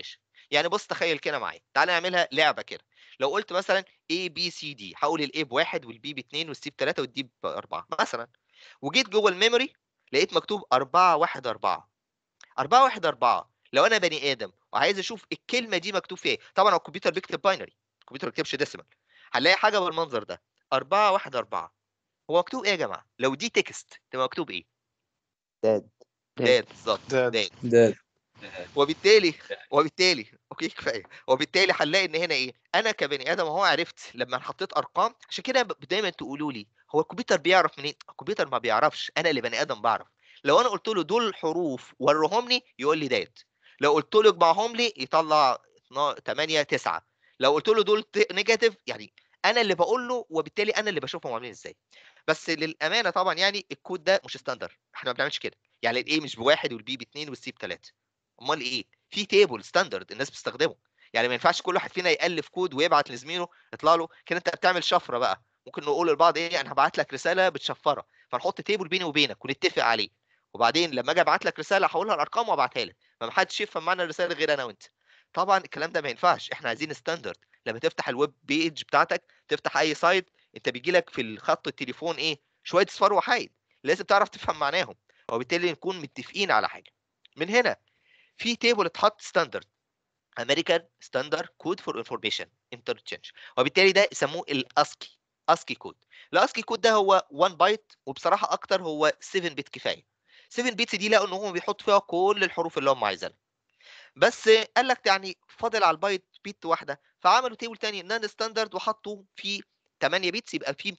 Speaker 1: يعني بص تخيل كده معايا تعالى نعملها لعبه كده لو قلت مثلا A B C D هقول الاي بواحد والبي باتنين والسي بتلاته والدي باربعه مثلا وجيت جوه الميموري لقيت مكتوب 4 1 4 4 1 4 لو انا بني ادم وعايز اشوف الكلمه دي مكتوب فيها ايه طبعا هو الكمبيوتر بيكتب باينري الكمبيوتر ما بيكتبش ديسيمال هنلاقي حاجه بالمنظر ده 4 1 4 هو مكتوب ايه يا جماعه لو دي تكست تبقى مكتوب ايه
Speaker 19: داد
Speaker 1: داد بالظبط داد
Speaker 5: ده
Speaker 1: وبالتالي وبالتالي اوكي كفايه وبالتالي هنلاقي ان هنا ايه انا كبني ادم اهو عرفت لما حطيت ارقام عشان كده ب- دايما تقولوا لي هو الكمبيوتر بيعرف منين الكمبيوتر ما بيعرفش انا اللي بني ادم بعرف لو انا قلت له دول الحروف وريهم لي يقول لي دات لو قلت له اجمعهم لي يطلع 8 9 لو قلت له دول نيجاتيف يعني انا اللي بقول له وبالتالي انا اللي بشوفهم عاملين ازاي بس للامانه طبعا يعني الكود ده مش ستاندر احنا ما بنعملش كده يعني الاي مش بواحد والبي باثنين والسي بثلاثه امال ايه في تيبل ستاندرد الناس بتستخدمه يعني ما ينفعش كل واحد فينا يالف كود ويبعت لزميله يطلع له كده انت بتعمل شفره بقى ممكن نقول لبعض ايه انا هبعت لك رساله بتشفرها فنحط تيبل بيني وبينك ونتفق عليه وبعدين لما اجي ابعت لك رساله هقولها الارقام وابعتها لك ما حدش يفهم معنى الرساله غير انا وانت طبعا الكلام ده ما ينفعش احنا عايزين ستاندرد لما تفتح الويب بيج بتاعتك تفتح اي سايت انت بيجي لك في الخط التليفون ايه شويه اصفار وحايد لازم تعرف تفهم معناهم وبالتالي نكون متفقين على حاجه من هنا في تيبل اتحط ستاندرد امريكان ستاندرد كود فور انفورميشن انترتشينج وبالتالي ده يسموه الاسكي اسكي كود الاسكي كود ده هو 1 بايت وبصراحه اكتر هو 7 بت كفايه 7 بيتس دي لقوا ان هم بيحطوا فيها كل الحروف اللي هم عايزينها بس قال لك يعني فاضل على البايت بيت واحده فعملوا تيبل تاني نان ستاندرد وحطوا فيه 8 بيتس يبقى فيه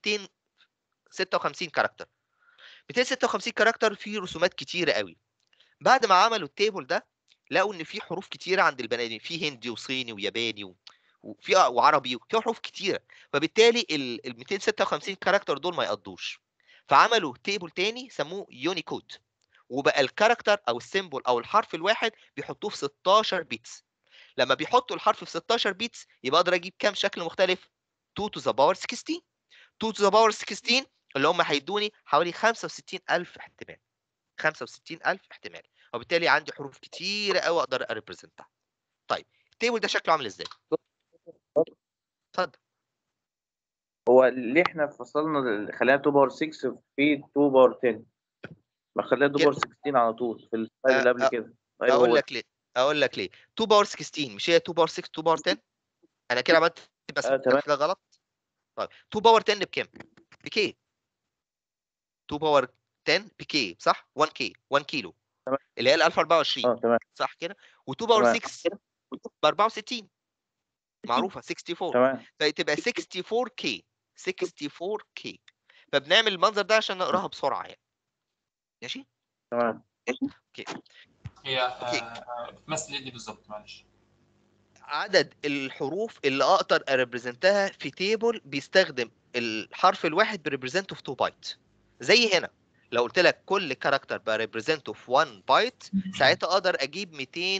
Speaker 1: 256 كاركتر 256 كاركتر فيه رسومات كتيره قوي بعد ما عملوا التيبل ده لقوا ان في حروف كتيره عند البني ادمين في هندي وصيني وياباني و... وفي وعربي وفي حروف كتيره فبالتالي ال ال 256 كاركتر دول ما يقضوش فعملوا تيبل تاني سموه يونيكود وبقى الكاركتر او السيمبل او الحرف الواحد بيحطوه في 16 بيتس لما بيحطوا الحرف في 16 بيتس يبقى اقدر اجيب كام شكل مختلف 2 to the power 16 2 to the power 16 اللي هم هيدوني حوالي 65000 احتمال 65000 احتمال وبالتالي عندي حروف كتيره قوي اقدر اريبريزنتها طيب التيبل ده شكله عامل ازاي اتفضل
Speaker 4: هو ليه احنا فصلنا ال- خلينا 2 باور 6 في 2 باور 10 ما خلينا 2 باور 16 على طول في السلايد اللي قبل كده غير
Speaker 1: اقول
Speaker 4: هو
Speaker 1: لك ليه اقول لك ليه 2 باور 16 مش هي 2 باور 6 2 باور 10 انا كده عملت بس
Speaker 4: آه، تمام.
Speaker 1: حاجه غلط طيب 2 باور 10 بكام بكي 2 باور 10 بكي صح 1 كي 1 كيلو
Speaker 4: تمام.
Speaker 1: اللي هي ال 1024
Speaker 4: اه تمام
Speaker 1: صح كده و2 باور
Speaker 4: تمام.
Speaker 1: 6 ب 64 معروفه 64
Speaker 4: تمام
Speaker 1: فتبقى 64 كي 64 كي فبنعمل المنظر ده عشان نقراها بسرعه يعني ماشي
Speaker 4: تمام
Speaker 1: اوكي
Speaker 12: هي آه، بتمثل ايه دي بالظبط معلش
Speaker 1: عدد الحروف اللي اقدر اريبريزنتها في تيبل بيستخدم الحرف الواحد بريبريزنته في 2 بايت زي هنا لو قلت لك كل كاركتر بريبريزنته في 1 بايت ساعتها اقدر اجيب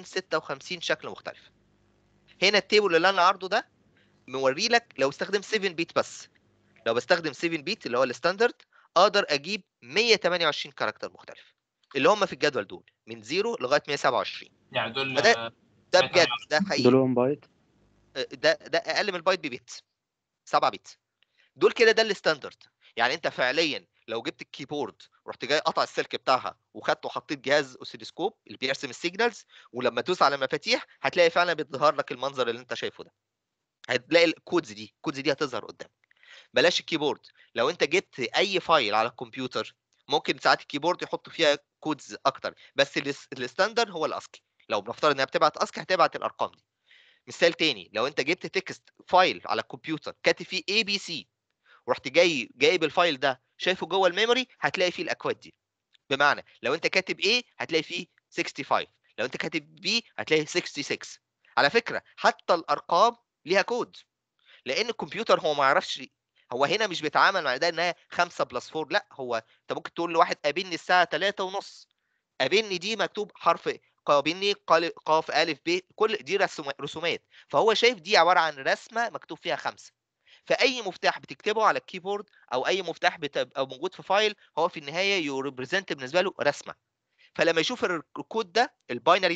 Speaker 1: 256 شكل مختلف هنا التيبل اللي انا عارضه ده موري لك لو استخدم 7 بيت بس لو بستخدم 7 بيت اللي هو الستاندرد اقدر اجيب 128 كاركتر مختلف اللي هم في الجدول دول من 0 لغايه 127
Speaker 12: يعني دول
Speaker 1: فده
Speaker 12: آه،
Speaker 1: ده بجد ده حقيقي
Speaker 19: دول 1 بايت
Speaker 1: ده ده اقل من البايت ببيت 7 بيت دول كده ده الستاندرد يعني انت فعليا لو جبت الكيبورد ورحت جاي قطع السلك بتاعها وخدته وحطيت جهاز اوسيلوسكوب اللي بيرسم السيجنالز ولما تدوس على المفاتيح هتلاقي فعلا بيظهر لك المنظر اللي انت شايفه ده هتلاقي الكودز دي الكودز دي هتظهر قدامك بلاش الكيبورد لو انت جبت اي فايل على الكمبيوتر ممكن ساعات الكيبورد يحط فيها كودز اكتر بس الس- الستاندرد هو الاسكي لو بنفترض انها بتبعت اسكي هتبعت الارقام دي مثال تاني لو انت جبت تكست فايل على الكمبيوتر كاتب فيه اي بي سي ورحت جاي جايب الفايل ده شايفه جوه الميموري هتلاقي فيه الاكواد دي بمعنى لو انت كاتب A هتلاقي فيه 65 لو انت كاتب B هتلاقي 66 على فكره حتى الارقام ليها كود لان الكمبيوتر هو ما يعرفش هو هنا مش بيتعامل مع ده انها 5 بلس 4 لا هو انت ممكن تقول لواحد قابلني الساعه 3 ونص قابلني دي مكتوب حرف قابلني قال- قاف الف ب كل دي رسوم- رسومات فهو شايف دي عباره عن رسمه مكتوب فيها خمسه فاي مفتاح بتكتبه على الكيبورد او اي مفتاح بتبقى موجود في فايل هو في النهايه يو ريبريزنت بالنسبه له رسمه فلما يشوف الر- الكود ده الباينري ده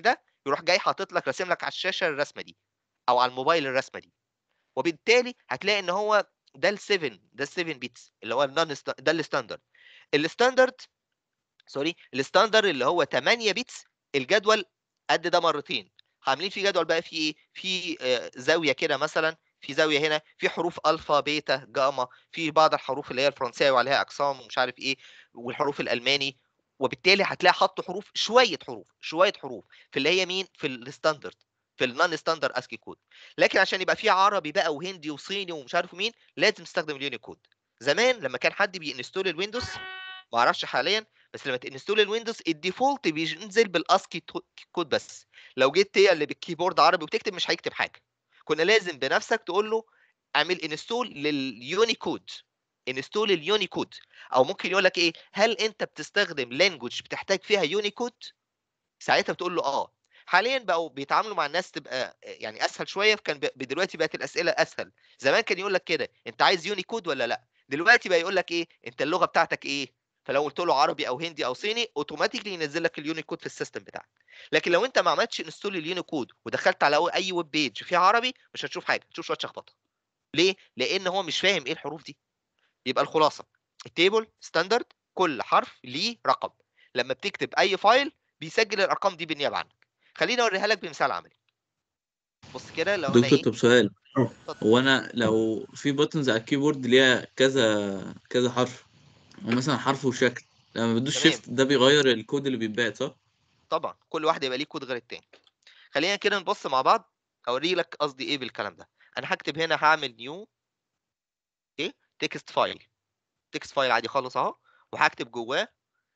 Speaker 1: يروح جاي حاطط لك راسم لك على الشاشه الرسمه دي او على الموبايل الرسمه دي وبالتالي هتلاقي ان هو ده ال7 ده ال7 بيتس اللي هو النون ده الستاندرد الستاندرد سوري الستاندرد اللي هو 8 بيتس الجدول قد ده مرتين عاملين فيه جدول بقى فيه ايه في آه، زاويه كده مثلا في زاويه هنا في حروف الفا بيتا جاما في بعض الحروف اللي هي الفرنسيه وعليها اقسام ومش عارف ايه والحروف الالماني وبالتالي هتلاقي حط حروف شويه حروف شويه حروف في اللي هي مين في الستاندرد في النون ستاندرد اسكي كود لكن عشان يبقى في عربي بقى وهندي وصيني ومش عارف مين لازم تستخدم اليونيكود زمان لما كان حد بينستول الويندوز ما اعرفش حاليا بس لما تنستول الويندوز الديفولت بينزل بالاسكي تو- كود بس لو جيت هي اللي بالكيبورد عربي وتكتب مش هيكتب حاجه كنا لازم بنفسك تقول له اعمل انستول لليونيكود انستول اليونيكود او ممكن يقول لك ايه هل انت بتستخدم لانجوج بتحتاج فيها يونيكود ساعتها بتقول له اه حاليا بقوا بيتعاملوا مع الناس تبقى يعني اسهل شويه كان ب- دلوقتي بقت الاسئله اسهل زمان كان يقول لك كده انت عايز يونيكود ولا لا دلوقتي بقى يقول لك ايه انت اللغه بتاعتك ايه فلو قلت له عربي او هندي او صيني اوتوماتيكلي ينزل لك اليونيكود في السيستم بتاعك لكن لو انت ما عملتش انستول اليونيكود ودخلت على اي ويب بيج فيها عربي مش هتشوف حاجه هتشوف شويه شخبطه ليه لان هو مش فاهم ايه الحروف دي يبقى الخلاصه التيبل ستاندرد كل حرف ليه رقم لما بتكتب اي فايل بيسجل الارقام دي بالنيابه عنك خليني اوريها لك بمثال عملي بص كده لو انا
Speaker 5: دكتور
Speaker 1: ايه
Speaker 5: طب سؤال هو انا لو في بوتنز على الكيبورد ليها كذا كذا حرف ومثلا حرف وشكل لما بدوس
Speaker 1: تمام.
Speaker 5: شيفت ده بيغير الكود اللي بيتبعت صح؟
Speaker 1: طبعا كل واحد يبقى ليه كود غير التاني خلينا كده نبص مع بعض اوري لك قصدي ايه بالكلام ده انا هكتب هنا هعمل نيو ايه تكست فايل تكست فايل عادي خالص اهو وهكتب جواه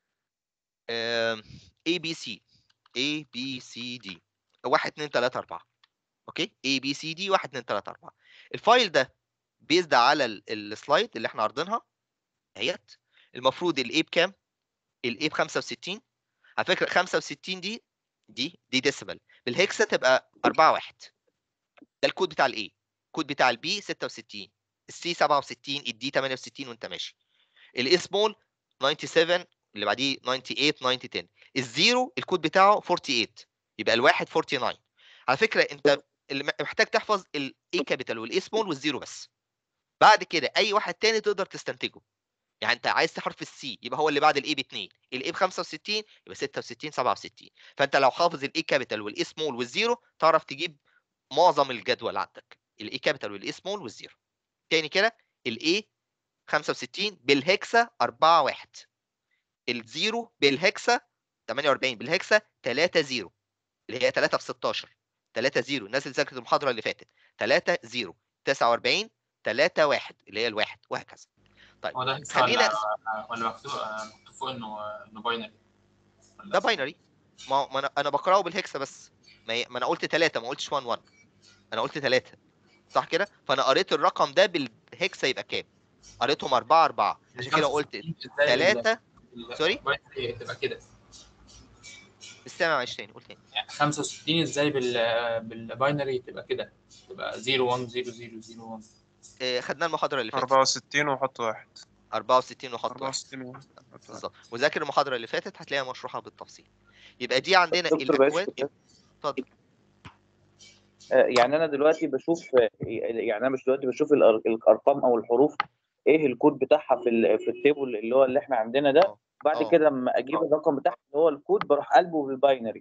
Speaker 1: اي بي سي اي بي سي دي 1 2 3 4 اوكي اي بي سي دي 1 2 3 4 الفايل ده بيزد على ال- السلايد اللي احنا عارضينها اهيت المفروض الاي بكام الاي ب 65 على فكره 65 دي دي دي ديسيمال بالهكسا تبقى 4 1 ده الكود بتاع الاي الكود بتاع البي 66 السي 67 الدي 68 وانت ماشي الاي سمول 97 اللي بعديه 98 90 10 الزيرو الكود بتاعه 48 يبقى الواحد 49 على فكره انت اللي م- محتاج تحفظ الاي كابيتال والاي سمول والزيرو بس بعد كده اي واحد تاني تقدر تستنتجه يعني انت عايز تحرف السي يبقى هو اللي بعد الاي ب 2 الاي ب 65 يبقى 66 67 فانت لو حافظ الاي كابيتال والاي سمول والزيرو تعرف تجيب معظم الجدول عندك الاي كابيتال والاي سمول والزيرو تاني كده الاي 65 بالهكسا 4 1 الزيرو بالهكسا 48 بالهكسا 3 0 اللي هي 3 في 16 3 0 الناس اللي ذاكرت المحاضره اللي فاتت 3 0 49 3 1 اللي هي الواحد وهكذا طيب
Speaker 12: هو ده هيكسا
Speaker 1: خلينا
Speaker 12: ولا ولا مكتوب مكتوب فوق انه انه باينري
Speaker 1: ده باينري ما ما انا انا بقراه بالهكسا بس ما, ي- ما انا قلت 3 ما قلتش 1 1 انا قلت 3 صح كده فانا قريت الرقم ده بالهكسا يبقى كام قريتهم 4 4 عشان كده قلت 3 سوري
Speaker 12: باينري تبقى كده
Speaker 1: مش سامع معلش تاني قول تاني
Speaker 12: يعني 65 ازاي بال بالباينري تبقى كده تبقى 0 1 0 0 0 1
Speaker 1: آه، خدناه المحاضره اللي فاتت
Speaker 16: 64 وحط واحد
Speaker 1: 64 وحط واحد
Speaker 16: 64 وحط واحد.
Speaker 1: بالظبط وذاكر المحاضره اللي فاتت هتلاقيها مشروحه بالتفصيل يبقى دي عندنا
Speaker 4: دكتور باشا
Speaker 1: الاكواد اتفضل
Speaker 4: آه، يعني انا دلوقتي بشوف آه، يعني انا مش دلوقتي بشوف الأر- الارقام او الحروف ايه الكود بتاعها في ال- في التيبل اللي هو اللي احنا عندنا ده بعد
Speaker 1: آه.
Speaker 4: كده لما اجيب الرقم بتاعها اللي هو الكود بروح قلبه بالباينري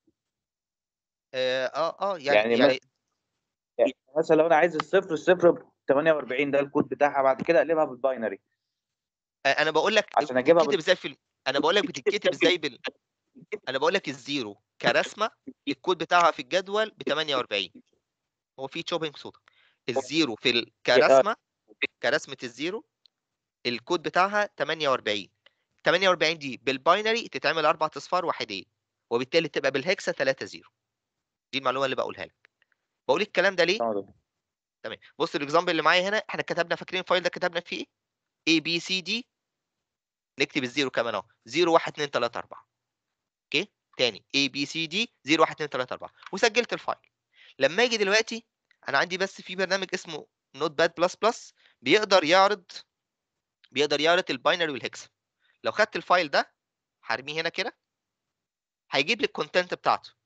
Speaker 1: اه اه آه، يعني
Speaker 4: يعني
Speaker 1: يعني
Speaker 4: يعني مثلا لو انا عايز الصفر الصفر ب 48 ده الكود بتاعها بعد كده اقلبها بالباينري
Speaker 1: آه، انا بقول لك
Speaker 4: عشان اجيبها
Speaker 1: بتتكتب ازاي في ال- انا بقول لك بتتكتب ازاي بال انا بقول لك الزيرو كرسمه الكود بتاعها في الجدول ب 48 هو في تشوبينج صوت الزيرو في ال... كرسمه كرسمه الزيرو الكود بتاعها 48 48 دي بالباينري تتعمل اربع اصفار واحدين وبالتالي تبقى بالهكسا 3 0 دي المعلومه اللي بقولها لك بقول الكلام ده ليه تمام بص الاكزامبل اللي معايا هنا احنا كتبنا فاكرين الفايل ده كتبنا فيه ايه اي بي سي دي نكتب الزيرو كمان اهو 0 1 2 3 4 اوكي تاني اي بي سي دي 0 1 2 3 4 وسجلت الفايل لما اجي دلوقتي انا عندي بس في برنامج اسمه نوت باد بلس بلس بيقدر يعرض بيقدر يعرض الباينري والهكسا لو خدت الفايل ده هرميه هنا كده هيجيب لي الكونتنت بتاعته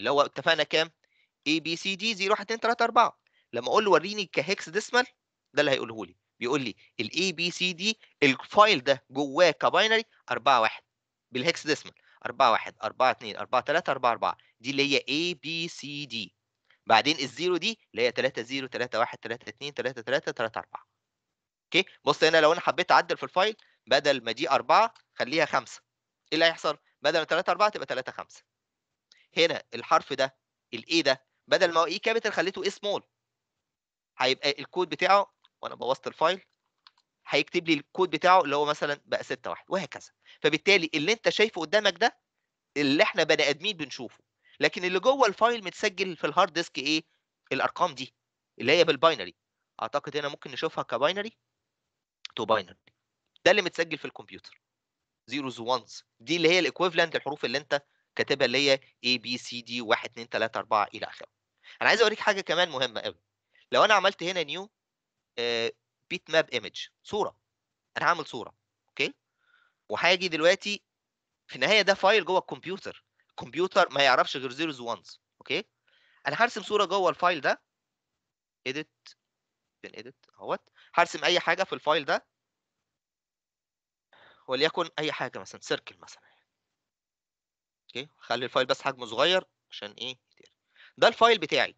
Speaker 1: اللي هو اتفقنا كام A B C D 0 1 2 3 4 لما اقول له وريني كهكس ديسمال ده اللي هيقوله لي بيقول لي ال A B C D الفايل ده جواه كباينري 4 1 بالهكس ديسمال 4 1 4 2 4 3 4 4 دي اللي هي A B C D بعدين الزيرو دي اللي هي 3 0 3 1 3 2 3 3 3 4 اوكي بص هنا لو انا حبيت اعدل في الفايل بدل ما دي 4 خليها 5 ايه اللي هيحصل بدل ما 3 4 تبقى 3 5 هنا الحرف ده الاي ده بدل ما هو اي كابيتال خليته اي سمول هيبقى الكود بتاعه وانا بوظت الفايل هيكتب لي الكود بتاعه اللي هو مثلا بقى 6 1 وهكذا فبالتالي اللي انت شايفه قدامك ده اللي احنا بني ادمين بنشوفه لكن اللي جوه الفايل متسجل في الهارد ديسك ايه الارقام دي اللي هي بالباينري اعتقد هنا ممكن نشوفها كباينري تو باينري ده اللي متسجل في الكمبيوتر زيروز وانز دي اللي هي الايكويفالنت الحروف اللي انت كاتبها اللي هي A B C D 1 2 3 4 الى اخره انا عايز اوريك حاجه كمان مهمه قوي لو انا عملت هنا نيو بيت ماب ايمج صوره انا هعمل صوره اوكي وهاجي دلوقتي في النهايه ده فايل جوه الكمبيوتر الكمبيوتر ما يعرفش غير زيروز وانز اوكي انا هرسم صوره جوه الفايل ده اديت فين اديت اهوت هرسم اي حاجه في الفايل ده وليكن اي حاجه مثلا سيركل مثلا اوكي خلي الفايل بس حجمه صغير عشان ايه يتقرا. ده الفايل بتاعي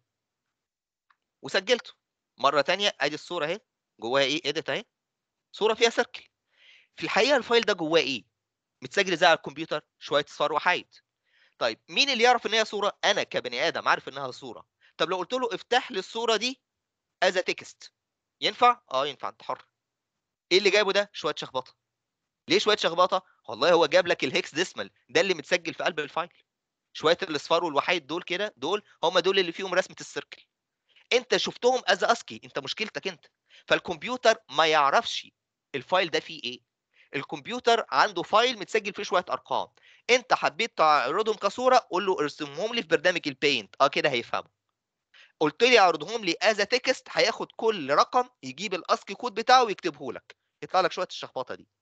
Speaker 1: وسجلته مره تانية ادي الصوره اهي جواها ايه اديت اهي صوره فيها سيركل في الحقيقه الفايل ده جواه ايه متسجل ازاي على الكمبيوتر شويه اصفار وحايد طيب مين اللي يعرف ان هي صوره انا كبني ادم عارف انها صوره طب لو قلت له افتح لي الصوره دي از تكست ينفع اه ينفع انت حر ايه اللي جايبه ده شويه شخبطه ليه شويه شخبطه والله هو جاب لك الهكس ديسمال ده اللي متسجل في قلب الفايل شويه الاصفار والوحيد دول كده دول هم دول اللي فيهم رسمه السيركل انت شفتهم از اسكي انت مشكلتك انت فالكمبيوتر ما يعرفش الفايل ده فيه ايه الكمبيوتر عنده فايل متسجل فيه شويه ارقام انت حبيت تعرضهم كصوره قول له ارسمهم لي في برنامج البينت اه كده هيفهموا قلت لي اعرضهم لي از تكست هياخد كل رقم يجيب الاسكي كود بتاعه ويكتبه لك يطلع لك شويه الشخبطه دي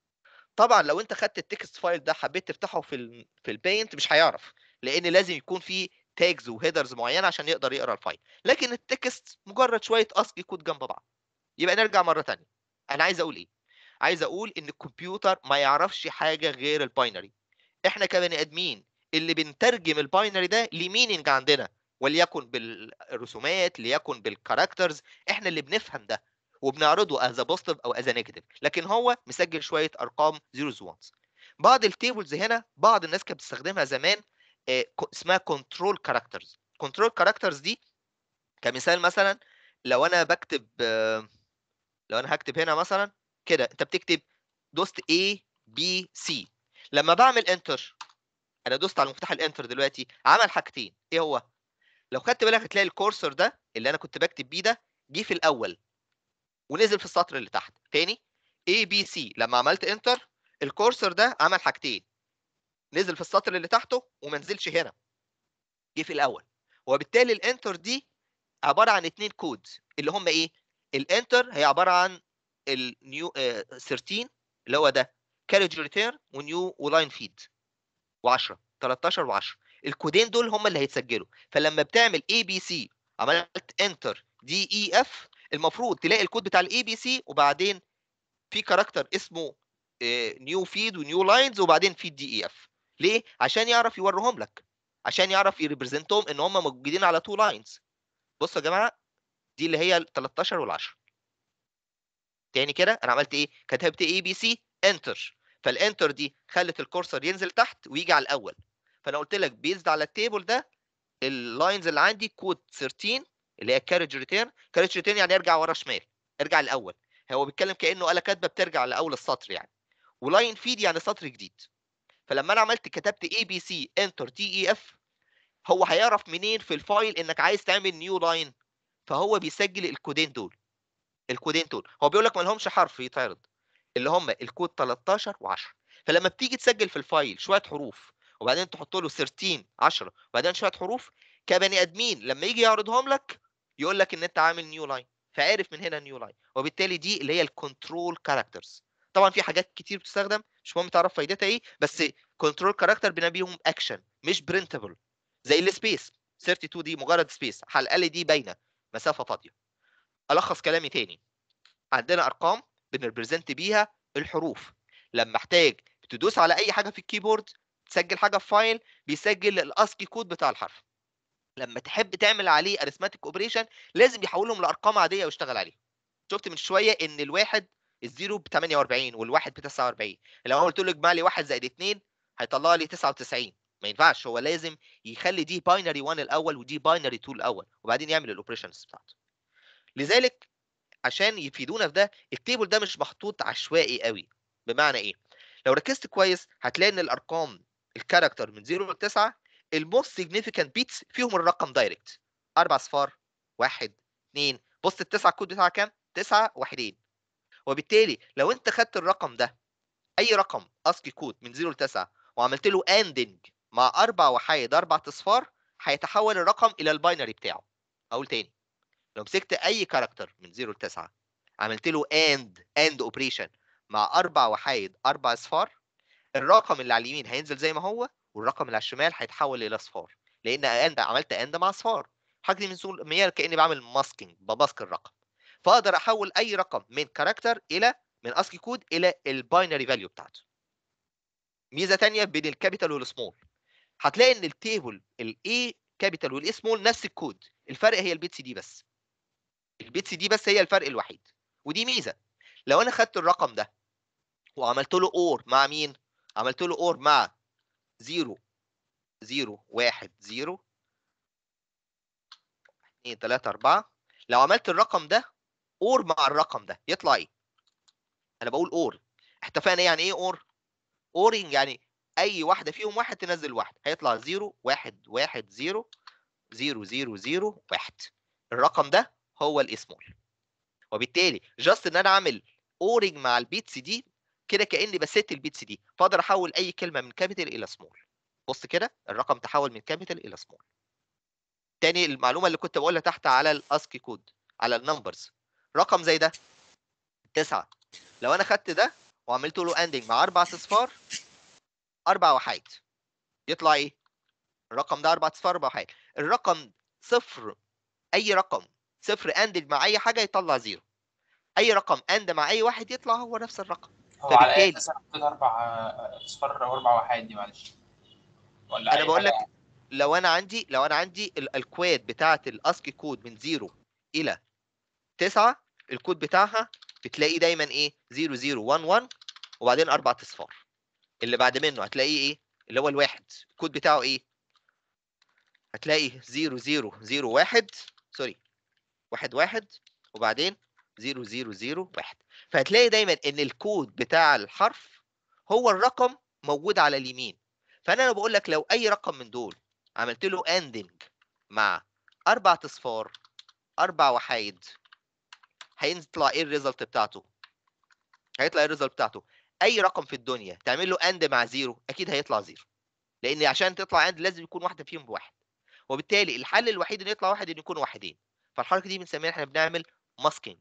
Speaker 1: طبعا لو انت خدت التكست فايل ده حبيت تفتحه في ال في البينت مش هيعرف لان لازم يكون فيه تاجز وهيدرز معينه عشان يقدر يقرا الفايل لكن التكست مجرد شويه اسكي كود جنب بعض يبقى نرجع مره ثانيه انا عايز اقول ايه عايز اقول ان الكمبيوتر ما يعرفش حاجه غير الباينري احنا كبني ادمين اللي بنترجم الباينري ده لميننج عندنا وليكن بالرسومات ليكن بالكاركترز احنا اللي بنفهم ده وبنعرضه از بوزيتيف او از نيجاتيف لكن هو مسجل شويه ارقام زيروز وانز بعض التيبلز هنا بعض الناس كانت بتستخدمها زمان آه، ك- اسمها كنترول كاركترز كنترول كاركترز دي كمثال مثلا لو انا بكتب آه، لو انا هكتب هنا مثلا كده انت بتكتب دوست A B C لما بعمل انتر انا دوست على مفتاح الانتر دلوقتي عمل حاجتين ايه هو لو خدت بالك هتلاقي الكورسور ده اللي انا كنت بكتب بيه ده جه في الاول ونزل في السطر اللي تحت تاني A B C لما عملت انتر الكورسور ده عمل حاجتين نزل في السطر اللي تحته وما نزلش هنا جه في الاول وبالتالي الانتر دي عباره عن اتنين كود اللي هم ايه الانتر هي عباره عن النيو 13 اللي هو ده كارج ريتيرن ونيو ولاين فيد و10 13 و10 الكودين دول هم اللي هيتسجلوا فلما بتعمل اي بي سي عملت انتر دي اي اف المفروض تلاقي الكود بتاع الاي بي سي وبعدين في كاركتر اسمه نيو فيد ونيو لاينز وبعدين فيد دي اي اف ليه عشان يعرف يوريهم لك عشان يعرف يريبريزنتهم ان هم موجودين على تو لاينز بصوا يا جماعه دي اللي هي ال 13 وال 10 تاني كده انا عملت ايه كتبت اي بي سي انتر فالانتر دي خلت الكورسر ينزل تحت ويجي على الاول فانا قلت لك بيزد على التيبل ده اللاينز اللي عندي كود 13 اللي هي كارج ريتيرن كارج ريتيرن يعني ارجع ورا شمال ارجع الاول هو بيتكلم كانه آلة كاتبه بترجع لاول السطر يعني ولاين فيد يعني سطر جديد فلما انا عملت كتبت اي بي سي انتر تي اي اف هو هيعرف منين في الفايل انك عايز تعمل نيو لاين فهو بيسجل الكودين دول الكودين دول هو بيقول لك ما لهمش حرف يتعرض اللي هم الكود 13 و10 فلما بتيجي تسجل في الفايل شويه حروف وبعدين تحط له 13 10 وبعدين شويه حروف كبني ادمين لما يجي يعرضهم لك يقول لك ان انت عامل نيو لاين فعارف من هنا نيو لاين وبالتالي دي اللي هي الكنترول كاركترز طبعا في حاجات كتير بتستخدم مش مهم تعرف فايدتها ايه بس كنترول كاركتر بنبيهم اكشن مش برنتبل زي السبيس 32 دي مجرد سبيس على الاقل دي باينه مسافه فاضيه الخص كلامي تاني عندنا ارقام بنريبريزنت بيها الحروف لما احتاج تدوس على اي حاجه في الكيبورد تسجل حاجه في فايل بيسجل الاسكي كود بتاع الحرف لما تحب تعمل عليه اريثماتيك اوبريشن لازم يحولهم لارقام عاديه ويشتغل عليها شفت من شويه ان الواحد الزيرو ب 48 والواحد ب 49 لو انا قلت له اجمع لي 1 زائد 2 هيطلع لي 99 ما ينفعش هو لازم يخلي دي باينري 1 الاول ودي باينري 2 الاول وبعدين يعمل الاوبريشنز بتاعته لذلك عشان يفيدونا في ده التيبل ده مش محطوط عشوائي قوي بمعنى ايه لو ركزت كويس هتلاقي ان الارقام الكاركتر من 0 ل 9 الموست سيجنيفيكانت بيتس فيهم الرقم دايركت اربع صفار واحد اثنين بص التسعه الكود بتاعها كام؟ تسعه واحدين وبالتالي لو انت خدت الرقم ده اي رقم اسكي كود من 0 ل 9 وعملت له اندنج مع اربع وحايد اربع اصفار هيتحول الرقم الى الباينري بتاعه اقول تاني لو مسكت اي كاركتر من 0 ل 9 عملت له اند اند اوبريشن مع اربع وحايد اربع اصفار الرقم اللي على اليمين هينزل زي ما هو والرقم اللي على الشمال هيتحول الى اصفار لان اند عملت اند مع اصفار حاجه دي من سوق المياه كاني بعمل ماسكينج بماسك الرقم فاقدر احول اي رقم من كاركتر الى من اسكي كود الى الباينري فاليو بتاعته ميزه تانية بين الكابيتال والسمول هتلاقي ان التيبل الاي كابيتال والاي سمول نفس الكود الفرق هي البيتس دي بس البيتس دي بس هي الفرق الوحيد ودي ميزه لو انا خدت الرقم ده وعملت له اور مع مين عملت له اور مع 0 0 1 0 2 3 4 لو عملت الرقم ده اور مع الرقم ده يطلع ايه انا بقول اور اتفقنا يعني ايه اور اورنج يعني اي واحده فيهم واحد تنزل واحد هيطلع 0 1 1 0 0 0 0 1 الرقم ده هو الاسمول وبالتالي جاست ان انا اعمل اورنج مع البيتس دي كده كاني بست البيتس دي فاقدر احول اي كلمه من كابيتال الى سمول بص كده الرقم تحول من كابيتال الى سمول تاني المعلومه اللي كنت بقولها تحت على الاسكي كود على النمبرز رقم زي ده تسعة لو انا خدت ده وعملت له اندنج مع اربع اصفار اربع وحيد يطلع ايه الرقم ده اربع اصفار اربع وحيد الرقم صفر اي رقم صفر اندنج مع اي حاجه يطلع زيرو اي رقم اند مع اي واحد يطلع هو نفس الرقم
Speaker 12: هو على ايه
Speaker 1: فبالتالي
Speaker 12: اساس حطيت اربع آه، اصفار واربع وحيد دي معلش ولا
Speaker 1: انا
Speaker 12: اي
Speaker 1: بقول لك
Speaker 12: حاجه
Speaker 1: لو انا عندي لو انا عندي ال- الكواد بتاعه الاسكي كود من 0 الى 9 الكود بتاعها بتلاقيه دايما ايه 0 0 1 1 وبعدين اربع اصفار اللي بعد منه هتلاقيه ايه اللي هو الواحد الكود بتاعه ايه هتلاقي 0 0 0 1 سوري 1 1 وبعدين 0 0 0 1 فهتلاقي دايما ان الكود بتاع الحرف هو الرقم موجود على اليمين فانا انا بقول لك لو اي رقم من دول عملت له اندنج مع اربع اصفار اربع وحايد هيطلع ايه الريزلت بتاعته هيطلع ايه الريزلت بتاعته اي رقم في الدنيا تعمل له اند مع زيرو اكيد هيطلع زيرو لان عشان تطلع اند لازم يكون واحده فيهم بواحد وبالتالي الحل الوحيد ان يطلع واحد ان يكون واحدين فالحركه دي بنسميها احنا بنعمل ماسكينج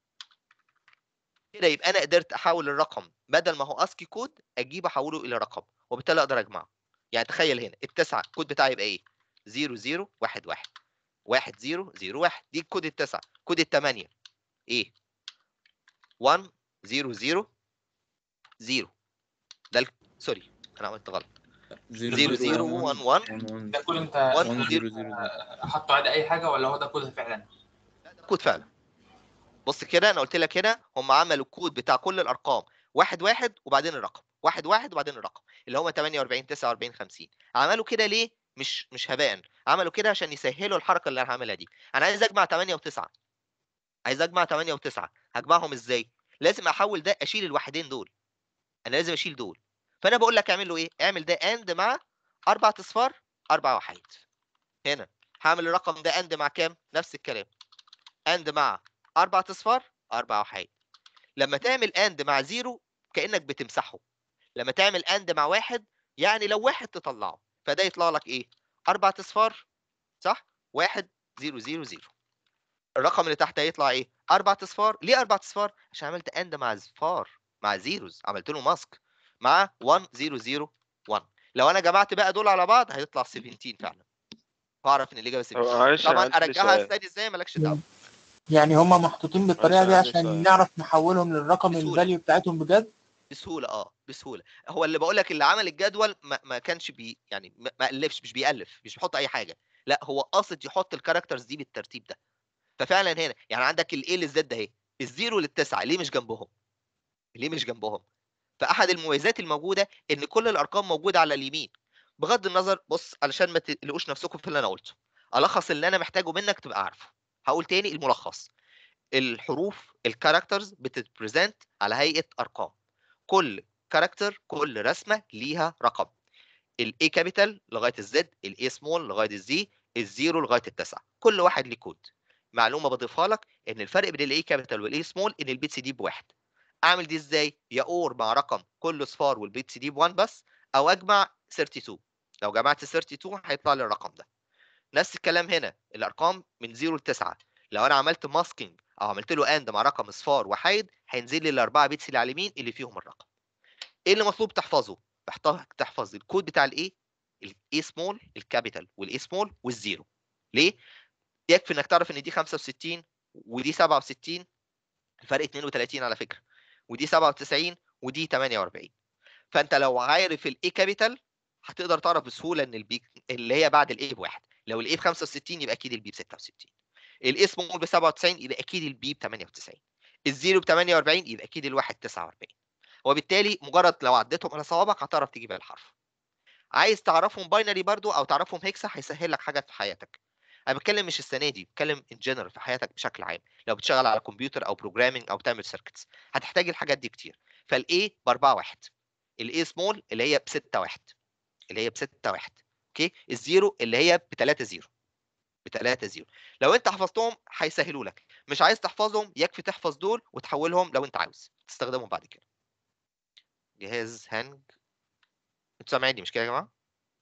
Speaker 1: كده يبقى انا قدرت احول الرقم بدل ما هو اسكي كود اجيب احوله الى رقم وبالتالي اقدر اجمعه يعني تخيل هنا التسعه الكود بتاعي يبقى ايه 0 0 1 1 1 0 0 1 دي كود التسعه كود الثمانيه ايه 1 0 0 0 ده ال... سوري انا عملت غلط 0 0 1 1
Speaker 12: ده كود انت
Speaker 1: 1
Speaker 12: كود
Speaker 1: 0
Speaker 12: حطه عادي اي حاجه ولا هو ده كود فعلا
Speaker 1: كود فعلا بص كده انا قلت لك هنا هم عملوا الكود بتاع كل الارقام واحد واحد وبعدين الرقم واحد واحد وبعدين الرقم اللي هم 48 49 50 عملوا كده ليه مش مش هباء عملوا كده عشان يسهلوا الحركه اللي انا هعملها دي انا عايز اجمع 8 و9 عايز اجمع 8 و9 هجمعهم ازاي لازم احول ده اشيل الواحدين دول انا لازم اشيل دول فانا بقول لك اعمل له ايه اعمل ده اند مع اربع اصفار اربع وحيد هنا هعمل الرقم ده اند مع كام نفس الكلام اند مع اربع اصفار اربع وحيد لما تعمل اند مع زيرو كانك بتمسحه لما تعمل اند مع واحد يعني لو واحد تطلعه فده يطلع لك ايه اربع اصفار صح واحد زيرو زيرو زيرو الرقم اللي تحت هيطلع ايه اربع اصفار ليه اربع اصفار عشان عملت اند مع اصفار مع زيروز عملت له ماسك مع 1 0 0 1 لو انا جمعت بقى دول على بعض هيطلع 17 فعلا واعرف ان الاجابه سي
Speaker 6: طب معلش
Speaker 1: طبعا
Speaker 6: أنا عندي
Speaker 1: ارجعها
Speaker 6: سؤال.
Speaker 1: ثاني ازاي مالكش دعوه
Speaker 2: يعني هما محطوطين بالطريقة دي
Speaker 6: معلش عندي
Speaker 2: عشان
Speaker 6: سؤال.
Speaker 2: نعرف نحولهم للرقم
Speaker 1: بسهولة.
Speaker 2: الفاليو بتاعتهم بجد
Speaker 1: بسهوله اه بسهوله هو اللي بقول لك اللي عمل الجدول ما, ما كانش بي يعني ما ما الفش مش بيالف مش بيحط اي حاجه لا هو قاصد يحط الكاركترز دي بالترتيب ده ففعلا هنا يعني عندك الاي للزد اهي الزيرو للتسعه ليه مش جنبهم ليه مش جنبهم فاحد المميزات الموجوده ان كل الارقام موجوده على اليمين بغض النظر بص علشان ما تقلقوش نفسكم في اللي انا قلته الخص اللي انا محتاجه منك تبقى عارفه هقول تاني الملخص الحروف الكاركترز بتتبريزنت على هيئه ارقام كل كاركتر كل رسمه ليها رقم الاي كابيتال لغايه الزد الاي سمول لغايه الزي الزيرو لغايه التسعه كل واحد ليه كود معلومه بضيفها لك ان الفرق بين الاي كابيتال والاي سمول ان البيتس دي بواحد اعمل دي ازاي يا اور مع رقم كله صفار والبيتس دي بوان بس او اجمع 32 لو جمعت 32 هيطلع لي الرقم ده نفس الكلام هنا الارقام من 0 ل 9 لو انا عملت ماسكينج او عملت له اند مع رقم اصفار وحيد هينزل لي الاربعه بيتس اللي على اليمين اللي فيهم الرقم ايه اللي مطلوب تحفظه محتاج تحفظ الكود بتاع الايه الاي سمول الكابيتال والاي سمول والزيرو ليه يكفي انك تعرف ان دي 65 ودي 67 الفرق 32 على فكره ودي 97 ودي 48 فانت لو عارف الاي كابيتال هتقدر تعرف بسهوله ان البي اللي هي بعد الاي بواحد لو الاي ب 65 يبقى اكيد البي ب 66 الاي سمول ب 97 يبقى اكيد البي ب 98 الزيرو ب 48 يبقى اكيد الواحد 49 وبالتالي مجرد لو عديتهم على صوابعك هتعرف تجيب الحرف عايز تعرفهم باينري برضو او تعرفهم هيكسا هيسهل لك حاجات في حياتك انا بتكلم مش السنه دي بتكلم ان جنرال في حياتك بشكل عام لو بتشتغل على كمبيوتر او بروجرامنج او تعمل سيركتس هتحتاج الحاجات دي كتير فالاي ب 4 1 الاي سمول اللي هي ب 6 1 اللي هي ب 6 1 اوكي الزيرو اللي هي ب 3 0 ب 3 0 لو انت حفظتهم هيسهلوا لك مش عايز تحفظهم يكفي تحفظ دول وتحولهم لو انت عاوز تستخدمهم بعد كده جهاز هانج انتوا سامعيني مش كده يا جماعه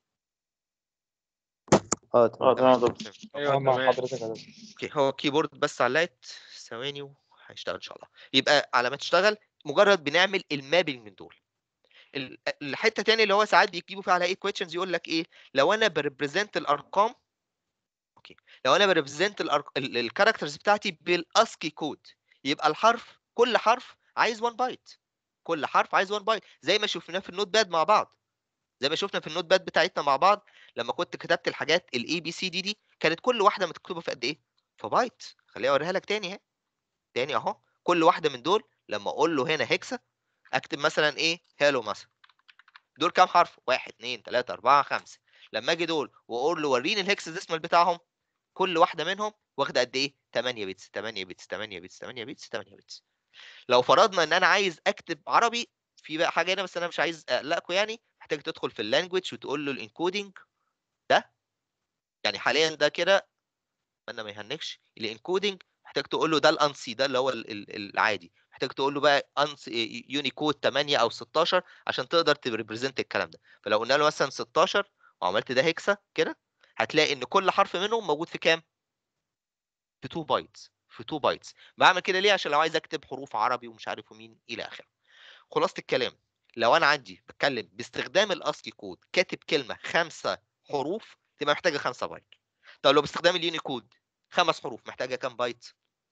Speaker 19: اه
Speaker 4: اه تمام يا دكتور
Speaker 12: ايوه مع حضرتك يا دكتور
Speaker 1: اوكي هو الكيبورد بس علقت ثواني وهيشتغل ان شاء الله يبقى على ما تشتغل مجرد بنعمل المابنج من دول ال- الحته تاني اللي هو ساعات بيجيبوا فيها على ايه كويشنز يقول لك ايه لو انا بريبريزنت الارقام اوكي لو انا بريبريزنت الكاركترز بتاعتي بالاسكي كود يبقى الحرف كل حرف عايز 1 بايت كل حرف عايز 1 بايت زي ما شفناه في النوت باد مع بعض زي ما شفنا في النوت باد بتاعتنا مع بعض لما كنت كتبت الحاجات الاي بي سي دي دي كانت كل واحده مكتوبه في قد ايه في بايت خليني اوريها لك تاني اهي تاني اهو كل واحده من دول لما اقول له هنا هيكسا اكتب مثلا ايه هالو مثلا دول كام حرف 1 2 3 4 5 لما اجي دول واقول له وريني الهكس ديسمال بتاعهم كل واحده منهم واخده قد ايه 8 بيتس 8 بيتس 8 بيتس 8 بيتس 8 بيتس لو فرضنا ان انا عايز اكتب عربي في بقى حاجه هنا بس انا مش عايز اقلقكم يعني محتاج تدخل في اللانجوج وتقول له الانكودنج ده يعني حاليا ده كده اتمنى ما يهنكش الانكودنج محتاج تقول له ده الانسي ده اللي هو ال- ال- العادي محتاج تقول له بقى انس يونيكود 8 او 16 عشان تقدر تريبريزنت الكلام ده فلو قلنا له مثلا 16 وعملت ده هيكسا كده هتلاقي ان كل حرف منهم موجود في كام في 2 بايتس في 2 بايتس بعمل كده ليه عشان لو عايز اكتب حروف عربي ومش عارف ومين الى اخره خلاصه الكلام لو انا عندي بتكلم باستخدام الاسكي كود كاتب كلمه خمسه حروف تبقى محتاجه 5 بايت طب لو باستخدام اليونيكود خمس حروف محتاجه كام بايت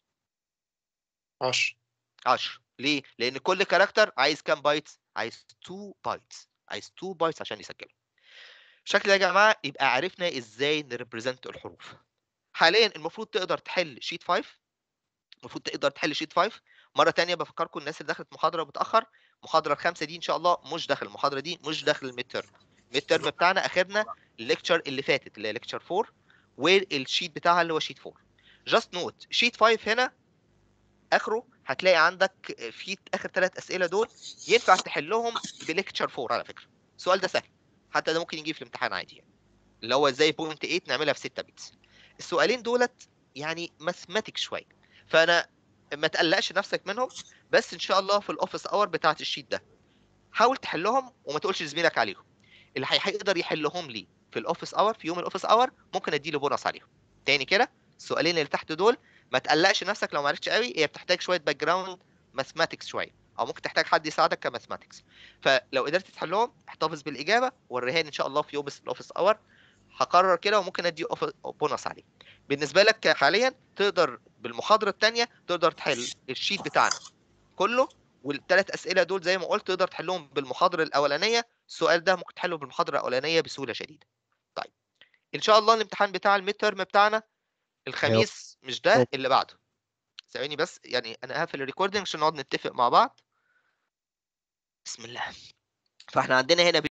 Speaker 16: 10
Speaker 1: 10 ليه لان كل كاركتر عايز كام بايت عايز 2 بايتس عايز 2 بايتس عشان يسجله بالشكل ده يا جماعه يبقى عرفنا ازاي نريبريزنت الحروف حاليا المفروض تقدر تحل شيت 5 المفروض تقدر تحل شيت 5 مره تانية بفكركم الناس اللي دخلت محاضره متاخر المحاضره الخامسه دي ان شاء الله مش داخل المحاضره دي مش داخل الميد ترم الميد ترم بتاعنا اخرنا الليكتشر اللي فاتت اللي هي ليكتشر 4 والشيت بتاعها اللي هو شيت 4 جاست نوت شيت 5 هنا اخره هتلاقي عندك في اخر ثلاث اسئله دول ينفع تحلهم بليكتشر 4 على فكره السؤال ده سهل حتى ده ممكن يجي في الامتحان عادي يعني اللي هو ازاي بوينت 8 نعملها في 6 بيتس السؤالين دولت يعني ماثماتيك شويه فانا ما تقلقش نفسك منهم بس ان شاء الله في الاوفيس اور بتاعه الشيت ده حاول تحلهم وما تقولش لزميلك عليهم اللي هيقدر يحلهم لي في الاوفيس اور في يوم الاوفيس اور ممكن اديله بونص عليهم تاني كده السؤالين اللي تحت دول ما تقلقش نفسك لو ما عرفتش قوي هي بتحتاج شويه باك جراوند ماثماتكس شويه او ممكن تحتاج حد يساعدك كماثماتكس فلو قدرت تحلهم احتفظ بالاجابه وريها لي ان شاء الله في يوم الاوفيس اور هقرر كده وممكن ادي أوف- بونص عليه بالنسبه لك حاليا تقدر بالمحاضره الثانيه تقدر تحل الشيت بتاعنا كله والثلاث اسئله دول زي ما قلت تقدر تحلهم بالمحاضره الاولانيه السؤال ده ممكن تحله بالمحاضره الاولانيه بسهوله شديده طيب ان شاء الله الامتحان بتاع الميد ترم بتاعنا الخميس مش ده اللي بعده ثواني بس يعني انا هقفل الريكوردنج عشان نقعد نتفق مع بعض بسم الله فاحنا عندنا هنا